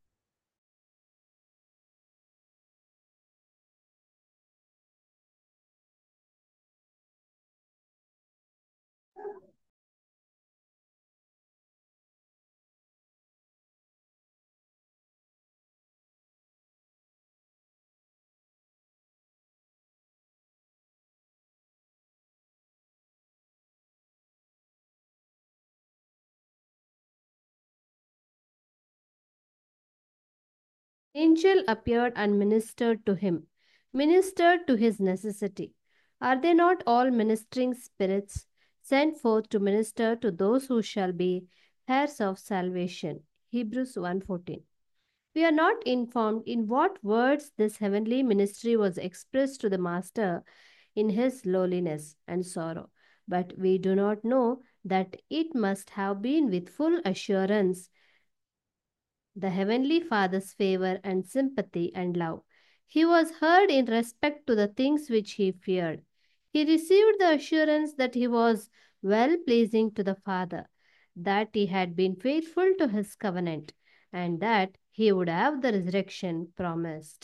Angel appeared and ministered to him, ministered to his necessity. Are they not all ministering spirits sent forth to minister to those who shall be heirs of salvation? Hebrews 1:14. We are not informed in what words this heavenly ministry was expressed to the Master in his lowliness and sorrow, but we do not know that it must have been with full assurance the Heavenly Father's favor and sympathy and love. He was heard in respect to the things which he feared. He received the assurance that he was well pleasing to the Father, that he had been faithful to his covenant, and that he would have the resurrection promised.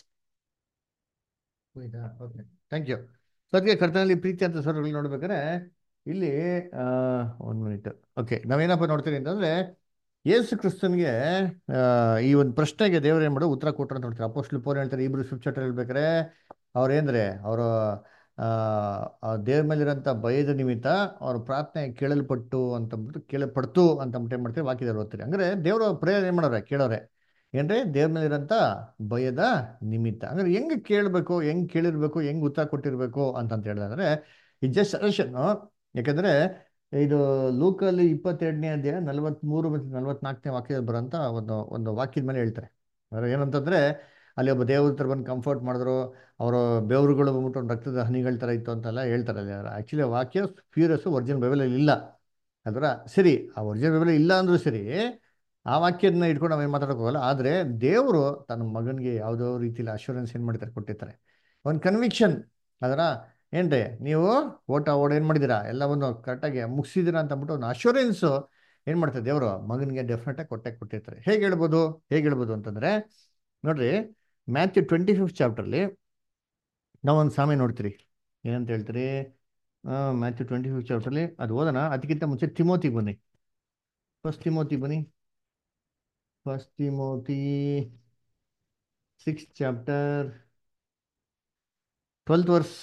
Okay thank you so ಅದಕ್ಕೆ ಕರ್ತನಲ್ಲಿ ಪ್ರೀತಿ ಅಂತ ಸ್ವರಗಳು ನೋಡ್ಬೇಕಾದ್ರೆ ಇಲ್ಲಿ ಒಂದು ಮಿನಿಟ್ ಓಕೆ ನಾವೇನಪ್ಪ ನೋಡ್ತೀವಿ ಅಂತಂದ್ರೆ ಯೇಸು ಕ್ರಿಸ್ತನ್ಗೆ ಆ, ಈ ಒಂದು ಪ್ರಶ್ನೆಗೆ ದೇವರು ಏನು ಮಾಡೋ ಉತ್ತರ ಕೊಟ್ಟರು ಅಂತ ನೋಡ್ತಾರೆ ಅಪೋಸ್ಟ್ಲು ಪೋರ್ ಹೇಳ್ತಾರೆ ಇಬ್ರು ಶಿಫ್ಟ್ ಹೇಳ್ಬೇಕಾರೆ ಅವ್ರು ಏನಂದ್ರೆ ಅವರು ದೇವ್ರ ಮೇಲಿರೋಂಥ ಭಯದ ನಿಮಿತ್ತ ಅವ್ರ ಪ್ರಾರ್ಥನೆ ಕೇಳಲ್ಪಟ್ಟು ಅಂತಂದ್ಬಿಟ್ಟು ಕೇಳಲ್ಪಡ್ತು ಅಂತಂದ್ಬಿಟ್ಟು ಏನು ಮಾಡ್ತೀವಿ ವಾಕ್ಯದಲ್ಲಿ ಓದ್ತೀರಿ ಅಂದ್ರೆ ದೇವರು ಪ್ರೇಯರ್ ಏನು ಮಾಡೋರೆ ಕೇಳೋರೆ ಏನ್ರಿ ದೇವ್ರ ಮೇಲಿರೋಂಥ ಭಯದ ನಿಮಿತ್ತ ಅಂದ್ರೆ ಹೆಂಗೆ ಕೇಳಬೇಕು ಹೆಂಗೆ ಕೇಳಿರ್ಬೇಕು ಹೆಂಗೆ ಉತ್ತರ ಕೊಟ್ಟಿರ್ಬೇಕು ಅಂತಂತ ಹೇಳಿದ್ರೆ ಇದು ಜಸ್ಟ್ ಸಜೆಷನ್ ಯಾಕಂದ್ರೆ ಇದು ಲೂಕಲ್ಲಿ ಇಪ್ಪತ್ತೆರಡನೇ ಅಧ್ಯಾಯ ನಲವತ್ಮೂರು ಮತ್ತು ನಲವತ್ನಾಲ್ಕನೇ ವಾಕ್ಯದಲ್ಲಿ ಬರೋಂಥ ಒಂದು ಒಂದು ವಾಕ್ಯದ ಮೇಲೆ ಹೇಳ್ತಾರೆ ಅಂದ್ರೆ ಏನಂತಂದ್ರೆ ಅಲ್ಲಿ ಒಬ್ಬ ದೇವತರ ಬಂದು ಕಂಫರ್ಟ್ ಮಾಡಿದ್ರು ಅವರು ಬೆವರುಗಳು ಬಂದ್ಬಿಟ್ಟು ಒಂದು ರಕ್ತದ ಹನಿಗಳ ಥರ ಇತ್ತು ಅಂತೆಲ್ಲ ಹೇಳ್ತಾರೆ ಅಲ್ಲಿ ಆ್ಯಕ್ಚುಲಿ ವಾಕ್ಯ ಪ್ಯೂರಸ್ ಒರಿಜಿನಲ್ ಬೈಬಲಲ್ಲಿ ಇಲ್ಲ ಅದರ ಸರಿ ಆ ಒರಿಜಿನಲ್ ಬೈಬಲ್ ಇಲ್ಲ ಅಂದ್ರೂ ಸರಿ ಆ ವಾಕ್ಯದನ್ನ ಇಟ್ಕೊಂಡು ನಾವೇನು ಮಾತಾಡೋಕೆ ಹೋಗಲ್ಲ ಆದರೆ ದೇವರು ತನ್ನ ಮಗನಿಗೆ ಯಾವುದೋ ರೀತಿಯಲ್ಲಿ ಅಶ್ಯೂರೆನ್ಸ್ ಏನು ಮಾಡ್ತಾರೆ ಕೊಟ್ಟಿರ್ತಾರೆ ಒಂದು ಕನ್ವಿಕ್ಷನ್ ಅದರ ಏನ್ರಿ ನೀವು ಓಟ ಓಡ ಏನು ಮಾಡಿದ್ದೀರಾ ಎಲ್ಲವನ್ನು ಕರೆಕ್ಟಾಗಿ ಮುಗಿಸಿದ್ದೀರಾ ಅಂತ ಅಂದ್ಬಿಟ್ಟು ಒಂದು ಅಶ್ಯೂರೆನ್ಸು ಏನು ಮಾಡ್ತಾರೆ ದೇವರು ಮಗನಿಗೆ ಡೆಫಿನೆಟಾಗಿ ಕೊಟ್ಟೆ ಕೊಟ್ಟಿರ್ತಾರೆ ಹೇಗೆ ಹೇಳ್ಬೋದು ಹೇಗೆ ಹೇಳ್ಬೋದು ಅಂತಂದರೆ ನೋಡ್ರಿ ಮ್ಯಾಥ್ಯೂ ಟ್ವೆಂಟಿ ಫಿಫ್ತ್ ಚಾಪ್ಟರ್ಲಿ ನಾವೊಂದು ಸಾಮೆ ನೋಡ್ತೀರಿ ಏನಂತ ಹೇಳ್ತೀರಿ ಮ್ಯಾಥ್ಯೂ ಟ್ವೆಂಟಿ ಫಿಫ್ತ್ ಚಾಪ್ಟರ್ಲಿ ಅದು ಓದೋಣ ಅದಕ್ಕಿಂತ ಮುಂಚೆ ತಿಮೋತಿಗೆ ಬನ್ನಿ ಫಸ್ಟ್ ತಿಮೋತಿ ಬನ್ನಿ first Timothy six chapter twelfth verse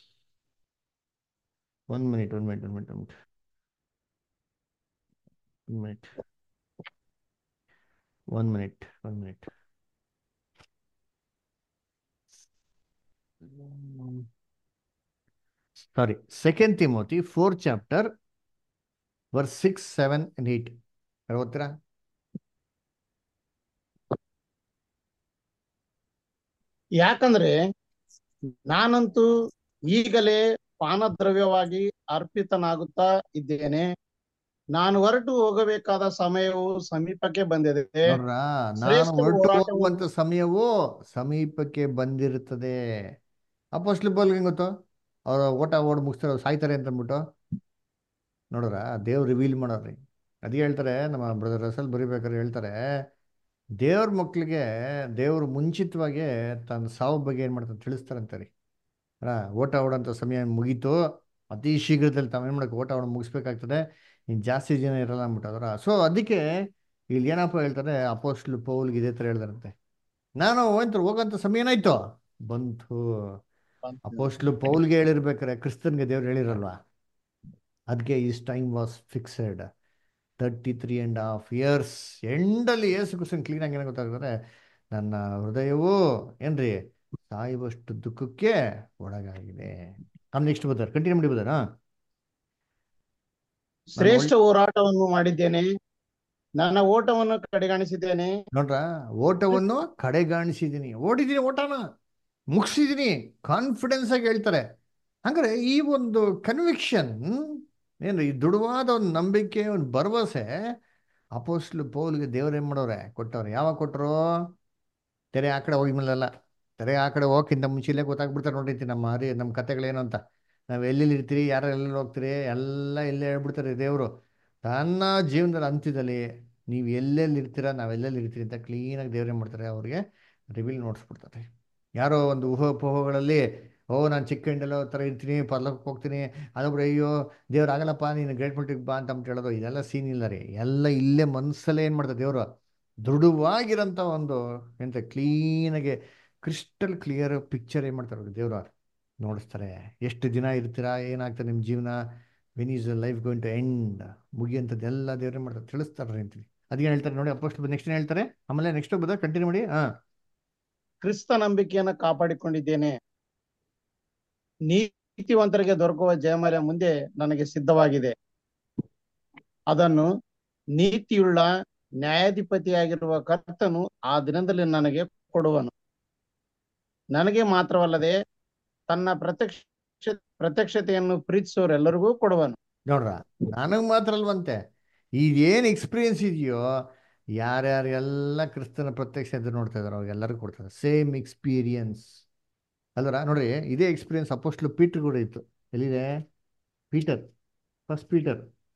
one minute one minute one minute one minute one minute one minute one minute sorry second Timothy four chapter verse six seven and eight ಓದ್ತೀರಾ ಯಾಕಂದ್ರೆ ನಾನಂತೂ ಈಗಲೇ ಪಾನದ್ರವ್ಯವಾಗಿ ಅರ್ಪಿತನಾಗುತ್ತಾ ಇದ್ದೇನೆ ನಾನು ಹೊರಟು ಹೋಗಬೇಕಾದ ಸಮಯವು ಸಮೀಪಕ್ಕೆ ಬಂದಿದೆ ನೋಡ್ರಾ ನಾನು ಶ್ರೇಷ್ಠ ಹೊರಟು ಹೋರಾಟವು ಹೋಗುವಂತ ಸಮಯವು ಸಮೀಪಕ್ಕೆ ಬಂದಿರುತ್ತದೆ ಅಪೋಸ್ಟ್ಲ್ ಪೌಲ್ಗೆ ಗೊತ್ತು ಅವ್ರು ಓಟ ಓಡ್ ಮುಗಿಸ್ತಾರೆ ಅವ್ರು ಸಾಯ್ತಾರೆ ಅಂತ ಅಂದ್ಬಿಟ್ಟು ನೋಡ್ರ ದೇವ್ರು ರಿವೀಲ್ ಮಾಡೋರ್ರಿ ಅದೇ ಹೇಳ್ತಾರೆ ನಮ್ಮ ಬ್ರದರ್ ರಸಲ್ ಬರಿಬೇಕಾದ್ರೆ ಹೇಳ್ತಾರೆ ದೇವ್ರ ಮಕ್ಳಿಗೆ ದೇವರು ಮುಂಚಿತವಾಗಿ ತನ್ನ ಸಾವು ಬಗ್ಗೆ ಏನು ಮಾಡ್ತಾರೆ ತಿಳಿಸ್ತಾರಂತಾರೆ ಅಲ್ಲ ಓಟ ಓಡೋಂಥ ಸಮಯ ಮುಗೀತು ಅತಿ ಶೀಘ್ರದಲ್ಲಿ ತಾವೇನು ಮಾಡಕ್ಕೆ ಓಟ ಓಡ ಮುಗಿಸ್ಬೇಕಾಗ್ತದೆ ಇನ್ನು ಜಾಸ್ತಿ ಜನ ಇರಲ್ಲ ಅಂದ್ಬಿಟ್ಟದ್ರ ಸೊ ಅದಕ್ಕೆ ಇಲ್ಲಿ ಏನಪ್ಪ ಹೇಳ್ತಾರೆ ಅಪೋಸ್ಟ್ಲು ಪೌಲ್ಗೆ ಇದೇ ಥರ ಹೇಳ್ತಾರಂತೆ ನಾನು ಹೋಯ್ತು ಹೋಗೋಂಥ ಸಮಯ ಏನಾಯ್ತು ಬಂತು ಅಪೋಸ್ಟ್ಲು ಪೌಲ್ಗೆ ಹೇಳಿರ್ಬೇಕಾರೆ ಕ್ರಿಸ್ತನ್ಗೆ ದೇವ್ರು ಹೇಳಿರಲ್ವಾ ಅದಕ್ಕೆ is time was fixed thirty three and half years ಎಂಡಲ್ಲಿ ಏಸು ಕ್ರಿಸ್ತನ್ ಕ್ಲೀನಾಗಿ ಏನೋ ಗೊತ್ತಾಗ್ತಾರೆ ನನ್ನ ಹೃದಯವು ಏನ್ರಿ ಸಾಯುವಷ್ಟು ದುಃಖಕ್ಕೆ ಒಳಗಾಗಿದೆ ಆಮೇಲೆ ನೆಕ್ಸ್ಟ್ ಬರ್ತಾರೆ ಕಂಟಿನ್ಯೂ ಮಾಡಿ ಬರ್ತಾರಾ ಶ್ರೇಷ್ಠ ಹೋರಾಟವನ್ನು ಮಾಡಿದ್ದೇನೆ ನನ್ನ ಓಟವನ್ನು ಕಡೆಗಾಣಿಸಿದ್ದೇನೆ ನೋಡ್ರ ಓಟವನ್ನು ಕಡೆಗಾಣಿಸಿದ್ದೀನಿ ಓಡಿದ್ದೀನಿ ಓಟನ ಮುಗಿಸಿದ್ದೀನಿ ಕಾನ್ಫಿಡೆನ್ಸ್ ಆಗಿ ಹೇಳ್ತಾರೆ ಹಂಗಾರೆ ಈ ಒಂದು ಕನ್ವಿಕ್ಷನ್ ಏನ್ರಿ ಈ ದೃಢವಾದ ಒಂದು ನಂಬಿಕೆ ಒಂದು ಭರವಸೆ ಅಪೋಸ್ಟ್ಲು ಪೌಲ್ಗೆ ದೇವ್ರು ಏನ್ ಮಾಡೋರೆ ಕೊಟ್ಟವ್ರೆ ಯಾವಾಗ ಕೊಟ್ಟರು ತೆರೆ ಆ ಕಡೆ ಹೋಗಿದ್ಮೇಲಲ್ಲ ತೆರೆ ಆ ಕಡೆ ಹೋಗಕ್ಕಿಂತ ಮುಂಚೆಲೇ ಗೊತ್ತಾಗ್ಬಿಡ್ತಾರೆ ನೋಡಿರ್ತೀನಿ ನಮ್ಮ ಹರಿ ನಮ್ಮ ಕತೆಗಳೇನು ಅಂತ ನಾವು ಎಲ್ಲೆಲ್ಲಿ ಇರ್ತೀರಿ ಯಾರು ಎಲ್ಲೆಲ್ಲಿ ಹೋಗ್ತೀರಿ ಎಲ್ಲ ಇಲ್ಲೇ ಹೇಳ್ಬಿಡ್ತಾರೆ ದೇವರು ತನ್ನ ಜೀವನದ ಅಂತ್ಯದಲ್ಲಿ ನೀವು ಎಲ್ಲೆಲ್ಲಿ ಇರ್ತೀರಾ ನಾವು ಎಲ್ಲೆಲ್ಲಿ ಇರ್ತೀರಿ ಅಂತ ಕ್ಲೀನಾಗಿ ದೇವ್ರು ಏನು ಮಾಡ್ತಾರೆ ಅವ್ರಿಗೆ ರಿವೀಲ್ ನೋಡಿಸ್ಬಿಡ್ತಾರೆ ಯಾರೋ ಒಂದು ಊಹೋಪೋಹಗಳಲ್ಲಿ ಓ ನಾನು ಚಿಕ್ಕ ಹಿಂಡೆಲ್ಲ ಥರ ಇರ್ತೀನಿ ಪರ್ಲಕ್ಕೆ ಹೋಗ್ತೀನಿ ಅದೊಬ್ರು ಅಯ್ಯೋ ದೇವ್ರು ಆಗಲ್ಲಪ್ಪ ನೀನು ಗ್ರೇಟ್ ಮಲ್ಟಿಗೆ ಬಾ ಅಂತ ಹೇಳೋದು ಇದೆಲ್ಲ ಸೀನ್ ಇಲ್ಲ ರೀ ಎಲ್ಲ ಇಲ್ಲೇ ಮನಸ್ಸಲ್ಲೇ ಏನು ಮಾಡ್ತಾರೆ ದೇವರು ದೃಢವಾಗಿರೋಂಥ ಒಂದು ಎಂತ ಕ್ಲೀನಾಗಿ ಕ್ರಿಸ್ಟಲ್ ಕ್ಲಿಯರ್ ಪಿಕ್ಚರ್ ಏನು ಮಾಡ್ತಾರೆ ದೇವ್ರು ನೋಡಿಸ್ತಾರೆ ಎಷ್ಟು ದಿನ ಇರ್ತೀರಾ ಏನಾಗ್ತದೆ ನಿಮ್ಮ ಜೀವನ when is life going to end ಮುಗಿಯಂಥದ್ದೆಲ್ಲ ದೇವ್ರು ಏನು ಮಾಡ್ತಾರೆ ತಿಳಿಸ್ತಾರೆ ಅಂತೀವಿ ಅದೇನು ಹೇಳ್ತಾರೆ ನೋಡಿ ಅಪ್ಪಷ್ಟು ನೆಕ್ಸ್ಟ್ ಏನು ಹೇಳ್ತಾರೆ ಆಮೇಲೆ ನೆಕ್ಸ್ಟ್ ಬದ ಕಂಟಿನ್ಯೂ ಮಾಡಿ ಹಾಂ ಕ್ರಿಸ್ತ ನಂಬಿಕೆಯನ್ನು ಕಾಪಾಡಿಕೊಂಡಿದ್ದೇನೆ ನೀತಿವಂತರಿಗೆ ದೊರಕುವ ಜಯಮಾಲ ಮುಂದೆ ನನಗೆ ಸಿದ್ಧವಾಗಿದೆ ಅದನ್ನು ನೀತಿಯುಳ್ಳ ನ್ಯಾಯಾಧಿಪತಿಯಾಗಿರುವ ಕರ್ತನು ಆ ದಿನದಲ್ಲಿ ನನಗೆ ಕೊಡುವನು ನನಗೆ ಮಾತ್ರವಲ್ಲದೆ ತನ್ನ ಪ್ರತ್ಯಕ್ಷ ಪ್ರತ್ಯಕ್ಷತೆಯನ್ನು ಪ್ರೀತಿಸೋರೆಲ್ಲರಿಗೂ ಕೊಡುವನು ನೋಡ್ರ ನನಗೆ ಮಾತ್ರ ಅಲ್ವಂತೆ ಇದೇನು ಎಕ್ಸ್ಪೀರಿಯನ್ಸ್ ಇದೆಯೋ ಯಾರ್ಯಾರೆಲ್ಲ ಕ್ರಿಸ್ತನ ಪ್ರತ್ಯಕ್ಷ ಎದುರು ನೋಡ್ತಾ ಇದಾರೋ ಅವ್ರಿಗೆಲ್ಲರಿಗೂ ಕೊಡ್ತಾರೆ ಸೇಮ್ ಎಕ್ಸ್ಪೀರಿಯನ್ಸ್ ಅಲ್ವರ ನೋಡ್ರಿ ಇದೇ ಎಕ್ಸ್ಪೀರಿಯನ್ಸ್ ಅಪೋಸ್ಟ್ಲು ಪೀಟರ್ ಕೂಡ ಇತ್ತು ಎಲ್ಲಿದೆ Peter first Peter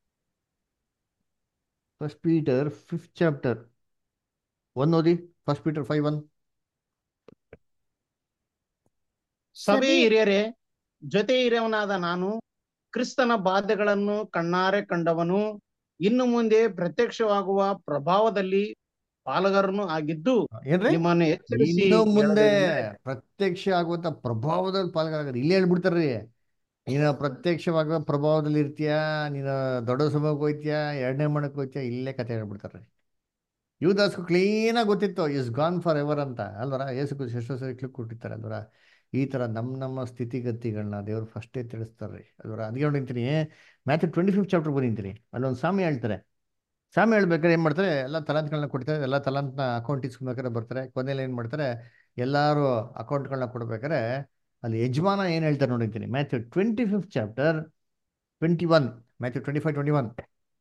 first Peter fifth chapter one ಓದಿ ಫಸ್ಟ್ ಪೀಟರ್ ಫೈವ್ ಒನ್ ಸಭೆ ಹಿರಿಯರೇ ಜೊತೆ ಹಿರಿಯವನಾದ ನಾನು ಕ್ರಿಸ್ತನ ಬಾಧೆಗಳನ್ನು ಕಣ್ಣಾರೆ ಕಂಡವನು ಇನ್ನು ಮುಂದೆ ಪ್ರತ್ಯಕ್ಷವಾಗುವ ಪ್ರಭಾವದಲ್ಲಿ ಪಾಲುಗಾರನು ಆಗಿದ್ದು ಏನ್ರಿ ನಿಮ್ಮನ್ನು ಎಚ್ಚರಿಸಿ ಇನ್ನು ಮುಂದೆ ಹೇಳೋದೇನೆಂದರೆ, ಪ್ರತ್ಯಕ್ಷ ಆಗುವಂತ ಪ್ರಭಾವದಲ್ಲಿ ಪಾಲ್ಗಾರ ಇಲ್ಲೇ ಹೇಳ್ಬಿಡ್ತಾರ್ರಿ ನೀನು ಪ್ರತ್ಯಕ್ಷವಾಗುವ ಪ್ರಭಾವದಲ್ಲಿ ಇರ್ತೀಯ ನೀನು ದೊಡ್ಡ ಸಭೆಗೆ ಹೋಯ್ತೀಯ ಎರಡನೇ ಮಣಕ್ಕೆ ಹೋಯ್ತೀಯ ಇಲ್ಲೇ ಕತೆ ಹೇಳ್ಬಿಡ್ತಾರೆ ಯುವದಾಸ್ಗೂ ಕ್ಲೀನಾಗಿ ಗೊತ್ತಿತ್ತು ಇಸ್ ಗಾನ್ ಫಾರ್ ಎವರ್ ಅಂತ ಅಲ್ವರ ಏಸು ಎಷ್ಟೋ ಸರಿ ಕ್ಲಿಕ್ ಕೊಟ್ಟಿರ್ತಾರೆ ಅಲ್ವರ ಈ ಥರ ನಮ್ಮ ನಮ್ಮ ಸ್ಥಿತಿಗತಿಗಳನ್ನ ದೇವ್ರು ಫಸ್ಟೇ ತಿಳಿಸ್ತಾರೆ ಅಲ್ವರ ಅದಕ್ಕೆ ನೋಡಿಂತೀನಿ ಮ್ಯಾಥ್ ಟ್ವೆಂಟಿ ಫಿಫ್ತ್ ಚಾಪ್ಟರ್ ಬಂದಿರ್ತೀನಿ ಅಲ್ಲೊಂದು ಸಾಮಿ ಹೇಳ್ತಾರೆ ಸಾಮಿ ಹೇಳ್ಬೇಕಾದ್ರೆ ಏನು ಮಾಡ್ತಾರೆ ಎಲ್ಲ ತಲಾಂತ್ಗಳನ್ನ ಕೊಡ್ತಾರೆ ಎಲ್ಲ ತಲಾಂತ್ನ ಅಕೌಂಟ್ ಇಸ್ಕೊಬೇಕಾದ್ರೆ ಬರ್ತಾರೆ ಕೊನೆಯಲ್ಲಿ ಏನು ಮಾಡ್ತಾರೆ ಎಲ್ಲರೂ ಅಕೌಂಟ್ಗಳನ್ನ ಕೊಡ್ಬೇಕಾದ್ರೆ ಅಲ್ಲಿ ಯಜಮಾನ ಏನು ಹೇಳ್ತಾರೆ ನೋಡಿರ್ತೀನಿ Matthew twenty fifth chapter twenty one Matthew twenty five twenty one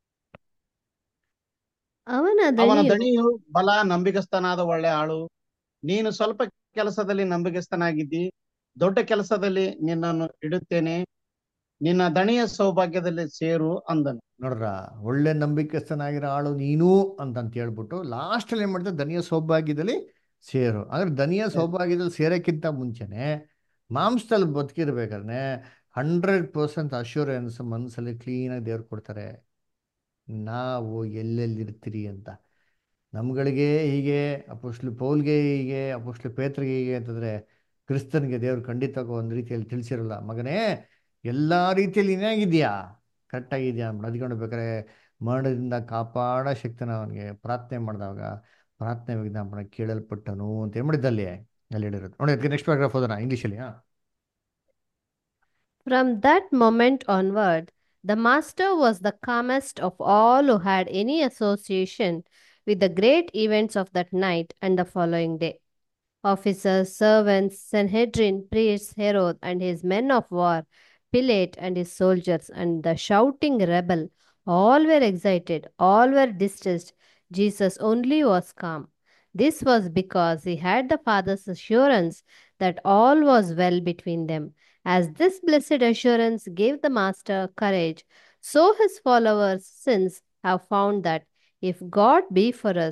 ಅವನ ಅವನ ದಣಿಯು ದಣಿಯು ಬಲ ನಂಬಿಗಸ್ತನಾದ ಒಳ್ಳೆ ಆಳು ನೀನು ಸ್ವಲ್ಪ ಕೆಲಸದಲ್ಲಿ ನಂಬಿಗಸ್ತನಾಗಿದ್ದಿ ದೊಡ್ಡ ಕೆಲಸದಲ್ಲಿ ನಿನ್ನನ್ನು ಇಡುತ್ತೇನೆ ನಿನ್ನ ದಣಿಯ ಸೌಭಾಗ್ಯದಲ್ಲಿ ಸೇರು ಅಂದನು ನೋಡ್ರ ಒಳ್ಳೆ ನಂಬಿಕೆಸ್ತನಾಗಿರೋ ಆಳು ನೀನು ಅಂತಂತ ಹೇಳ್ಬಿಟ್ಟು ಲಾಸ್ಟಲ್ಲಿ ಏನು ಮಾಡ್ತಾರೆ ದನಿಯ ಸೌಭಾಗ್ಯದಲ್ಲಿ ಸೇರು ಅಂದ್ರೆ ದನಿಯ ಸೌಭಾಗ್ಯದಲ್ಲಿ ಸೇರೋಕ್ಕಿಂತ ಮುಂಚೆನೆ ಮಾಂಸದಲ್ಲಿ ಬದುಕಿರ್ಬೇಕಾದ್ರೆ ಹಂಡ್ರೆಡ್ ಪರ್ಸೆಂಟ್ ಅಶ್ಯೂರೆನ್ಸ್ ಮನಸ್ಸಲ್ಲಿ ಕ್ಲೀನಾಗಿ ದೇವ್ರು ಕೊಡ್ತಾರೆ ನಾವು ಎಲ್ಲೆಲ್ಲಿರ್ತೀರಿ ಅಂತ ನಮ್ಗಳಿಗೆ ಹೀಗೆ ಅಪೋಸ್ಟ್ಲು ಪೌಲ್ಗೆ ಹೀಗೆ ಅಪೋಸ್ಟ್ಲು ಪೇತ್ರಿಗೆ ಹೀಗೆ ಅಂತಂದ್ರೆ ಕ್ರಿಸ್ತನಿಗೆ ದೇವ್ರು ಖಂಡಿತವಾಗಿ ಒಂದು ರೀತಿಯಲ್ಲಿ ತಿಳಿಸಿರಲ್ಲ ಮಗನೇ ಎಲ್ಲ ರೀತಿಯಲ್ಲಿ ಏನಾಗಿದ್ಯಾ ಕರೆಕ್ಟಾಗಿದೆಯಾ ನಡ್ಕೊಂಡು ಬೇಕಾದ್ರೆ ಮರಣದಿಂದ ಕಾಪಾಡ ಶಕ್ತಿನ ಅವನಿಗೆ ಪ್ರಾರ್ಥನೆ ಮಾಡಿದಾಗ ಪ್ರಾರ್ಥನೆ ವಿಜ್ಞಾಪನೆ ಕೇಳಲ್ಪಟ್ಟನು ಅಂತ ಏನು ಮಾಡಿದ್ದ ಅಲ್ಲಿ ಅಲ್ಲಿ ಹೇಳಿರೋದು ನೋಡಿ ಅದಕ್ಕೆ ನೆಕ್ಸ್ಟ್ ಪ್ಯಾರಾಗ್ರಾಫ್ ಓದೋಣ ಇಂಗ್ಲೀಷಲ್ಲಿ ಹಾಂ From that moment onward, the master was the calmest of all who had any association with the great events of that night and the following day. Officers, servants, Sanhedrin, priests, Herod, and his men of war, Pilate and his soldiers, and the shouting rebel, all were excited, all were distressed. Jesus only was calm. This was because he had the Father's assurance that all was well between them. As this blessed assurance gave the Master courage, so his followers since have found that if God be for us,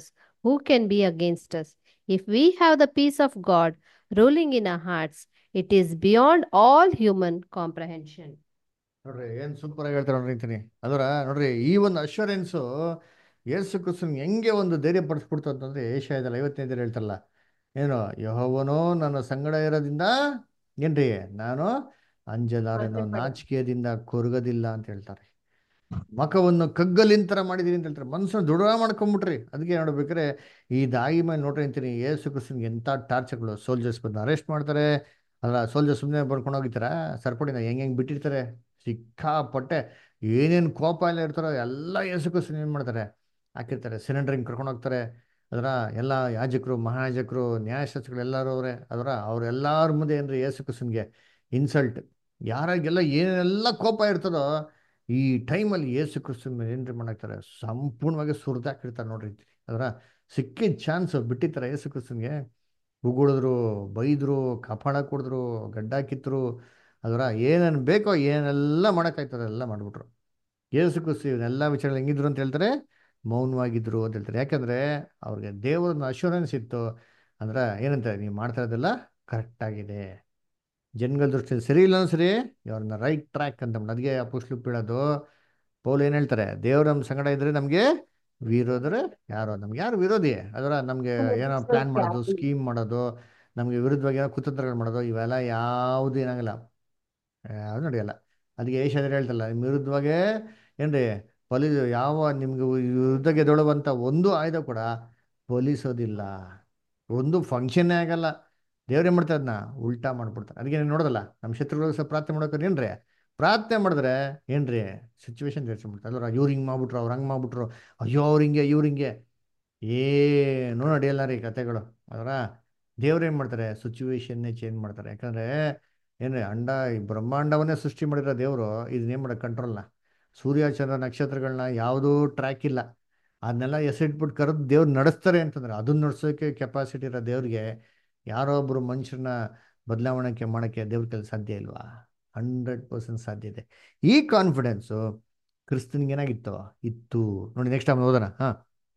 who can be against us? If we have the peace of God ruling in our hearts, it is beyond all human comprehension. ನೋಡ್ರಿ ಏನ್ ಸೂಪರ್ ಆಗಿ ಹೇಳ್ತಾರೆ ನೋಡ್ರಿ ಅಂತೀನಿ ಅದರ ನೋಡ್ರಿ ಈ ಒಂದು ಅಶ್ಯೂರೆನ್ಸು ಯೇಸು ಕ್ರಿಸ್ತನ್ ಹೆಂಗೆ ಒಂದು ಧೈರ್ಯ ಪಡಿಸ್ಬಿಡ್ತು ಅಂತಂದ್ರೆ ಏಷ್ಯಾದಲ್ಲಿ ಐವತ್ತೈದರ ಹೇಳ್ತಾರಲ್ಲ ಏನು ಯಹೋವನೋ ನನ್ನ ಸಂಗಡ ಇರೋದ್ರಿಂದ ಏನ್ರಿ ನಾನು ಅಂಜಲಾರೆನೋ ಭಯಪಡ- ನಾಚಿಕೆಯದಿಂದ ಕೊರಗದಿಲ್ಲ ಅಂತ ಹೇಳ್ತಾರೆ ಮಖವನ್ನು ಕಗ್ಗಲಿನ ಥರ ಮಾಡಿದೀನಿ ಅಂತ ಹೇಳ್ತಾರೆ ಮನಸ್ಸನ್ನು ದೃಢ ಮಾಡ್ಕೊಂಬಿಟ್ರಿ ಅದಕ್ಕೆ ನೋಡ್ಬೇಕಾದ್ರೆ ಈ ದಾಗಿ ಮೇಲೆ ನೋಡ್ರಿ ಅಂತೀನಿ ಯೇಸು ಕ್ರಿಸ್ತನ್ಗೆ ಎಂಥ ಟಾರ್ಚರ್ಗಳು ಸೋಲ್ಜರ್ಸ್ ಬಂದು ಅರೆಸ್ಟ್ ಮಾಡ್ತಾರೆ ಅಲ್ಲ ಸೋಲ್ಜರ್ ಸುಮ್ಮನೆ ಬರ್ಕೊಂಡು ಹೋಗಿರ್ತಾರ ಸರ್ಪಡಿನ ಹೆಂಗೆ ಹೆಂಗೆ ಬಿಟ್ಟಿರ್ತಾರೆ ಸಿಕ್ಕಾಪಟ್ಟೆ ಏನೇನು ಕೋಪ ಎಲ್ಲ ಇರ್ತಾರೋ ಎಲ್ಲ ಯೇಸು ಕ್ರಿಸ್ತನ್ ಏನು ಮಾಡ್ತಾರೆ ಹಾಕಿರ್ತಾರೆ ಸಿಲಿಂಡ್ರಿಂಗ್ ಕರ್ಕೊಂಡು ಹೋಗ್ತಾರೆ ಅದರ ಎಲ್ಲ ಯಾಜಕರು ಮಹಾಯಾಜಕರು ನ್ಯಾಯಶಾಸ್ತ್ರಗಳು ಎಲ್ಲರೂ ಅವರೇ ಅದರ ಅವರೆಲ್ಲರ ಮುಂದೆ ಏನ್ರಿ ಯೇಸು ಕ್ರಿಸ್ತನ್ಗೆ ಇನ್ಸಲ್ಟ್ ಯಾರಿಗೆಲ್ಲ ಏನೆಲ್ಲ ಕೋಪ ಇರ್ತದೋ ಈ ಟೈಮಲ್ಲಿ ಯೇಸು ಕ್ರಿಸ್ತನ್ ಮೇಲೆ ಏನ್ರಿ ಮಾಡಾಕ್ತಾರೆ ಸಂಪೂರ್ಣವಾಗಿ ಸುರಿದಾಕಿರ್ತಾರೆ ನೋಡ್ರಿ ಅದರ ಸಿಕ್ಕಿದ ಚಾನ್ಸ್ ಬಿಟ್ಟಿರ್ತಾರೆ ಯೇಸು ಕ್ರಿಸ್ತನ್ಗೆ ಉಗುಳಿದ್ರು ಬೈದ್ರು ಕಪಾಳ ಕೊಡಿದ್ರು ಗಡ್ಡ ಕಿತ್ತರು ಅದರ ಏನೇನು ಬೇಕೋ ಏನೆಲ್ಲ ಮಾಡೋಕ್ಕಾಯ್ತದೆ ಎಲ್ಲ ಮಾಡಿಬಿಟ್ರು ಯೇಸು ಕ್ರಿಸ್ತು ಇವನ್ನೆಲ್ಲ ವಿಚಾರಗಳು ಹೆಂಗಿದ್ರು ಅಂತ ಹೇಳ್ತಾರೆ ಮೌನವಾಗಿದ್ರು ಅಂತ ಹೇಳ್ತಾರೆ ಯಾಕಂದ್ರೆ ಅವ್ರಿಗೆ ದೇವರನ್ನ ಅಶ್ಯೂರೆನ್ಸ್ ಇತ್ತು ಅಂದ್ರೆ ಏನಂತಾರೆ ನೀವು ಮಾಡ್ತಾ ಇರೋದೆಲ್ಲ ಕರೆಕ್ಟಾಗಿದೆ ಜನಗಳ ದೃಷ್ಟಿಯಲ್ಲಿ ಸರಿ ಇಲ್ಲ ಸರಿ ಅವ್ರನ್ನ ರೈಟ್ ಟ್ರ್ಯಾಕ್ ಅಂತ ಮಾಡಿ ಅದಕ್ಕೆ ಅಪುಸ್ಲು ಬೀಳೋದು ಪೌಲ್ ಏನು ಹೇಳ್ತಾರೆ ದೇವ್ರ ನಮ್ಮ ಸಂಗಡ ಇದ್ರೆ ನಮಗೆ ವಿರೋಧರು ಯಾರೋ ನಮ್ಗೆ ಯಾರು ವಿರೋಧಿ ಅದರ ನಮಗೆ ಏನೋ ಪ್ಲಾನ್ ಮಾಡೋದು ಸ್ಕೀಮ್ ಮಾಡೋದು ನಮಗೆ ವಿರುದ್ಧವಾಗಿ ಏನೋ ಕುತಂತ್ರಗಳು ಮಾಡೋದು ಇವೆಲ್ಲ ಯಾವುದು ಏನಾಗಲ್ಲ ಯಾವುದು ನಡೆಯಲ್ಲ ಅದಕ್ಕೆ ಏಷ್ಯಾದ್ರೆ ಹೇಳ್ತಲ್ಲ ನಿಮ್ಮ ವಿರುದ್ಧವಾಗೇ ಏನ್ರಿ ಪೊಲೀ ಯಾವ ನಿಮ್ಗೆ ವಿರುದ್ಧ ಗೆದೊಳುವಂಥ ಒಂದು ಆಯುಧ ಕೂಡ ಪೊಲೀಸೋದಿಲ್ಲ ಒಂದು ಫಂಕ್ಷನ್ನೇ ಆಗಲ್ಲ ದೇವ್ರೇನ್ ಮಾಡ್ತಾರೆ ಅದನ್ನ ಉಲ್ಟಾ ಮಾಡ್ಬಿಡ್ತಾರೆ ಅದಕ್ಕೆ ನೀವು ನೋಡೋದಲ್ಲ ನಮ್ಮ ಶತ್ರುಗಳಿಗೆ ಸಹ ಪ್ರಾರ್ಥನೆ ಮಾಡೋಕೆ ಏನ್ರಿ ಪ್ರಾರ್ಥನೆ ಮಾಡಿದ್ರೆ ಏನ್ರಿ ಸಿಚುವೇಶನ್ ಬಿಡ್ತಾರೆ ಅಲ್ವ ಇವ್ರು ಹಿಂಗೆ ಮಾಡ್ಬಿಟ್ರು ಅವ್ರು ಹಂಗೆ ಮಾಡ್ಬಿಟ್ರು ಅಯ್ಯೋ ಅವ್ರು ಹಿಂಗೆ ಇವ್ರು ಹಿಂಗೆ ಏನೂ ನಡೆಯಲ್ಲ ರೀ ಕತೆಗಳು ಅದರ ದೇವ್ರು ಏನು ಮಾಡ್ತಾರೆ ಸಿಚುವೇಶನ್ನೇ ಚೇಂಜ್ ಮಾಡ್ತಾರೆ ಯಾಕಂದರೆ ಏನು ಅಂಡ ಈ ಬ್ರಹ್ಮಾಂಡವನ್ನೇ ಸೃಷ್ಟಿ ಮಾಡಿರೋ ದೇವರು ಇದನ್ನೇನು ಮಾಡೋ ಕಂಟ್ರೋಲ್ನ ಸೂರ್ಯ ಚಂದ್ರ ನಕ್ಷತ್ರಗಳನ್ನ ಯಾವುದೂ ಟ್ರ್ಯಾಕ್ ಇಲ್ಲ ಅದನ್ನೆಲ್ಲ ಎಸೆಟ್ಬಿಟ್ಟು ಕರೆದು ದೇವ್ರು ನಡೆಸ್ತಾರೆ ಅಂತಂದ್ರೆ ಅದನ್ನ ನಡೆಸೋಕೆ ಕೆಪಾಸಿಟಿ ಇರೋ ದೇವ್ರಿಗೆ ಯಾರೋ ಒಬ್ಬರು ಮನುಷ್ಯರನ್ನ ಬದಲಾವಣೆ ಮಾಡೋಕ್ಕೆ ದೇವ್ರ ಕೆಲಸ ಸಾಧ್ಯ ಇಲ್ವಾ ಹಂಡ್ರೆಡ್ ಪರ್ಸೆಂಟ್ ಸಾಧ್ಯ ಇದೆ ಈ ಕಾನ್ಫಿಡೆನ್ಸು ಕ್ರಿಸ್ತನ್ಗೆ ಏನಾಗಿತ್ತು ಇತ್ತು ನೋಡಿ ನೆಕ್ಸ್ಟ್ ಟೈಮ್ ಓದೋಣ ಹಾಂ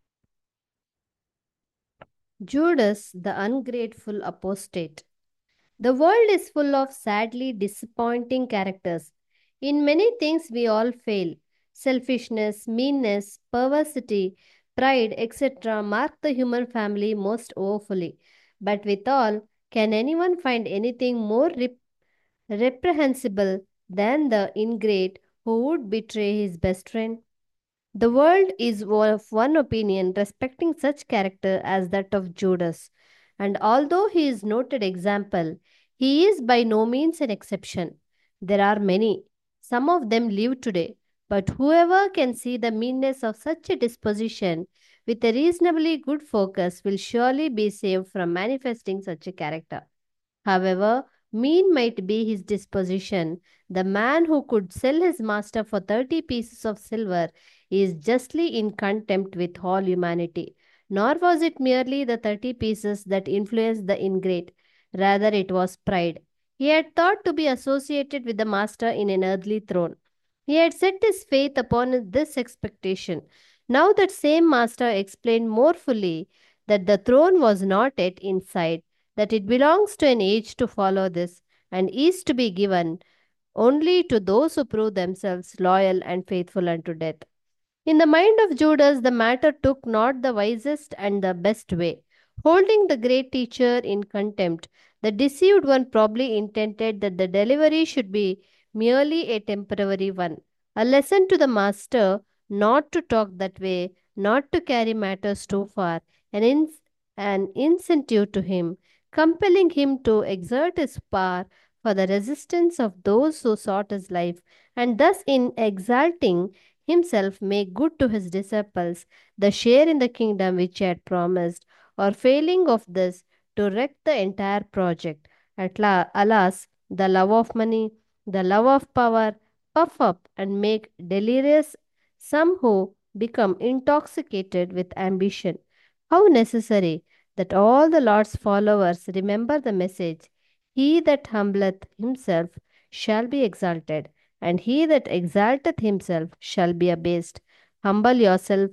Judas, the ungrateful apostate. The world is full of sadly disappointing characters. In many things, we all fail. Selfishness, meanness, perversity, pride, etc. mark the human family most woefully. But withal, can anyone find anything more rep- reprehensible than the ingrate who would betray his best friend? The world is of one opinion respecting such character as that of Judas, and although he is noted example, he is by no means an exception. There are many, some of them live today, but whoever can see the meanness of such a disposition with a reasonably good focus will surely be saved from manifesting such a character. However, mean might be his disposition, the man who could sell his master for 30 pieces of silver is justly in contempt with all humanity. Nor was it merely the 30 pieces that influenced the ingrate, rather, it was pride. He had thought to be associated with the master in an earthly throne. He had set his faith upon this expectation. Now, that same master explained more fully that the throne was not yet in sight, that it belongs to an age to follow this, and is to be given only to those who prove themselves loyal and faithful unto death. In the mind of Judas, the matter took not the wisest and the best way. Holding the great teacher in contempt, the deceived one probably intended that the delivery should be merely a temporary one, a lesson to the master not to talk that way, not to carry matters too far, an, in- an incentive to him, compelling him to exert his power for the resistance of those who sought his life, and thus in exalting himself make good to his disciples the share in the kingdom which he had promised, or failing of this, to wreck the entire project. At la- alas, the love of money, the love of power, puff up and make delirious some who become intoxicated with ambition. How necessary that all the Lord's followers remember the message He that humbleth himself shall be exalted, and he that exalteth himself shall be abased. Humble yourself,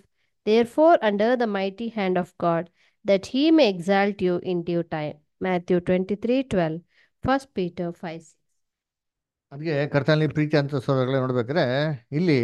Therefore, under the mighty hand of God, that he may exalt you in due time. Matthew 23 12, 1 Peter 5 6. ಅದಕ್ಕೆ ಕರ್ತನಲ್ಲಿ ಪ್ರೀತಿ ಅಂತ ಸೋದರಗಳೇ ನೋಡ್ಬೇಕಾದ್ರೆ ಇಲ್ಲಿ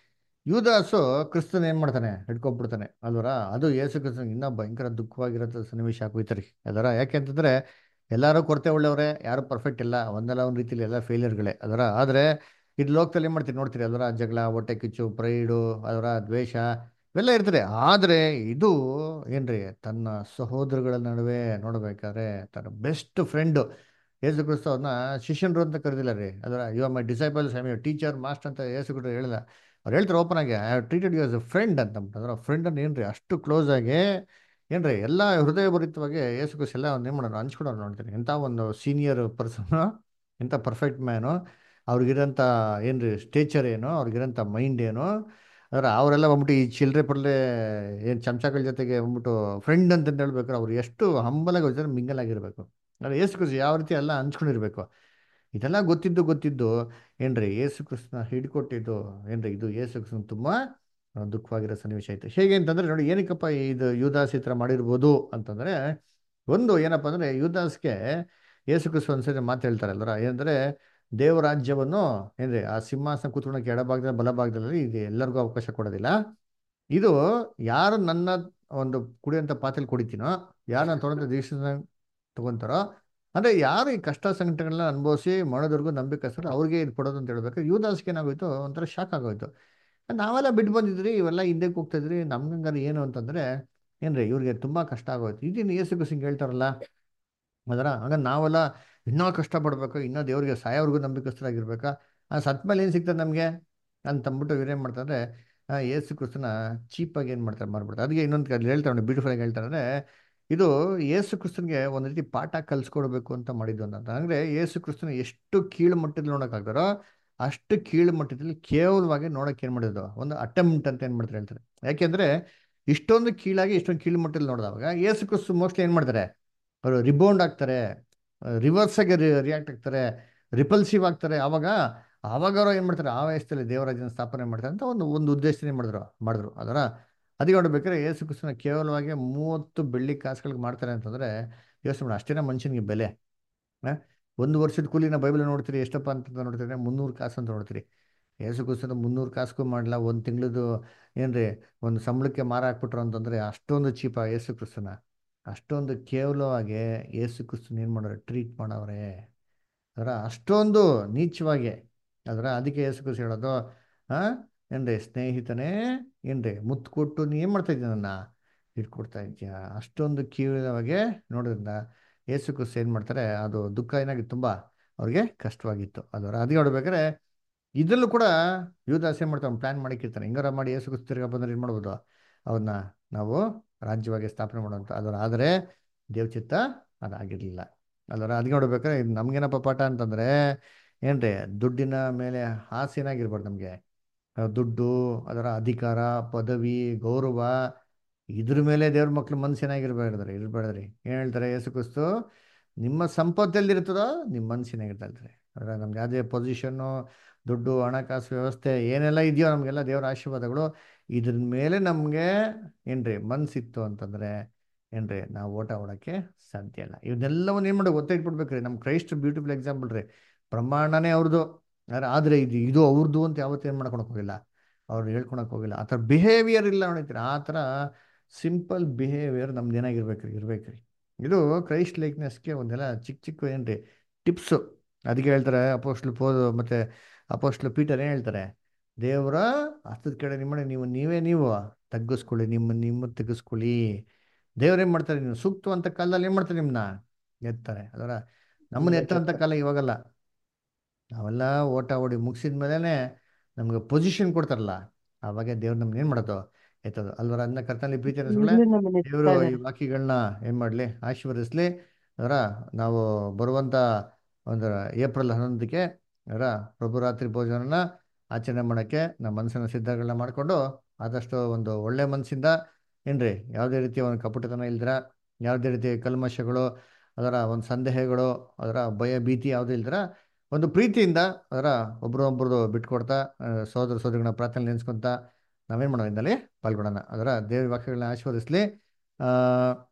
ಯೂದಾಸು ಕ್ರಿಸ್ತನ್ ಏನ್ ಮಾಡ್ತಾನೆ ಹಿಡ್ಕೊಂಡ್ಬಿಡ್ತಾನೆ ಅಲ್ವರ ಅದು ಯೇಸು ಕ್ರಿಸ್ತನ್ ಇನ್ನೂ ಭಯಂಕರ ದುಃಖವಾಗಿರೋ ಸನ್ನಿವೇಶ ಆಗೋಯ್ತರಿ ಅದರ ಯಾಕೆ ಅಂತಂದ್ರೆ ಎಲ್ಲರೂ ಕೊರತೆ ಉಳ್ಳವ್ರೆ ಯಾರು ಪರ್ಫೆಕ್ಟ್ ಇಲ್ಲ ಒಂದಲ್ಲ ಒಂದು ರೀತಿಲಿ ಎಲ್ಲ ಫೇಲಿಯರ್ಗಳೇ ಅದರ ಆದ್ರೆ ಇದು ಲೋಕದಲ್ಲಿ ಏನ್ ಮಾಡ್ತೀರಿ ನೋಡ್ತೀರಿ ಅದರ ಜಗಳ ಹೊಟ್ಟೆ ಕಿಚ್ಚು ಪ್ರೈಡು ಅದರ ದ್ವೇಷ ಇವೆಲ್ಲ ಇರ್ತದೆ ಆದ್ರೆ ಇದು ಏನ್ರಿ ತನ್ನ ಸಹೋದರಗಳ ನಡುವೆ ನೋಡ್ಬೇಕಾದ್ರೆ ತನ್ನ ಬೆಸ್ಟ್ ಫ್ರೆಂಡ್ ಯೇಸು ಕ್ರಿಸ್ತ ಅವ್ರನ್ನ ಶಿಷ್ಯನ್ರು ಅಂತ ಕರೆದಿಲ್ಲ ರೀ ಅದರ you are my disciples I my teacher master ಅಂತ ಯೇಸು ಕ್ರಿಸ್ತ ಹೇಳಿಲ್ಲ ಅವ್ರು ಹೇಳ್ತಾರೆ ಓಪನ್ ಆಗಿ I have treated you as a friend ಅಂತ ಅದರ ಫ್ರೆಂಡ್ ಅನ್ನು ಏನ್ರಿ ಅಷ್ಟು ಕ್ಲೋಸ್ ಆಗಿ ಏನ್ರಿ ಎಲ್ಲ ಹೃದಯಭರಿತವಾಗಿ ಯೇಸು ಕ್ರಿಸ್ತ ಎಲ್ಲ ಒಂದು ಏನು ಮಾಡೋಣ ಹಂಚ್ಕೊಡೋರು ನೋಡ್ತೀನಿ ಎಂಥ ಒಂದು ಸೀನಿಯರ್ ಪರ್ಸನ್ ಎಂಥ ಪರ್ಫೆಕ್ಟ್ ಮ್ಯಾನು ಅವ್ರಿಗಿರೋಂಥ ಏನ್ರಿ ಸ್ಟೇಚರ್ ಏನು ಅವ್ರಿಗಿರೋಂಥ ಮೈಂಡ್ ಏನು ಅದರ ಅವರೆಲ್ಲ ಬಂದ್ಬಿಟ್ಟು ಈ ಚಿಲ್ಲರೆ ಪಡ್ಲೆ ಏನು ಚಮಚಗಳ ಜೊತೆಗೆ ಬಂದ್ಬಿಟ್ಟು ಫ್ರೆಂಡ್ ಅಂತ ಹೇಳ್ಬೇಕಾದ್ರೆ ಅವ್ರು ಎಷ್ಟು ಹಂಬಲಾಗಿ ಹೋಗ್ತಾರೆ ಮಿಂಗಲ್ ಆಗಿರ್ಬೇಕು ಅಲ್ಲ ಯೇಸು ಕ್ರಿಸ್ತ ಯಾವ ರೀತಿ ಎಲ್ಲ ಹಂಚ್ಕೊಂಡಿರ್ಬೇಕು ಇದೆಲ್ಲ ಗೊತ್ತಿದ್ದು ಗೊತ್ತಿದ್ದು ಏನ್ರಿ ಯೇಸು ಕ್ರಿಸ್ತನ ಹಿಡ್ಕೊಟ್ಟಿದ್ದು ಏನ್ರಿ ಇದು ಯೇಸು ಕ್ರಿಸ್ತನ ತುಂಬಾ ಆ, ದುಃಖವಾಗಿರೋ ಸನ್ನಿವೇಶ ಆಯ್ತು ಹೇಗೆ ಅಂತಂದ್ರೆ ನೋಡಿ ಏನಕ್ಕಪ್ಪ ಇದು ಯುದಾಸ್ ಈ ಥರ ಮಾಡಿರ್ಬೋದು ಅಂತಂದ್ರೆ ಒಂದು ಏನಪ್ಪ ಅಂದ್ರೆ ಯುದಾಸ್ಗೆ ಯೇಸು ಕ್ರಿಸ್ತ ಒಂದ್ಸರಿ ಮಾತು ಹೇಳ್ತಾರೆ ಅಲ್ವರ ಏನಂದ್ರೆ ದೇವರಾಜ್ಯವನ್ನು ಏನ್ರಿ ಆ ಸಿಂಹಾಸನ ಕೂತ್ಕೊಳ್ಳೋಕೆ ಎಡಭಾಗದಲ್ಲಿ ಬಲಭಾಗದಲ್ಲಿ ಇದು ಎಲ್ಲರಿಗೂ ಅವಕಾಶ ಕೊಡೋದಿಲ್ಲ ಇದು ಯಾರು ನನ್ನ ಒಂದು ಕುಡಿಯಂತ ಪಾತ್ರೆಲಿ ಕುಡಿತೀನೋ ಯಾರು ನಾನು ತೊಗೊಂಡ ದೀಕ್ಷೆ ತಗೊಂತಾರೋ ಅಂದ್ರೆ ಯಾರು ಈ ಕಷ್ಟ ಸಂಕಟಗಳನ್ನ ಅನುಭವಿಸಿ ಮಾಡೋದವ್ರಿಗೂ ನಂಬಿಕಸ್ತರು ಅವ್ರಿಗೆ ಇದು ಕೊಡೋದು ಅಂತ ಹೇಳ್ಬೇಕು ಯುವದಾಸ್ಗೆ ಏನಾಗೋಯ್ತು ಒಂಥರ ಶಾಕ್ ಆಗೋಯ್ತು ನಾವೆಲ್ಲ ಬಿಟ್ಟು ಬಂದಿದ್ರಿ ಇವೆಲ್ಲ ಹಿಂದಕ್ಕೆ ಹೋಗ್ತಾ ಇದ್ರಿ ನಮ್ಗಂಗಾರೆ ಏನು ಅಂತಂದ್ರೆ ಏನ್ರಿ ಇವ್ರಿಗೆ ತುಂಬಾ ಕಷ್ಟ ಆಗೋಯ್ತು ಇದೇನು ಯೇಸು ಕ್ರಿಸ್ತಂಗೆ ಹೇಳ್ತಾರಲ್ಲ ಅದರ ಹಂಗ ನಾವೆಲ್ಲ ಇನ್ನೂ ಕಷ್ಟಪಡ್ಬೇಕು ಇನ್ನೂ ದೇವ್ರಿಗೆ ಸಾಯೋವರೆಗೂ ನಂಬಿಕಸ್ಥರಾಗಿರ್ಬೇಕಾ ಆ ಸತ್ ಮೇಲೆ ಏನು ಸಿಗ್ತದೆ ನಮಗೆ ಅಂತಂದ್ಬಿಟ್ಟು ಇವ್ರೇನು ಮಾಡ್ತಾರೆ ಆ, ಯೇಸು ಕ್ರಿಸ್ತನ ಚೀಪಾಗಿ ಏನು ಮಾಡ್ತಾರೆ ಮಾಡ್ಬಿಡ್ತಾರೆ ಅದಕ್ಕೆ ಇನ್ನೊಂದು ಅಲ್ಲಿ ಹೇಳ್ತಾರೆ ಬ್ಯೂಟಿಫುಲ್ ಆಗಿ ಹೇಳ್ತಾರೆ ಇದು ಯೇಸು ಕ್ರಿಸ್ತನ್ಗೆ ಒಂದು ರೀತಿ ಪಾಠ ಕಲಿಸ್ಕೊಡ್ಬೇಕು ಅಂತ ಮಾಡಿದ್ದು ಅಂತ ಅಂದ್ರೆ ಯೇಸು ಕ್ರಿಸ್ತನ ಎಷ್ಟು ಕೀಳು ಮಟ್ಟದಲ್ಲಿ ನೋಡೋಕ್ಕಾಗ್ತಾರೋ ಅಷ್ಟು ಕೀಳು ಮಟ್ಟದಲ್ಲಿ ಕೇವಲವಾಗಿ ನೋಡಕ್ಕೆ ಏನು ಮಾಡಿದ್ರು ಒಂದು ಅಟೆಂಪ್ಟ್ ಅಂತ ಏನು ಮಾಡ್ತಾರೆ ಹೇಳ್ತಾರೆ ಯಾಕೆಂದ್ರೆ ಇಷ್ಟೊಂದು ಕೀಳಾಗಿ ಇಷ್ಟೊಂದು ಕೀಳು ಮಟ್ಟದಲ್ಲಿ ನೋಡಿದಾಗ ಯೇಸು ಕ್ರಿಸ್ತು ಮೋಸ್ಟ್ಲಿ ಏನು ಮಾಡ್ತಾರೆ ಅವರು ರಿಬೌಂಡ್ ಆಗ್ತಾರೆ ರಿವರ್ಸ್ ಆಗಿ ರಿಯಾಕ್ಟ್ ಆಗ್ತಾರೆ ರಿಪಲ್ಸಿವ್ ಆಗ್ತಾರೆ ಆವಾಗ ಆವಾಗ ಅವ್ರು ಏನು ಮಾಡ್ತಾರೆ ಆ ವಯಸ್ಸಲ್ಲಿ ದೇವರಾಜನ ಸ್ಥಾಪನೆ ಮಾಡ್ತಾರೆ ಅಂತ ಒಂದು ಒಂದು ಉದ್ದೇಶನೇ ಮಾಡಿದ್ರು ಮಾಡಿದ್ರು ಅದರ ಅದಕ್ಕೆ ನೋಡ್ಬೇಕಾದ್ರೆ ಯೇಸು ಕ್ರಿಸ್ತನ ಕೇವಲವಾಗಿ ಮೂವತ್ತು ಬೆಳ್ಳಿ ಕಾಸುಗಳಿಗೆ ಮಾಡ್ತಾರೆ ಅಂತಂದ್ರೆ ಯೋಚನೆ ಮಾಡಿ ಅಷ್ಟೇನ ಮನುಷ್ಯನಿಗೆ ಬೆಲೆ ಆ? ಒಂದು ವರ್ಷದ ಕೂಲಿನ ಬೈಬಲ್ ನೋಡ್ತೀರಿ ಎಷ್ಟಪ್ಪ ಅಂತ ನೋಡ್ತೀರಿ ಮುನ್ನೂರು ಕಾಸು ಅಂತ ನೋಡ್ತೀರಿ ಯೇಸು ಕ್ರಿಸ್ತನ ಮುನ್ನೂರು ಕಾಸ್ಗೂ ಮಾಡಲ್ಲ ಒಂದು ತಿಂಗಳದು ಏನ್ರಿ ಒಂದು ಸಂಬಳಕ್ಕೆ ಮಾರ ಹಾಕ್ಬಿಟ್ರು ಅಂತಂದ್ರೆ ಅಷ್ಟೊಂದು ಚೀಪ ಯೇಸು ಕ್ರಿಸ್ತನ ಅಷ್ಟೊಂದು ಕೇವಲವಾಗಿ ಯೇಸು ಕ್ರಿಸ್ತನ ಏನು ಮಾಡೋರು ಟ್ರೀಟ್ ಮಾಡವ್ರೆ ಅದರ ಅಷ್ಟೊಂದು ನೀಚವಾಗಿ ಅದರ ಅದಕ್ಕೆ ಯೇಸು ಕ್ರಿಸ್ತ ಹೇಳೋದು ಆ ಏನ್ರಿ ಸ್ನೇಹಿತನೇ ಏನ್ರಿ ಮುತ್ತು ಕೊಟ್ಟು ನೀ ಏನು ಮಾಡ್ತಾ ಇದ್ದೀಯ ನನ್ನ ಇಟ್ಕೊಡ್ತಾ ಇದೆಯಾ ಅಷ್ಟೊಂದು ಕೀಳವಾಗಿ ನೋಡೋದ್ರಿಂದ ಯೇಸು ಕ್ರಿಸ್ತ ಏನು ಮಾಡ್ತಾರೆ ಅದು ದುಃಖ ಏನಾಗಿ ತುಂಬಾ ಅವ್ರಿಗೆ ಕಷ್ಟವಾಗಿತ್ತು ಅದರ ಅದಕ್ಕೆ ನೋಡ್ಬೇಕಾದ್ರೆ ಇದರಲ್ಲೂ ಕೂಡ ಯುವದಾಸ್ ಏನು ಮಾಡ್ತಾನೆ ಪ್ಲಾನ್ ಮಾಡಿಕ್ಕಿರ್ತಾನೆ ಹಿಂಗಾರ ಮಾಡಿ ಯೇಸು ಕ್ರಿಸ್ತ ತಿರ್ಗಾ ಬಂದ್ರೆ ಏನು ಮಾಡ್ಬೋದು ಅವನ್ನ ನಾವು ರಾಜ್ಯವಾಗಿ ಸ್ಥಾಪನೆ ಮಾಡುವಂತ ಅದರ ಆದರೆ ದೇವಚಿತ್ತ ಅದಾಗಿರ್ಲಿಲ್ಲ ಅದರ ಅದಕ್ಕೆ ನೋಡ್ಬೇಕಾದ್ರೆ ಇದು ನಮ್ಗೇನಪ್ಪ ಪಾಠ ಅಂತಂದ್ರೆ ಏನ್ರಿ ದುಡ್ಡಿನ ಮೇಲೆ ಆಸೆ ಏನಾಗಿರ್ಬಾರ್ದು ನಮಗೆ ದುಡ್ಡು ಅದರ ಅಧಿಕಾರ ಪದವಿ ಗೌರವ ಇದ್ರ ಮೇಲೆ ದೇವ್ರ ಮಕ್ಳು ಮನ್ಸು ಏನಾಗಿರ್ಬೇಡ್ರಿ ಇರ್ಬೇಡ್ರಿ ಏನ್ ಹೇಳ್ತಾರೆ ಯೇಸು ಕ್ರಿಸ್ತು ನಿಮ್ಮ ಸಂಪತ್ತಲ್ಲಿ ಇರ್ತದೋ ನಿಮ್ಮ ಮನ್ಸು ಏನಾಗಿರ್ತಲ್ರಿ ಅದರ ನಮ್ಗೆ ಯಾವುದೇ ಪೊಸಿಷನ್ನು ದುಡ್ಡು ಹಣಕಾಸು ವ್ಯವಸ್ಥೆ ಏನೆಲ್ಲ ಇದೆಯೋ ನಮಗೆಲ್ಲ ದೇವರ ಆಶೀರ್ವಾದಗಳು ಇದ್ರ ಮೇಲೆ ನಮಗೆ ಏನ್ರಿ ಮನ್ಸಿತ್ತು ಅಂತಂದ್ರೆ ಏನ್ರಿ ನಾವು ಓಟ ಓಡಕ್ಕೆ ಸಾಧ್ಯ ಇಲ್ಲ ಇವನ್ನೆಲ್ಲವನ್ನು ಏನು ಮಾಡಿ ಒತ್ತೆ ಇಟ್ಬಿಡ್ಬೇಕ್ರಿ ನಮ್ಮ ಕ್ರೈಸ್ಟ್ ಬ್ಯೂಟಿಫುಲ್ ಎಕ್ಸಾಂಪಲ್ ರೀ ಪ್ರಮಾಣನೇ ಅವ್ರದ್ದು ಆದ್ರೆ ಆದ್ರೆ ಇದು ಇದು ಅವ್ರದ್ದು ಅಂತ ಯಾವತ್ತೂ ಏನು ಮಾಡ್ಕೊಳಕ್ ಹೋಗಿಲ್ಲ ಅವ್ರು ಹೇಳ್ಕೊಳಕ್ ಹೋಗಿಲ್ಲ ಆ ಥರ ಬಿಹೇವಿಯರ್ ಇಲ್ಲ ನೋಡಿತೀರಿ ಆ ಥರ ಸಿಂಪಲ್ ಬಿಹೇವಿಯರ್ ನಮ್ದು ಏನಾಗಿರ್ಬೇಕ್ರಿ ಇರ್ಬೇಕ್ರಿ ಇದು ಕ್ರೈಸ್ಟ್ ಲೈಕ್ನೆಸ್ಗೆ ಒಂದೆಲ್ಲ ಚಿಕ್ಕ ಚಿಕ್ಕ ಏನ್ರಿ ಟಿಪ್ಸು ಅದಕ್ಕೆ ಹೇಳ್ತಾರೆ ಅಪೋಸ್ಟ್ಲು ಪೋದು ಮತ್ತೆ ಅಪೋಸ್ಟ್ಲು ಪೀಟರ್ ಏನು ಹೇಳ್ತಾರೆ ದೇವರ ಹಸ್ತದ ಕಡೆ ನಿಮ್ಮ ನೀವು ನೀವೇ ನೀವು ತಗ್ಗಿಸ್ಕೊಳ್ಳಿ ನಿಮ್ಮ ನಿಮ್ಮ ತೆಗೆಸ್ಕೊಳ್ಳಿ ದೇವ್ರೇನ್ ಮಾಡ್ತಾರೆ ನೀವು ಸೂಕ್ತವಂತ ಕಾಲದಲ್ಲಿ ಏನ್ ಮಾಡ್ತಾರೆ ನಿಮ್ಮನ್ನ ಎತ್ತಾರೆ ಅದರ ನಮ್ಮನ್ನ ಎತ್ತಂತ ಕಾಲ ಇವಾಗಲ್ಲ ನಾವೆಲ್ಲ ಓಟ ಓಡಿ ಮುಗಿಸಿದ ಮೇಲೆನೆ ನಮ್ಗೆ ಪೊಸಿಷನ್ ಕೊಡ್ತಾರಲ್ಲ ಆವಾಗ ದೇವ್ರು ನಮ್ಗೆ ಏನ್ ಮಾಡೋದು ಎತ್ತೋದು ಅಲ್ವರ ಅದನ್ನ ಕರ್ತನಲ್ಲಿ ಪ್ರೀತಿ ಅನ್ನಿಸ್ಕೊಳ್ಳೆ ಈಗಲೂ ನಮ್ಮನ್ನ ದೇವರು ಎತ್ತಾ ಈ ವಾಕ್ಯಗಳನ್ನ ಏನ್ ಮಾಡ್ಲಿ ಆಶೀರ್ವದಿಸ್ಲಿ ಅದರ ನಾವು ಬರುವಂತ ಒಂದು ಏಪ್ರಿಲ್ ಹನ್ನೊಂದಕ್ಕೆ ಅದರ ಪ್ರಭುರಾತ್ರಿ ಭೋಜನನ ಆಚರಣೆ ಮಾಡಕ್ಕೆ ನಮ್ಮ ಮನಸ್ಸಿನ ಸಿದ್ಧಗಳನ್ನ ಮಾಡಿಕೊಂಡು ಆದಷ್ಟು ಒಂದು ಒಳ್ಳೆ ಮನಸ್ಸಿಂದ ಏನ್ರಿ ಯಾವುದೇ ರೀತಿಯ ಒಂದು ಕಪಟತನ ಇಲ್ದಿರ ಯಾವುದೇ ರೀತಿಯ ಕಲ್ಮಶಗಳು ಅದರ ಒಂದು ಸಂದೇಹಗಳು ಅದರ ಭಯ ಭೀತಿ ಯಾವುದೂ ಇಲ್ದಿರ ಒಂದು ಪ್ರೀತಿಯಿಂದ ಅದರ ಒಬ್ರು ಒಬ್ರದ್ದು ಬಿಟ್ಕೊಡ್ತಾ ಆ, ಸಹೋದರ ಸಹೋದರಿಗಳನ್ನ ಪ್ರಾರ್ಥನೆ ನೆನೆಸ್ಕೊಂತ ನಾವೇನು ಮಾಡೋಣ ಇದರಲ್ಲಿ ಪಾಲ್ಗೊಳ್ಳೋಣ ಅದರ ದೇವ್ರ ವಾಕ್ಯಗಳನ್ನ ಆಶೀರ್ವದಿಸ್ಲಿ ಆ